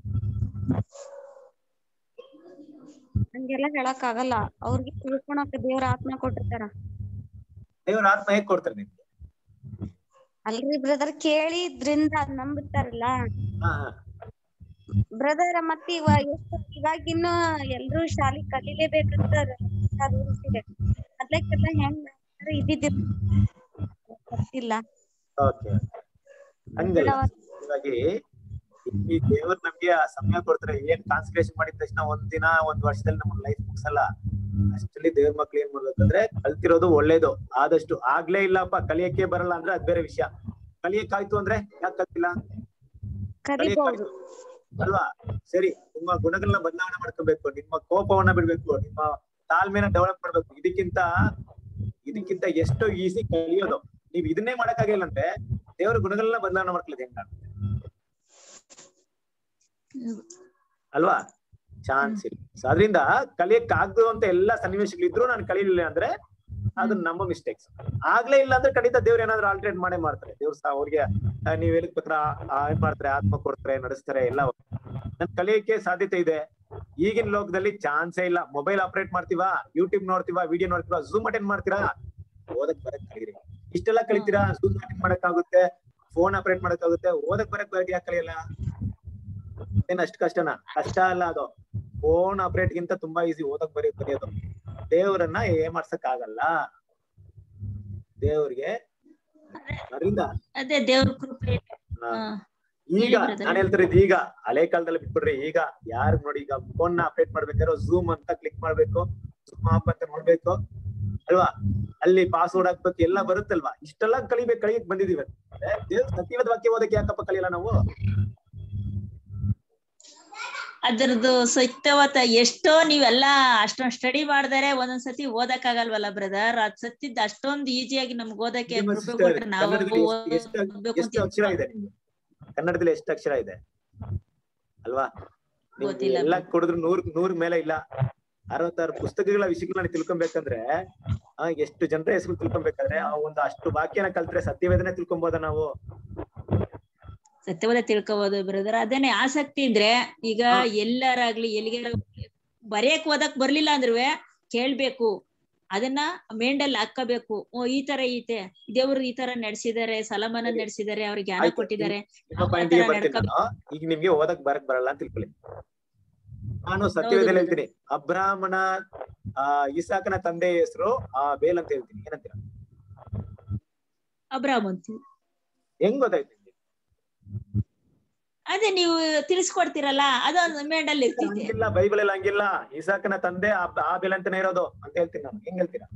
ಹಂಗೆಲ್ಲ ಹೇಳಕ್ ಆಗಲ್ಲ ಅವ್ರಿಗೆ ತಿಳ್ಕೊಳಕ್ ದೇವ್ರ ಆತ್ಮ ಕೊಟ್ಟಿರ್ತಾರ ದೇವ್ರ ಆತ್ಮ ಹೇಗ್ ಕೊಡ್ತಾರೆ ನಿಮ್ಗೆ ಅಲ್ರಿ ಬ್ರದರ್ ಕೇಳಿದ್ರಿಂದ ನಂಬುತ್ತಾರಲ್ಲ ಹಾ ಹಾ ಬ್ರದರ್ ಮತ್ ಇವ ಎಷ್ಟು ಇವಾಗಿನ್ನು ಎಲ್ರೂ ಶಾಲಿ ಕಲಿಲೇಬೇಕಂತ ರೂಲ್ಸ್ ಇದೆ ಮೊದ್ಲಕ್ಕೆಲ್ಲ ಹೆಂಗ್ ಮಾಡ್ತಾರೋ ಇದ್ದಿದ್ದಿಲ್ಲ ಗೊತ್ತಿಲ್ಲ ಓಕೆ ಹಂಗಲ್ಲ ಹೀಗಾಗಿ ಈ ದೇವ್ರು ನಮ್ಗೆ ಆ ಸಮಯ ಕೊಡ್ತಾರೆ ಏನ್ ಕಾನ್ಸಂಟ್ರೇಷನ್ ಮಾಡಿದ ತಕ್ಷಣ ಒಂದ್ ದಿನ ಒಂದ್ ವರ್ಷದಲ್ಲಿ ನಮ್ಮ ಲೈಫ್ ಮುಗ್ಸಲ್ಲ ಅಷ್ಟರಲ್ಲಿ ದೇವ್ರ ಮಕ್ಳು ಏನ್ ಮಾಡ್ಬೇಕಂದ್ರೆ ಕಲ್ತಿರೋದು ಒಳ್ಳೇದು ಆದಷ್ಟು ಆಗ್ಲೇ ಇಲ್ಲಪ್ಪ ಕಲಿಯಕ್ಕೆ ಬರಲ್ಲ ಅಂದ್ರೆ ಅದ್ ಬೇರೆ ವಿಷಯ ಕಲಿಯಕ್ಕಾಯ್ತು ಅಂದ್ರೆ ಯಾಕೆ ಕಲ್ತಿಲ್ಲ ಕಲಿಯಕ್ಕಾಯ್ತು ಅಲ್ವಾ ಸರಿ ನಿಮ್ಮ ಗುಣಗಳನ್ನ ಬದಲಾವಣೆ ಮಾಡ್ಕೋಬೇಕು ನಿಮ್ಮ ಕೋಪವನ್ನ ಬಿಡ್ಬೇಕು ನಿಮ್ಮ ತಾಳ್ಮೆನ ಡೆವಲಪ್ ಮಾಡ್ಬೇಕು ಇದಕ್ಕಿಂತ ಇದಕ್ಕಿಂತ ಎಷ್ಟೋ ಈಸಿ ಕಲಿಯೋದು ನೀವ್ ಇದನ್ನೇ ಮಾಡಕ್ಕಾಗಿಲ್ಲ ಅಂದ್ರೆ ದೇವರ ಗುಣಗಳನ್ನ ಬದಲಾವಣೆ ಮಾಡ್ಕೊಳ್ಳೋದು ಹೆಂಗ ಅಲ್ವಾ ಚಾನ್ಸ್ ಇಲ್ಲ ಸೊ ಅದರಿಂದ ಕಲಿಯಕ್ ಆಗ್ದು ಅಂತ ಎಲ್ಲಾ ಸನ್ನಿವೇಶಗಳಿದ್ರು ನಾನು ಕಲೀಲಿಲ್ಲ ಅಂದ್ರೆ ಅದು ನಮ್ಮ ಮಿಸ್ಟೇಕ್ಸ್ ಆಗ್ಲೇ ಇಲ್ಲ ಅಂದ್ರೆ ಖಂಡಿತ ದೇವ್ರ ಏನಾದ್ರು ಆಲ್ಟ್ರೇಟ್ ಮಾಡೇ ಮಾಡ್ತಾರೆ ದೇವ್ರ ಸಹ ಅವ್ರಿಗೆ ಆ, ನೀವ್ ಹೇಳಿದ ಪ್ರಕಾರ ಆ, ಏನ್ ಮಾಡ್ತಾರೆ ಆತ್ಮ ಕೊಡ್ತಾರೆ ನಡೆಸ್ತಾರೆ ಎಲ್ಲ ನನ್ ಕಲಿಯಕ್ಕೆ ಸಾಧ್ಯತೆ ಇದೆ ಈಗಿನ ಲೋಕದಲ್ಲಿ ಚಾನ್ಸೇ ಇಲ್ಲ ಮೊಬೈಲ್ ಆಪರೇಟ್ ಮಾಡ್ತೀವಾ ಯೂಟ್ಯೂಬ್ ನೋಡ್ತೀವಾ ವಿಡಿಯೋ ನೋಡ್ತೀವಾ ಝೂಮ್ ಅಟೆಂಡ್ ಮಾಡ್ತೀರಾ ಓದಕ್ ಬರಕ್ ಕಲೀರಿ ಇಷ್ಟೆಲ್ಲ ಕಲಿತೀರಾ ಝೂಮ್ ಅಟೆಂಡ್ ಮಾಡಕ್ ಆಗುತ್ತೆ ಫೋನ್ ಆಪರೇಟ್ ಮಾಡಕ್ ಆಗುತ್ತೆ ಓದಕ್ ಬರಕ್ ಬರಕ್ ಯಾಕೆ ಕಲಿಯಲ್ಲ ಏನ್ ಅಷ್ಟ್ ಕಷ್ಟನಾ ಕಷ್ಟ ಅಲ್ಲ ಅದು ಫೋನ್ ಆಪರೇಟ್ ಗಿಂತ ತುಂಬಾ ಈಸಿ ಓದಕ್ ಬರೀ ಕಲಿಯೋದು ದೇವ್ರನ್ನ ಏಮಾರ್ಸಕ್ ಆಗಲ್ಲ ದೇವ್ರಿಗೆ ಅದರಿಂದ ಅದೇ ದೇವ್ರ ಕೃಪೆ ಆ, ಹಾ. ಈಗ ಹೇಳಿ brother. ನಾನು ಹೇಳ್ತಿರೋದು ಈಗ ಹಳೆ ಕಾಲದಲ್ಲಿ ಬಿಟ್ಬಿಡ್ರಿ ಈಗ ಯಾರು ನೋಡಿ ಈಗ ಫೋನ್ ನ ಅಪ್ಡೇಟ್ ಮಾಡ್ಬೇಕಾದ್ರೆ ಝೂಮ್ ಅಂತ ಕ್ಲಿಕ್ ಮಾಡ್ಬೇಕು ಝೂಮ್ ಆಪ್ ಅಂತ ನೋಡ್ಬೇಕು ಅಲ್ವಾ ಅಲ್ಲಿ ಪಾಸ್ವರ್ಡ್ ಹಾಕ್ಬೇಕು ಎಲ್ಲ ಬರುತ್ತಲ್ವಾ ಇಷ್ಟೆಲ್ಲ ಕಲಿಬೇಕು ಕಲಿಯಕ್ ಬಂದಿದೀವಿ ಅಂದ್ರೆ ದೇವ್ರ ಸತ್ಯವಾದ ವಾಕ್ಯ ಓದಕ್ಕೆ ಯಾಕಪ್ಪ ಕಲಿಯಲ್ಲ ನಾವು ಅದ್ರದ್ದು ಸತ್ಯವತ ಎಷ್ಟೋ ನೀವೆಲ್ಲ ಅಷ್ಟೊಂದ್ ಸ್ಟಡಿ ಮಾಡಿದರೆ ಒಂದೊಂದ್ಸತಿ ಓದಕ್ ಆಗಲ್ವಲ್ಲ ಬ್ರದರ್ ಅದ್ ಸತ್ತಿದ್ ಅಷ್ಟೊಂದ್ ಈಸಿಯಾಗಿ ನಮ್ಗೆ ಓದಕ್ಕೆ ನಿಮ್ಮ ಕೃಪೆ sister, ಕೊಟ್ರೆ ನಾವು ಕನ್ನಡದಲ್ಲಿ ಎಷ್ಟು- ಎಷ್ಟು ಓದ್ಬೇಕು ಅಂತ ಎಷ್ಟು ಅಕ್ಷರ ಇದೆ ನಿಮ್ಗೆ ಕನ್ನಡದಲ್ಲಿ ಎಷ್ಟು ಅಕ್ಷರ ಇದೆ ಅಲ್ವಾ ನೀವು ಗೊತ್ತಿಲ್ಲ ಎಲ್ಲ ಕೊಡಿದ್ರು ನೂರ್ ನೂರ್ ಮೇಲೆ ಇಲ್ಲ ಅರವತ್ತಾರು ಪುಸ್ತಕಗಳ ವಿಷಯಗಳನ್ನ ತಿಳ್ಕೊಬೇಕಂದ್ರೆ ಆ ಎಷ್ಟು ಜನರ ಹೆಸರು ತಿಳ್ಕೊಬೇಕಾದ್ರೆ ಆ ಒಂದು ಅಷ್ಟು ವಾಕ್ಯನ ಕಲ್ತ್ರೆ ಸತ್ಯವೇದನೆ ತಿಳ್ಕೊಬೋದ ನಾವು ಸತ್ಯವಾದ ತಿಳ್ಕೊಬೋದು ಬ್ರದರ್ ಅದೇನೆ ಆಸಕ್ತಿ ಅಂದ್ರೆ ಈಗ ಹಾ. ಎಲ್ಲರಾಗ್ಲಿ ಎಲ್ಲಿಗಾರ ಬರೆಯಕ್ ಓದಕ್ ಬರ್ಲಿಲ್ಲ ಅಂದ್ರೂ ಕೇಳ್ಬೇಕು ಅದನ್ನ ಮೇಂಡಲ್ ಹಾಕಬೇಕು ಓ ಈ ತರ ಐತೆ ದೇವ್ರು ಈ ತರ ನಡೆಸಿದ್ದಾರೆ ಸಲಮನ ಸರಿ. ನಡೆಸಿದ್ದಾರೆ ಅವ್ರಿಗೆ ಜ್ಞಾನ ಆಯ್ತು. ಕೊಟ್ಟಿದ್ದಾರೆ ನಿಮ್ಮ ನಾವು ಆ ಪಾಯಿಂಟ್ಗೆ ತರ ಬರ್ತೀನಿ ನಡ್ಕೊ ನಾನು ಈಗ ನಿಮ್ಗೆ ಓದಕ್ ಬರಕ್ ಬರಲ್ಲ ಅಂತ ತಿಳ್ಕೊಳ್ಳಿ ನಾನು ಸತ್ಯವೇದಲ್ಲಿ ಹೌದು. ಹೇಳ್ತೀನಿ ಅಬ್ರಾಹ್ಮಣ ಆ ಇಸಾಕನ ತಂದೆ ಹೆಸರು ಆ ಬೇಲ್ ಅಂತ ಹೇಳ್ತೀನಿ ಏನಂತೀರಾ ಅಬ್ರಾಮ್ ಅಂತ ಹೆಂಗ್ ಗೊತ್ತಾಯ್ತು ನಿಮ್ಗೆ? ಅದೇ ನೀವು ತಿಳಿಸ್ಕೊಡ್ತೀರಲ್ಲ ಅದೊಂದು ಮೇಂಡಲ್ ಇರ್ತೈತೆ ಹಂಗಿಲ್ಲ ಬೈಬಲ್ ಅಲ್ಲಿ ಹಂಗಿಲ್ಲ ಇಸಾಕನ ತಂದೆ ಆ ಆ ಬೇಲ್ ಅಂತಾನೆ ಇರೋದು ಅಂತ ಹೇಳ್ತೀನಿ ನಾನು ಹೆಂಗ್ ಹೇಳ್ತೀರಾ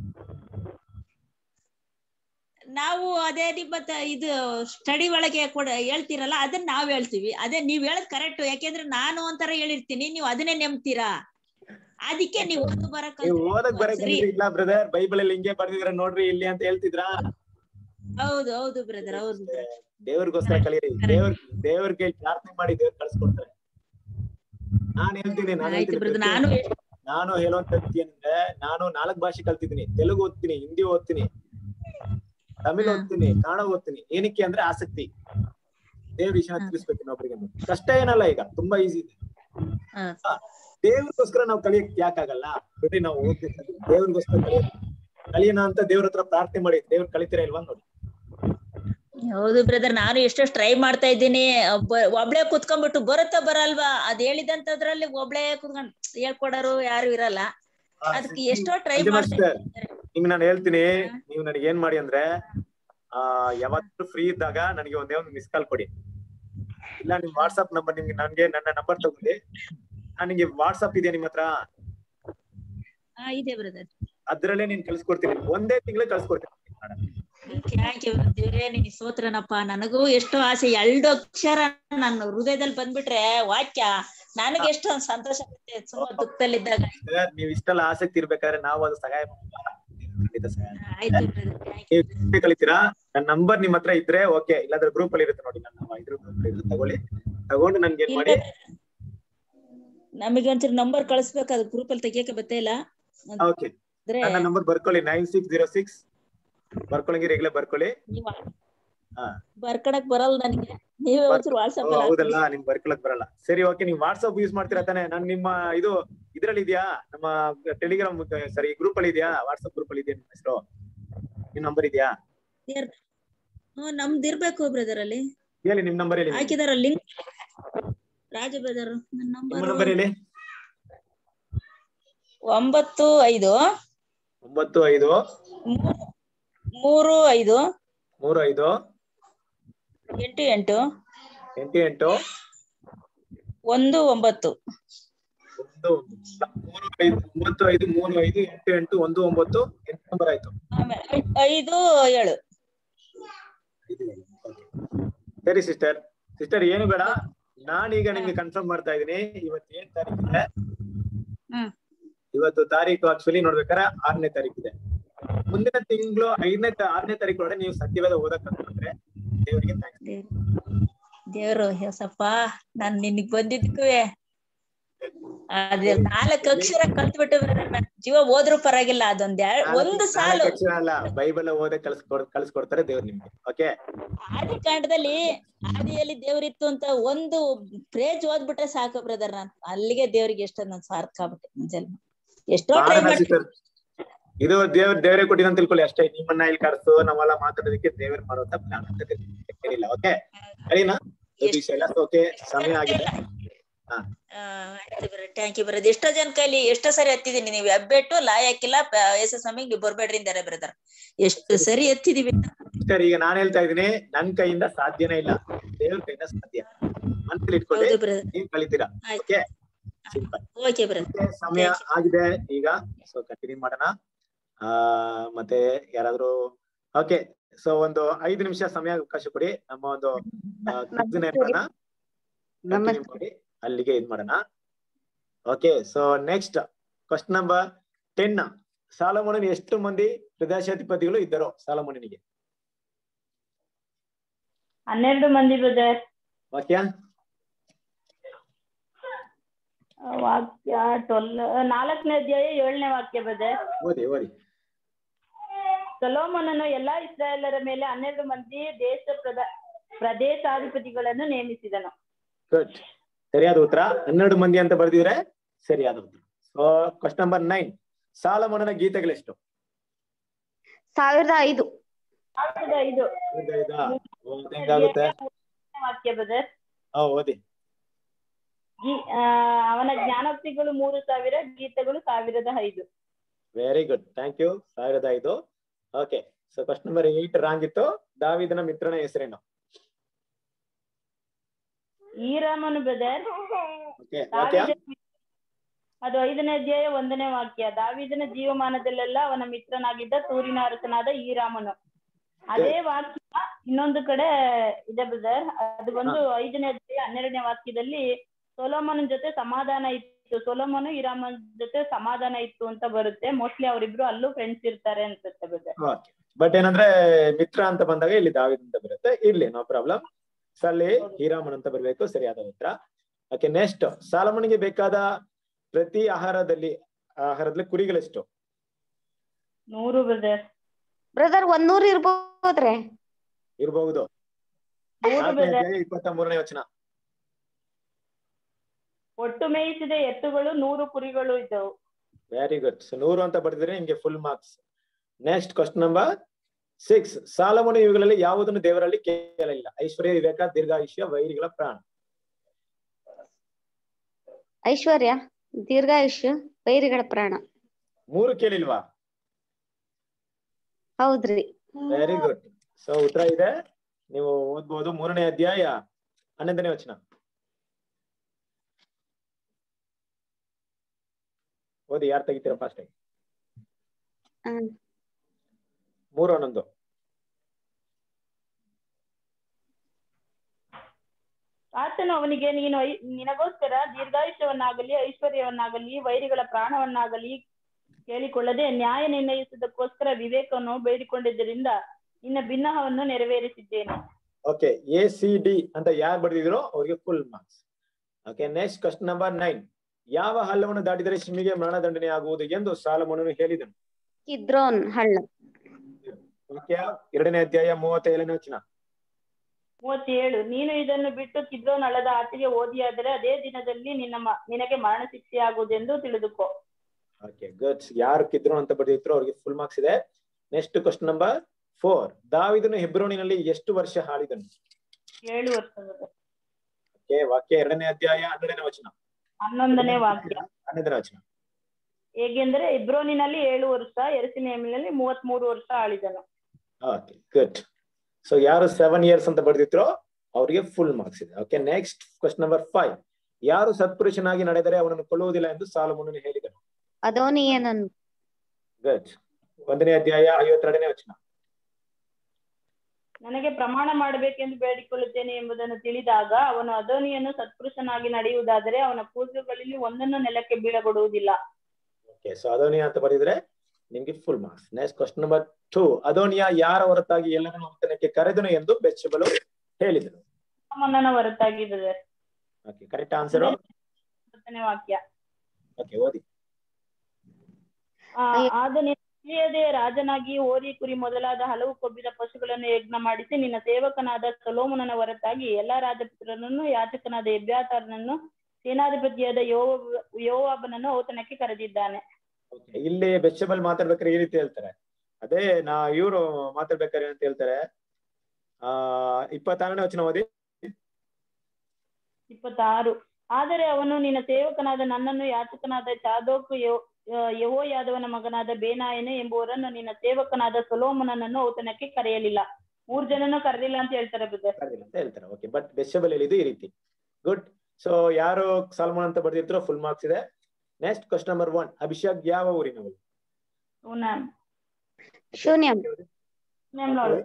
ನಾವು ಅದೇ ನಿಮ್ಮ ತ- ಇದು ಸ್ಟಡಿ ಒಳಗೆ ಕೊಡ ಹೇಳ್ತೀರಲ್ಲ ಅದನ್ನ ನಾವ್ ಹೇಳ್ತೀವಿ ಅದೇ ನೀವ್ ಹೇಳದ್ ಕರೆಕ್ಟ್ ಯಾಕೆಂದ್ರೆ ನಾನು ಒಂಥರ ಹೇಳಿರ್ತೀನಿ ನೀವು ಅದನ್ನೇ ನೆಮ್ತೀರಾ ಅದಕ್ಕೆ ನೀವು ಓದು ಬರಕ್ ನೀವು ಓದಕ್ ಬರಕ್ ಸರಿ ಬಂದಿದ್ರೆ ಇಲ್ಲ ಬ್ರದರ್ ಬೈಬಲ್ ಅಲ್ಲಿ ಹಿಂಗೆ ಬರ್ದಿದ್ರ ನೋಡ್ರಿ ಇಲ್ಲಿ ಅಂತ ಹೇಳ್ತಿದ್ರಾ ಹೌದು ಹೌದು ಬ್ರದರ್ ಹೌದು brother. ದೇವ್ರಿಗೋಸ್ಕರ ಕಲೀರಿ ದೇವ್ರ ದೇವ್ರ ಕೈ ಪ್ರಾರ್ಥನೆ ಮಾಡಿ ದೇವ್ರ ಕಳ್ಸ್ಕೊಡ್ತಾರೆ ನಾನ್ ಹೇಳ್ತೀನಿ ನಾನು ಆಯ್ತು ಹೇಳ್ತೀನಿ ಬ್ರದರ್ ಪ್ರತಿ- ನಾನು ನಾನು ಹೇಳುವಂತ ವ್ಯಕ್ತಿ ಅಂದ್ರೆ ನಾನು ನಾಲ್ಕ್ ಭಾಷೆ ಕಲ್ತಿದ್ದೀನಿ ತೆಲುಗು ಓದ್ತೀನಿ ಹಿಂದಿ ಓದ್ತೀನಿ ತಮಿಳ್ ಹಾ. ಓದ್ತೀನಿ ಕನ್ನಡ ಓದ್ತೀನಿ ಏನಕ್ಕೆ ಅಂದ್ರೆ ಆಸಕ್ತಿ ದೇವ್ರ ವಿಷಯ ತಿಳಿಸ್ಬೇಕು ಇನ್ನೊಬ್ರಿಗೆ ಅನ್ನೋದು. ಕಷ್ಟ ಏನಲ್ಲ ಈಗ ತುಂಬಾ ಈಸಿ ಇದೆ ಹಾ. ಹಾ, ದೇವ್ರಿಗೋಸ್ಕರ ನಾವು ಕಲಿಯಕ್ ಯಾಕಾಗಲ್ಲ ಬಿಡ್ರಿ ನಾವು ಓದ್ಬೇಕು ದೇವ್ರಿಗೋಸ್ಕರ ಕಲಿಯೋಣ ಕಲಿಯೋಣ ಅಂತ ದೇವ್ರ ಹತ್ರ ಪ್ರಾರ್ಥನೆ ಮಾಡಿ ದೇವ್ರ ಕಲಿತೀರಾ ಇಲ್ವಾ ನೋಡಿ ಹೌದು ಬ್ರದರ್ ನಾನು ಎಷ್ಟೆಷ್ಟು ಟ್ರೈ ಮಾಡ್ತಾ ಇದ್ದೀನಿ ಒಬ್ಬ- ಒಬ್ಳೆ ಕುತ್ಕೊಂಡ್ಬಿಟ್ಟು ಬರುತ್ತಾ ಬರಲ್ವಾ ಅದ್ ಹೇಳಿದಂತದ್ರಲ್ಲಿ ಒಬ್ಳೆ ಕುತ್ಕೊಂಡ್ ಹೇಳ್ಕೊಡೋರು ಯಾರು ಇರಲ್ಲ ಅದಕ್ಕೆ ಎಷ್ಟೋ ಟ್ರೈ ಅಂಜನಾ ಮಾಡ್ತಾ sister, ನಿಮ್ಗೆ ನಾನು ಹೇಳ್ತೀನಿ ನೀವು ನನಗೆ ಏನ್ ಮಾಡಿ ಅಂದ್ರೆ ಆ ಯಾವತ್ತು ಫ್ರೀ ಇದ್ದಾಗ ನನಗೆ ಒಂದೇ ಒಂದು ಮಿಸ್ ಕಾಲ್ ಕೊಡಿ ಇಲ್ಲ ನಿಮ್ ವಾಟ್ಸ್ಆಪ್ ನಂಬರ್ ನಿಮ್ಗೆ ನನ್ಗೆ ನನ್ನ ನಂಬರ್ ತಗೊಳ್ಳಿ ನನಗೆ ವಾಟ್ಸ್ಆಪ್ ಇದೆ ನಿಮ್ಮ ಹತ್ರ ಹಾ ಇದೆ ಬ್ರದರ್ ಅದ್ರಲ್ಲೇ ನೀನ್ ಕಳ್ಸ್ಕೊಡ್ತೀನಿ ಒಂದೇ ತಿಂಗಳೇ ಕಳ್ಸ್ಕೊಡ್ತೀನಿ ಥ್ಯಾಂಕ್ ಯು ದೇವ್ರೇ ನಿನ್ ಸ್ತೋತ್ರನಪ್ಪ ನನಗೂ ಎಷ್ಟೋ ಆಸೆ ಎರಡು ಅಕ್ಷರ ನನ್ನ ಹೃದಯದಲ್ಲಿ ಬಂದ್ಬಿಟ್ರೆ ವಾಕ್ಯ ನನಗೆ ಎಷ್ಟೊಂದ್ ಸಂತೋಷ ಆಗುತ್ತೆ ಸುಮ್ಮನೆ ದುಃಖದಲ್ಲಿದ್ದಾಗ Sir, ನೀವ್ ಇಷ್ಟೆಲ್ಲ ಆಸಕ್ತಿ ಇರ್ಬೇಕಾದ್ರೆ ನಾವು ಅದು ಸಹಾಯ ಮಾಡಲ್ಲ. ಖಂಡಿತ ಸಹಾಯ ಮಾಡ್ತೀವಿ. ಆಯ್ತು ಬ್ರದರ್ ಥ್ಯಾಂಕ್ ನೀವು ಎಷ್ಟೇ ಕಲಿತೀರಾ ನನ್ನ ನಂಬರ್ ನಿಮ್ ಹತ್ರ ಇದ್ರೆ ಓಕೆ ಇಲ್ಲಾಂದ್ರೆ ಗ್ರೂಪ್ ಅಲ್ಲಿ ಇರುತ್ತೆ ನೋಡಿ ನನ್ನ ಇದ್ರ ಗ್ರೂಪ್ ಅಲ್ಲಿ ಇರುತ್ತೆ ತಗೊಳ್ಳಿ ತಗೊಂಡು ನನ್ಗೆ ಏನ್ ಮಾಡಿ ನಮಗೆ ಒಂಚೂರು ನಂಬರ್ ಕಳಿಸ್ಬೇಕು ಅದು ಗ್ರೂಪ್ ಅಲ್ಲಿ ತೆಗಿಯಕ್ಕೆ ಬತ್ತೇ ಇಲ್ಲ ಓಕೆ ಅಂದ್ರೆ ನನ್ನ ನಂಬರ್ ಬರ್ಕೊಳ್ಳಿ ನೈನ್ ಸಿಕ್ಸ್ ಜೀರೋ ಸಿಕ್ಸ್ ಬರ್ಕೊಳ್ಳಂಗಿರಿ ಈಗಲೇ ಬರ್ಕೊಳ್ಳಿ ನೀವ್ ಹಾ ಬರ್ಕಡಕ್ ಬರಲ್ಲ ನನಗೆ ನೀವೇ ಒಂಚೂರು ಓ, ವಾಟ್ಸಪ್ ಹೌದಲ್ಲ ನಿಮ್ ಬರ್ಕೊಳಕ್ ಬರಲ್ಲ ಸರಿ ಓಕೆ ನೀವು ವಾಟ್ಸ್ಆಪ್ ಯೂಸ್ ಮಾಡ್ತೀರಾ ತಾನೆ ನಾನು ನಿಮ್ಮ ಇದು ಇದ್ರಲ್ಲಿ ಇದೆಯಾ ನಮ್ಮ ಟೆಲಿಗ್ರಾಮ್ ಸರಿ ಗ್ರೂಪ್ ಅಲ್ಲಿ ಇದೆಯಾ ವಾಟ್ಸ್ಆಪ್ ಗ್ರೂಪ್ ಅಲ್ಲಿ ಇದೆಯಾ ನಿಮ್ಮ ಹೆಸರು ನಿಮ್ ನಂಬರ್ ಇದೆಯಾ ಹ್ಮ್ ನಮ್ದು ಇರ್ಬೇಕು ಬ್ರದರ್ ಅಲ್ಲಿ ಹೇಳಿ ನಿಮ್ ನಂಬರ್ ಹೇಳಿ ಹಾಕಿದಾರ ಲಿಂಕ್ ರಾಜ ಬ್ರದರ್ ನನ್ನ ನಿಮ್ಮ ನಂಬರ್ ನಂಬರ್ ಹೇಳಿ ಒಂಬತ್ತು ಐದು ಒಂಬತ್ತು ಐದು ಮೂರು ಐದು ಮೂರು ಐದು ಎಂಟು ಎಂಟು ಎಂಟು ಎಂಟು ಒಂದು ಒಂಬತ್ತು ಒಂದು ಮೂರು ಐದು ಒಂಬತ್ತು ಐದು ಮೂರು ಐದು ಎಂಟು ಎಂಟು ಒಂದು ಒಂಬತ್ತು ಎಂಟು ನಂಬರ್ ಆಯ್ತು ಆಮೇಲೆ ಐ- ಐದು ಏಳು ಸರಿ ಸಿಸ್ಟರ್ ಸಿಸ್ಟರ್ ಏನು ಬೇಡ ನಾನೀಗ ನಿಮ್ಗೆ ಕನ್ಫರ್ಮ್ ಮಾಡ್ತಾ ಇದೀನಿ ಇವತ್ತು ಏನ್ ತಾರೀಕಿದೆ ಹ್ಮ್ ಇವತ್ತು ತಾರೀಕು ಆಕ್ಚುಲಿ ನೋಡ್ಬೇಕಾದ್ರೆ ಆರನೇ ತಾರೀಕಿದೆ ಮುಂದಿನ ತಿಂಗಳು ಐದನೇ ಆರನೇ ತಾರೀಕು ಒಳಗೆ ನೀವು ಸತ್ಯವೇದ ಓದಕ್ ಕಲ್ತ್ಕೊಂಡ್ರೆ ದೇವರಿಗೆ ಥ್ಯಾಂಕ್ಸ್ ದೇವ್ರು ಯೇಸಪ್ಪ ನಾನ್ ನಿನಗ್ ಬಂದಿದ್ದಕ್ಕೂ ಅದೇ ನಾಲ್ಕು ಅಕ್ಷರ ಕಲ್ತ್ಬಿಟ್ಟು ನನ್ ಜೀವ ಹೋದ್ರು ಪರವಾಗಿಲ್ಲ ಅದೊಂದ್ ಎರಡ್ ಒಂದು ಸಾಲು ಅಕ್ಷರ ಅಲ್ಲ ಬೈಬಲ್ ಓದಕ್ ಕಳ್ಸ್ಕೊಡ್ ಕಳ್ಸ್ಕೊಡ್ತಾರೆ ದೇವ್ರು ನಿಮ್ಗೆ ಓಕೆ ಆದಿಕಾಂಡದಲ್ಲಿ ಆದಿಯಲ್ಲಿ ದೇವ್ರಿತ್ತು ಅಂತ ಒಂದು ಪ್ರೇಜ್ ಓದ್ಬಿಟ್ರೆ ಸಾಕು ಬ್ರದರ್ ನಾನ್ ಅಲ್ಲಿಗೆ ದೇವ್ರಿಗೆ ಎಷ್ಟೋ ನನ್ ಸಾರ್ಥಕ ಆಗ್ಬಿಟ್ಟೆ ನನ್ ಜನ್ಮ ಎಷ್ಟೋ ಟ್ರೈ ಸಾಧನ ಮಾಡ್ತೀನಿ ಸಿಸ್ಟರ್ ಇದು ದೇವ್ರ ದೇವರೇ ಕೊಟ್ಟಿದಂತ ತಿಳ್ಕೊಳ್ಳಿ ಅಷ್ಟೇ ನಿಮ್ಮನ್ನ ಇಲ್ಲಿ ಕರ್ಸು ನಾವೆಲ್ಲ ಮಾತಾಡೋದಕ್ಕೆ ದೇವ್ರ ಮಾಡುವಂತ ಪ್ಲಾನ್ ಅಂತ ಏನಿಲ್ಲ ಓಕೆ ಸರಿನಾ ಎಲ್ಲ ಓಕೆ ಸಮಯ ಆಗಿದೆ ಹಾ ಥ್ಯಾಂಕ್ ಯು ಬ್ರದರ್ ಎಷ್ಟೋ ಜನ ಕೈಲಿ ಎಷ್ಟೋ ಸರಿ ಎತ್ತಿದೀನಿ ನೀವು ಹೆಬ್ಬೆಟ್ಟು ಲಾಯಕ್ಕಿಲ್ಲ ಎಸ್ ಎಸ್ ಸ್ವಾಮಿಗೆ ನೀವು ಬರ್ಬೇಡ್ರಿ ಅಂತಾರೆ ಬ್ರದರ್ ಎಷ್ಟು ಸರಿ ಎತ್ತಿದೀವಿ ಸಿಸ್ಟರ್ ಈಗ ನಾನ್ ಹೇಳ್ತಾ ಇದೀನಿ ನನ್ ಕೈಯಿಂದ ಸಾಧ್ಯನೇ ಇಲ್ಲ ದೇವ್ರ ಕೈಯಿಂದ ಸಾಧ್ಯ ಮನ್ಸಲ್ಲಿ ಇಟ್ಕೊಳ್ಳಿ ಹೌದು brother. ನೀವ್ ಕಲಿತೀರಾ ಓಕೆ ಸಿಂಪಲ್ ಓಕೆ ಬ್ರದರ್ ಸಮಯ ಆಗಿದೆ ಈಗ ಸೊ ಕಂಟಿನ್ಯೂ ಮಾಡೋಣ ಆ ಮತ್ತೆ ಯಾರಾದ್ರೂ ಓಕೆ ಸೊ ಒಂದು ಐದು ನಿಮಿಷ ಸಮಯ ಅವಕಾಶ ಕೊಡಿ ನಮ್ಮ ಒಂದು ಆ, quiz ನ ಏನ್ ಮಾಡೋಣ Continue ಮಾಡಿ ಅಲ್ಲಿಗೆ ಇದ್ ಮಾಡೋಣ okay so next question number ten ಸಾಲಮೋನನ್ ಎಷ್ಟು ಮಂದಿ ಪ್ರದೇಶಾಧಿಪತಿಗಳು ಇದ್ದರು ಸಾಲಮೋನನಿಗೆ ಹನ್ನೆರಡು ಮಂದಿ ಬ್ರದರ್ ವಾಕ್ಯ ವಾಕ್ಯ ಟ್ವೆಲ್ ನಾಲ್ಕನೇ ಅಧ್ಯಾಯ ಏಳನೇ ವಾಕ್ಯ ಬ್ರದರ್ ಓದಿ ಓದಿ ಸೊಲೋಮೋನನು ಎಲ್ಲಾ ಇಸ್ರಾಯೇಲರ ಮೇಲೆ ಹನ್ನೆರಡು ಮಂದಿ ದೇಶ ಪ್ರಧ ಪ್ರದೇಶಾಧಿಪತಿಗಳನ್ನು ನೇಮಿಸಿದನು ಗುಡ್ ಸರಿಯಾದ ಉತ್ತರ ಹನ್ನೆರಡು ಮಂದಿ ಅಂತ ಬರ್ದಿದ್ರೆ ಸರಿಯಾದ ಉತ್ತರ ಸೊ ಕ್ವಶನ್ ನಂಬರ್ ನೈನ್ ಸಾಲಮನನ ಗೀತೆಗಳೆಷ್ಟು ಸಾವಿರದ ಐದು ಸಾವಿರದ ಐದು ಸಾವಿರದ ಐದಾ? ಓ, ಹೆಂಗಾಗುತ್ತೆ ವಾಕ್ಯ ಬ್ರದರ್ ಹಾ ಓದಿ ಅವನ ಜ್ಞಾನೋಕ್ತಿಗಳು ಮೂರು ಸಾವಿರ ಗೀತೆಗಳು ಸಾವಿರದ ಐದು ವೆರಿ ಗುಡ್ ಥ್ಯಾಂಕ್ ಯು ಸಾವಿರದ ಐದು okay so question number eight wrong ಇತ್ತು ದಾವಿದನ ಮಿತ್ರನ ಹೆಸರೇನು ಈರಾಮನು ಬ್ರದರ್ ಓಕೆ ವಾಕ್ಯ ಅದು ಐದನೇ ಅಧ್ಯಾಯ ಒಂದನೇ ವಾಕ್ಯ ದಾವಿದನ ಜೀವಮಾನದಲ್ಲೆಲ್ಲ ಅವನ ಮಿತ್ರನಾಗಿದ್ದ ತೂರಿನ ಅರಸನಾದ ಈರಾಮನು ಅದೇ ವಾಕ್ಯ ಇನ್ನೊಂದು ಕಡೆ ಇದೆ ಬ್ರದರ್ ಅದು ಬಂದು ಐದನೇ ಅಧ್ಯಾಯ ಹನ್ನೆರಡನೇ ವಾಕ್ಯದಲ್ಲಿ ಸೊಲೋಮನ ಜೊತೆ ಸಮಾಧಾನ ಇತ್ತು ಸೊಲೋಮನು ಈರಾಮನ್ ಜೊತೆ ಸಮಾಧಾನ ಇತ್ತು ಅಂತ ಬರುತ್ತೆ ಮೋಸ್ಟ್ಲಿ ಅವರಿಬ್ರು ಅಲ್ಲೂ ಫ್ರೆಂಡ್ಸ್ ಇರ್ತಾರೆ ಅನ್ಸುತ್ತೆ ಬ್ರದರ್ ಓಕೆ ಬಟ್ ಏನಂದ್ರೆ ಮಿತ್ರ ಅಂತ ಬಂದಾಗ ಇಲ್ಲಿ ದಾವಿದ್ ಅಂತ ಬರುತ್ತೆ ಇರ್ಲಿ ನೋ ಪ್ರಾಬ್ಲಮ್ ಸೊ ಅಲ್ಲಿ ಹೀರಾಮನ್ ಅಂತ ಬರ್ಬೇಕು ಸರಿಯಾದ ಉತ್ತರ ಓಕೆ ನೆಕ್ಸ್ಟ್ ಸಾಲಮನಿಗೆ ಬೇಕಾದ ಪ್ರತಿ ಆಹಾರದಲ್ಲಿ ಆಹಾರದಲ್ಲಿ ಕುರಿಗಳೆಷ್ಟು ನೂರು ಬ್ರದರ್ ಬ್ರದರ್ ಒಂದ್ ನೂರ್ ಇರ್ಬೋದ್ರಿ ಇರಬಹುದು ನೂರು ಬ್ರದರ್ ಇಪ್ಪತ್ತ ಮೂರನೇ ವಚನ ಒಟ್ಟು ಮೇಯಿಸಿದ ಎತ್ತುಗಳು ನೂರು ಕುರಿಗಳು ಇದ್ದವು ವೆರಿ ಗುಡ್ ಸೊ ನೂರು ಅಂತ ಬರ್ದಿದ್ರೆ ನಿಮ್ಗೆ full marks next question number six ಸಾಲಮನು ಇವುಗಳಲ್ಲಿ ಯಾವುದನ್ನು ದೇವರಲ್ಲಿ ಕೇಳಲಿಲ್ಲ ಐಶ್ವರ್ಯ ವಿವೇಕ ದೀರ್ಘಾಯುಷ್ಯ ವೈರಿಗಳ ಪ್ರಾಣ ಐಶ್ವರ್ಯ ದೀರ್ಘಾಯುಷ್ಯ ವೈರಿಗಳ ಪ್ರಾಣ ಮೂರು ಕೇಳಿಲ್ವಾ ಹೌದ್ರಿ ವೆರಿ ಗುಡ್ ಸೊ ಉತ್ತರ ಇದೆ ನೀವು ಓದ್ಬೋದು ಮೂರನೇ ಅಧ್ಯಾಯ ಹನ್ನೊಂದನೇ ವಚನ ಓದಿ ಯಾರು ತೆಗಿತೀರಾ ಫಾಸ್ಟ್ ಆಗಿ ಹ್ಮ್ ಮೂರು ಹನ್ನೊಂದು ಆತನು ಅವನಿಗೆ ನೀನು ಐ- ನಿನಗೋಸ್ಕರ ದೀರ್ಘಾಯುಷ್ಯವನ್ನಾಗಲಿ ಐಶ್ವರ್ಯವನ್ನಾಗಲಿ ವೈರಿಗಳ ಪ್ರಾಣವನ್ನಾಗಲಿ ಕೇಳಿಕೊಳ್ಳದೆ ನ್ಯಾಯ ನಿರ್ಣಯಿಸುವುದಕ್ಕೋಸ್ಕರ ವಿವೇಕವನ್ನು ಬೇಡಿಕೊಂಡಿದ್ದರಿಂದ ನಿನ್ನ ಭಿನ್ನಹವನ್ನು ನೆರವೇರಿಸಿದ್ದೇನೆ ಓಕೆ ಎ ಸಿ ಡಿ ಅಂತ ಯಾರು ಬರೆದಿದ್ರು ಅವ್ರಿಗೆ full marks okay next question number nine ಯಾವ ಹಳ್ಳವನ್ನು ದಾಟಿದರೆ ಶಿಮಿಗೆ ಮರಣದಂಡನೆ ಆಗುವುದು ಎಂದು ಸಾಲಮನನು ಹೇಳಿದನು ಕಿದ್ರೋನ್ ಹಳ್ಳ ವಾಕ್ಯ ಎರಡನೇ ಅಧ್ಯಾಯ ಮೂವತ್ತೇಳನೇ ವಚನ ಮೂವತ್ತೇಳು ನೀನು ಇದನ್ನು ಬಿಟ್ಟು ಕಿದ್ರೋನ್ ಹಳ್ಳದ ಆಚೆಗೆ ಓದಿಯಾದರೆ ಅದೇ ದಿನದಲ್ಲಿ ನಿನ್ನ ಮ- ನಿನಗೆ ಮರಣ ಶಿಕ್ಷೆಯಾಗುವುದೆಂದು ತಿಳಿದುಕೋ ಓಕೆ ಗುಡ್ ಯಾರು ಕಿದ್ರು ಅಂತ ಬರೆದಿದ್ರು ಅವ್ರಿಗೆ ಫುಲ್ ಮಾರ್ಕ್ಸ್ ಇದೆ ನೆಕ್ಸ್ಟ್ ಕ್ವಶನ್ ನಂಬರ್ ಫೋರ್ ದಾವಿದನು ಹೆಬ್ರೋನಿನಲ್ಲಿ ಎಷ್ಟು ವರ್ಷ ಆಳಿದನು ಏಳು ವರ್ಷದ ಓಕೆ ವಾಕ್ಯ ಎರಡನೇ ಅಧ್ಯಾಯ ಹನ್ನೆರಡನೇ ವಚನ ಹನ್ನೊಂದನೇ ವಾಕ್ಯ ಹನ್ನೆರಡನೇ ವಚನ ಹೇಗೆಂದರೆ ಇಬ್ರೋನಿನಲ್ಲಿ ಏಳು ವರ್ಷ ಎರುಸಲೇಮಿನಲ್ಲಿ ಮೂವತ್ತ್ ಮೂರು ವರ್ಷ ಆಳಿದನು ಓಕೆ ಗುಡ್ ಸೊ ಯಾರು ಸೆವೆನ್ ಇಯರ್ಸ್ ಅಂತ ಬರೆದಿದ್ರು ಅವ್ರಿಗೆ ಫುಲ್ ಮಾರ್ಕ್ಸ್ ಇದೆ okay next question number five ಯಾರು ಸತ್ಪುರುಷನಾಗಿ ನಡೆದರೆ ಅವನನ್ನು ಕೊಲ್ಲುವುದಿಲ್ಲ ಎಂದು ಸಾಲಮುನನು ಹೇಳಿದನು ಅದೋನಿಯನನ್ನು ಗುಡ್ ಒಂದನೇ ಅಧ್ಯಾಯ ಐವತ್ತೆರಡನೇ ವಚನ ನನಗೆ ಪ್ರಮಾಣ ಮಾಡಬೇಕೆಂದು ಬೇಡಿಕೊಳ್ಳುತ್ತೇನೆ ಎಂಬುದನ್ನು ತಿಳಿದಾಗ ಅವನು ಅದೋನಿಯನ್ನು ಸತ್ಪುರುಷನಾಗಿ ನಡೆಯುವುದಾದರೆ ಅವನ ಕೂದಲುಗಳಲ್ಲಿ ಒಂದನ್ನು ನೆಲಕ್ಕೆ ಬೀಳಗೊಡುವುದಿಲ್ಲ ಓಕೆ ಸೊ ಅದೋನಿಯಾ ಅಂತ ಬರೆದಿದ್ರೆ ನಿಮ್ಗೆ full marks next question number two ಅದೋನಿಯಾ ಯಾರ ಹೊರತಾಗಿ ಎಲ್ಲರನ್ನು ಔತಣಕ್ಕೆ ಕರೆದನು ಎಂದು ಬೆಚ್ಚಬಲು ಹೇಳಿದನು ಮನ್ನನ ಹೊರತಾಗಿದ್ದಾರೆ ಓಕೆ ಕರೆಕ್ಟ್ ಆನ್ಸರ್ ಹತ್ತನೇ ವಾಕ್ಯ ಓಕೆ ಓದಿ ಆ, ಆದ ನಿನ್ನ ತಿಳಿಯದೆ ರಾಜನಾಗಿ ಹೋರಿ ಕುರಿ ಮೊದಲಾದ ಹಲವು ಕೊಬ್ಬಿದ ಪಶುಗಳನ್ನು ಯಜ್ಞ ಮಾಡಿಸಿ ನಿನ್ನ ಸೇವಕನಾದ ಸೊಲೋಮನನ ಹೊರತಾಗಿ ಎಲ್ಲಾ ರಾಜಪುತ್ರನನ್ನು ಯಾಚಕನಾದ ಎಬ್ಯಾತಾರನನ್ನು ಸೇನಾಧಿಪತಿಯಾದ ಯೋವ ಯೋವಾಬನನ್ನು ಔತಣಕ್ಕೆ ಕರೆದಿದ್ದಾನೆ Okay, ಇಲ್ಲಿ ಬೆಚ್ಚಬಲ್ ಮಾತಾಡ್ಬೇಕಾದ್ರೆ ಈ ರೀತಿ ಹೇಳ್ತಾರೆ ಅದೇ ನಾ ಇವರು ಮಾತಾಡ್ಬೇಕಾದ್ರೆ ಅಂತ ಹೇಳ್ತಾರೆ ಆ ಇಪ್ಪತ್ತಾರನೇ ವಚನ ಓದಿ ಇಪ್ಪತ್ತಾರು ಆದರೆ ಅವನು ನಿನ್ನ ಸೇವಕನಾದ ನನ್ನನ್ನು ಯಾಚಕನಾದ ಚಾದೋಕ್ ಯಹೋ ಯಾದವನ ಮಗನಾದ ಬೇನಾಯನೆ ಎಂಬುವರನ್ನು ನಿನ್ನ ಸೇವಕನಾದ ಸೊಲೋಮನನನ್ನು ಔತಣಕ್ಕೆ ಕರೆಯಲಿಲ್ಲ ಮೂರ್ ಜನನು ಕರೆದಿಲ್ಲ ಅಂತ ಹೇಳ್ತಾರೆ ಬ್ರದರ್ ಕರೆದಿಲ್ಲ ಅಂತ ಹೇಳ್ತಾರೆ ಓಕೆ ಬಟ್ ಬೆಚ್ಚಬಲ್ ಹೇಳಿದ್ದು ಈ ರೀತಿ ಗುಡ್ ಸೊ ಯಾರು ಸಾಲ್ಮನ್ ಅಂತ ಬರ್ದಿರ್ತಾರೋ ಫುಲ್ ಮಾರ್ಕ್ಸ್ ಇದೆ next question number one Abhishek ಯಾವ ಊರಿನವರು ಪೂನಂ ಶೂನ್ಯಂ ನೋಡು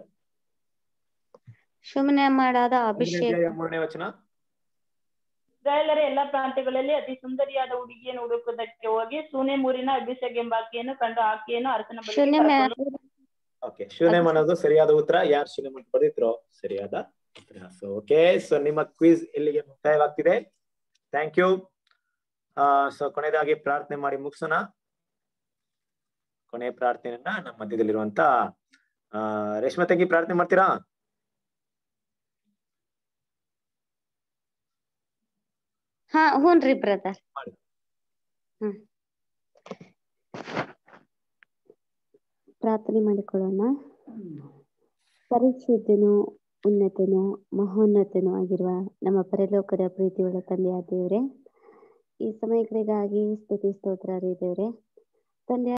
ಶೂನ್ಯ ಮಾಡಾದ ಒಂದನೇ ಅಭಿಷೇಕ ಅಧ್ಯಾಯ ಮೂರನೇ ವಚನ ಇಸ್ರಾಯೇಲರ ಎಲ್ಲಾ ಪ್ರಾಂತ್ಯಗಳಲ್ಲಿ ಅತಿ ಸುಂದರಿಯಾದ ಹುಡುಗಿಯನ್ನು ಹುಡುಕುವುದಕ್ಕೆ ಹೋಗಿ ಸೂನೆಮೂರಿನ ಅಭಿಷೇಕ್ ಎಂಬ ಆಕೆಯನ್ನು ಕಂಡು ಆಕೆಯನ್ನು ಅರಸನ ಬಳಿಗೆ ಶೂನ್ಯ ಕರೆದುಕೊಂಡು ಓಕೆ ಶೂನ್ಯಂ ಅನ್ನೋದು ಸರಿಯಾದ ಉತ್ತರ ಯಾರು ಶೂನ್ಯಂ ಅಂತ ಬರ್ದಿದ್ರೋ ಸರಿಯಾದ ಉತ್ತರ ಸೊ ಓಕೆ ಸೊ ನಿಮ್ಮ ಕ್ವಿಜ್ ಇಲ್ಲಿಗೆ ಮುಕ್ತಾಯವಾಗ್ತಿದೆ ಥ್ಯಾಂಕ್ ಯು ಸೊ ಕೊನೆಯದಾಗಿ ಪ್ರಾರ್ಥನೆ ಮಾಡಿ ಮುಗಿಸೋಣ ಕೊನೆಯ ಪ್ರಾರ್ಥನೆಯನ್ನ ನಮ್ಮ ಮಧ್ಯದಲ್ಲಿರುವಂತ ಆ ರೇಷ್ಮಾ ತಂಗಿ ಪ್ರಾರ್ಥನೆ ಮಾಡ್ತೀರಾ ಹಾ ಹ್ಞೂನ್ರಿ ಬ್ರದರ್ ಹ್ಮ್ ಪ್ರಾರ್ಥನೆ ಮಾಡಿಕೊಳ್ಳೋಣ ಪರಿಶುದ್ಧನು ಉನ್ನತನು ಮಹೋನ್ನತನೂ ಆಗಿರುವ ನಮ್ಮ ಪರಲೋಕದ ಪ್ರೀತಿಯುಳ್ಳ ತಂದೆಯ ದೇವ್ರೆ ಈ ಸಮಯಗಳಿಗಾಗಿ ಸ್ತುತಿ ಸ್ತೋತ್ರ ರೀ ದೇವ್ರೆ ತಂದೆ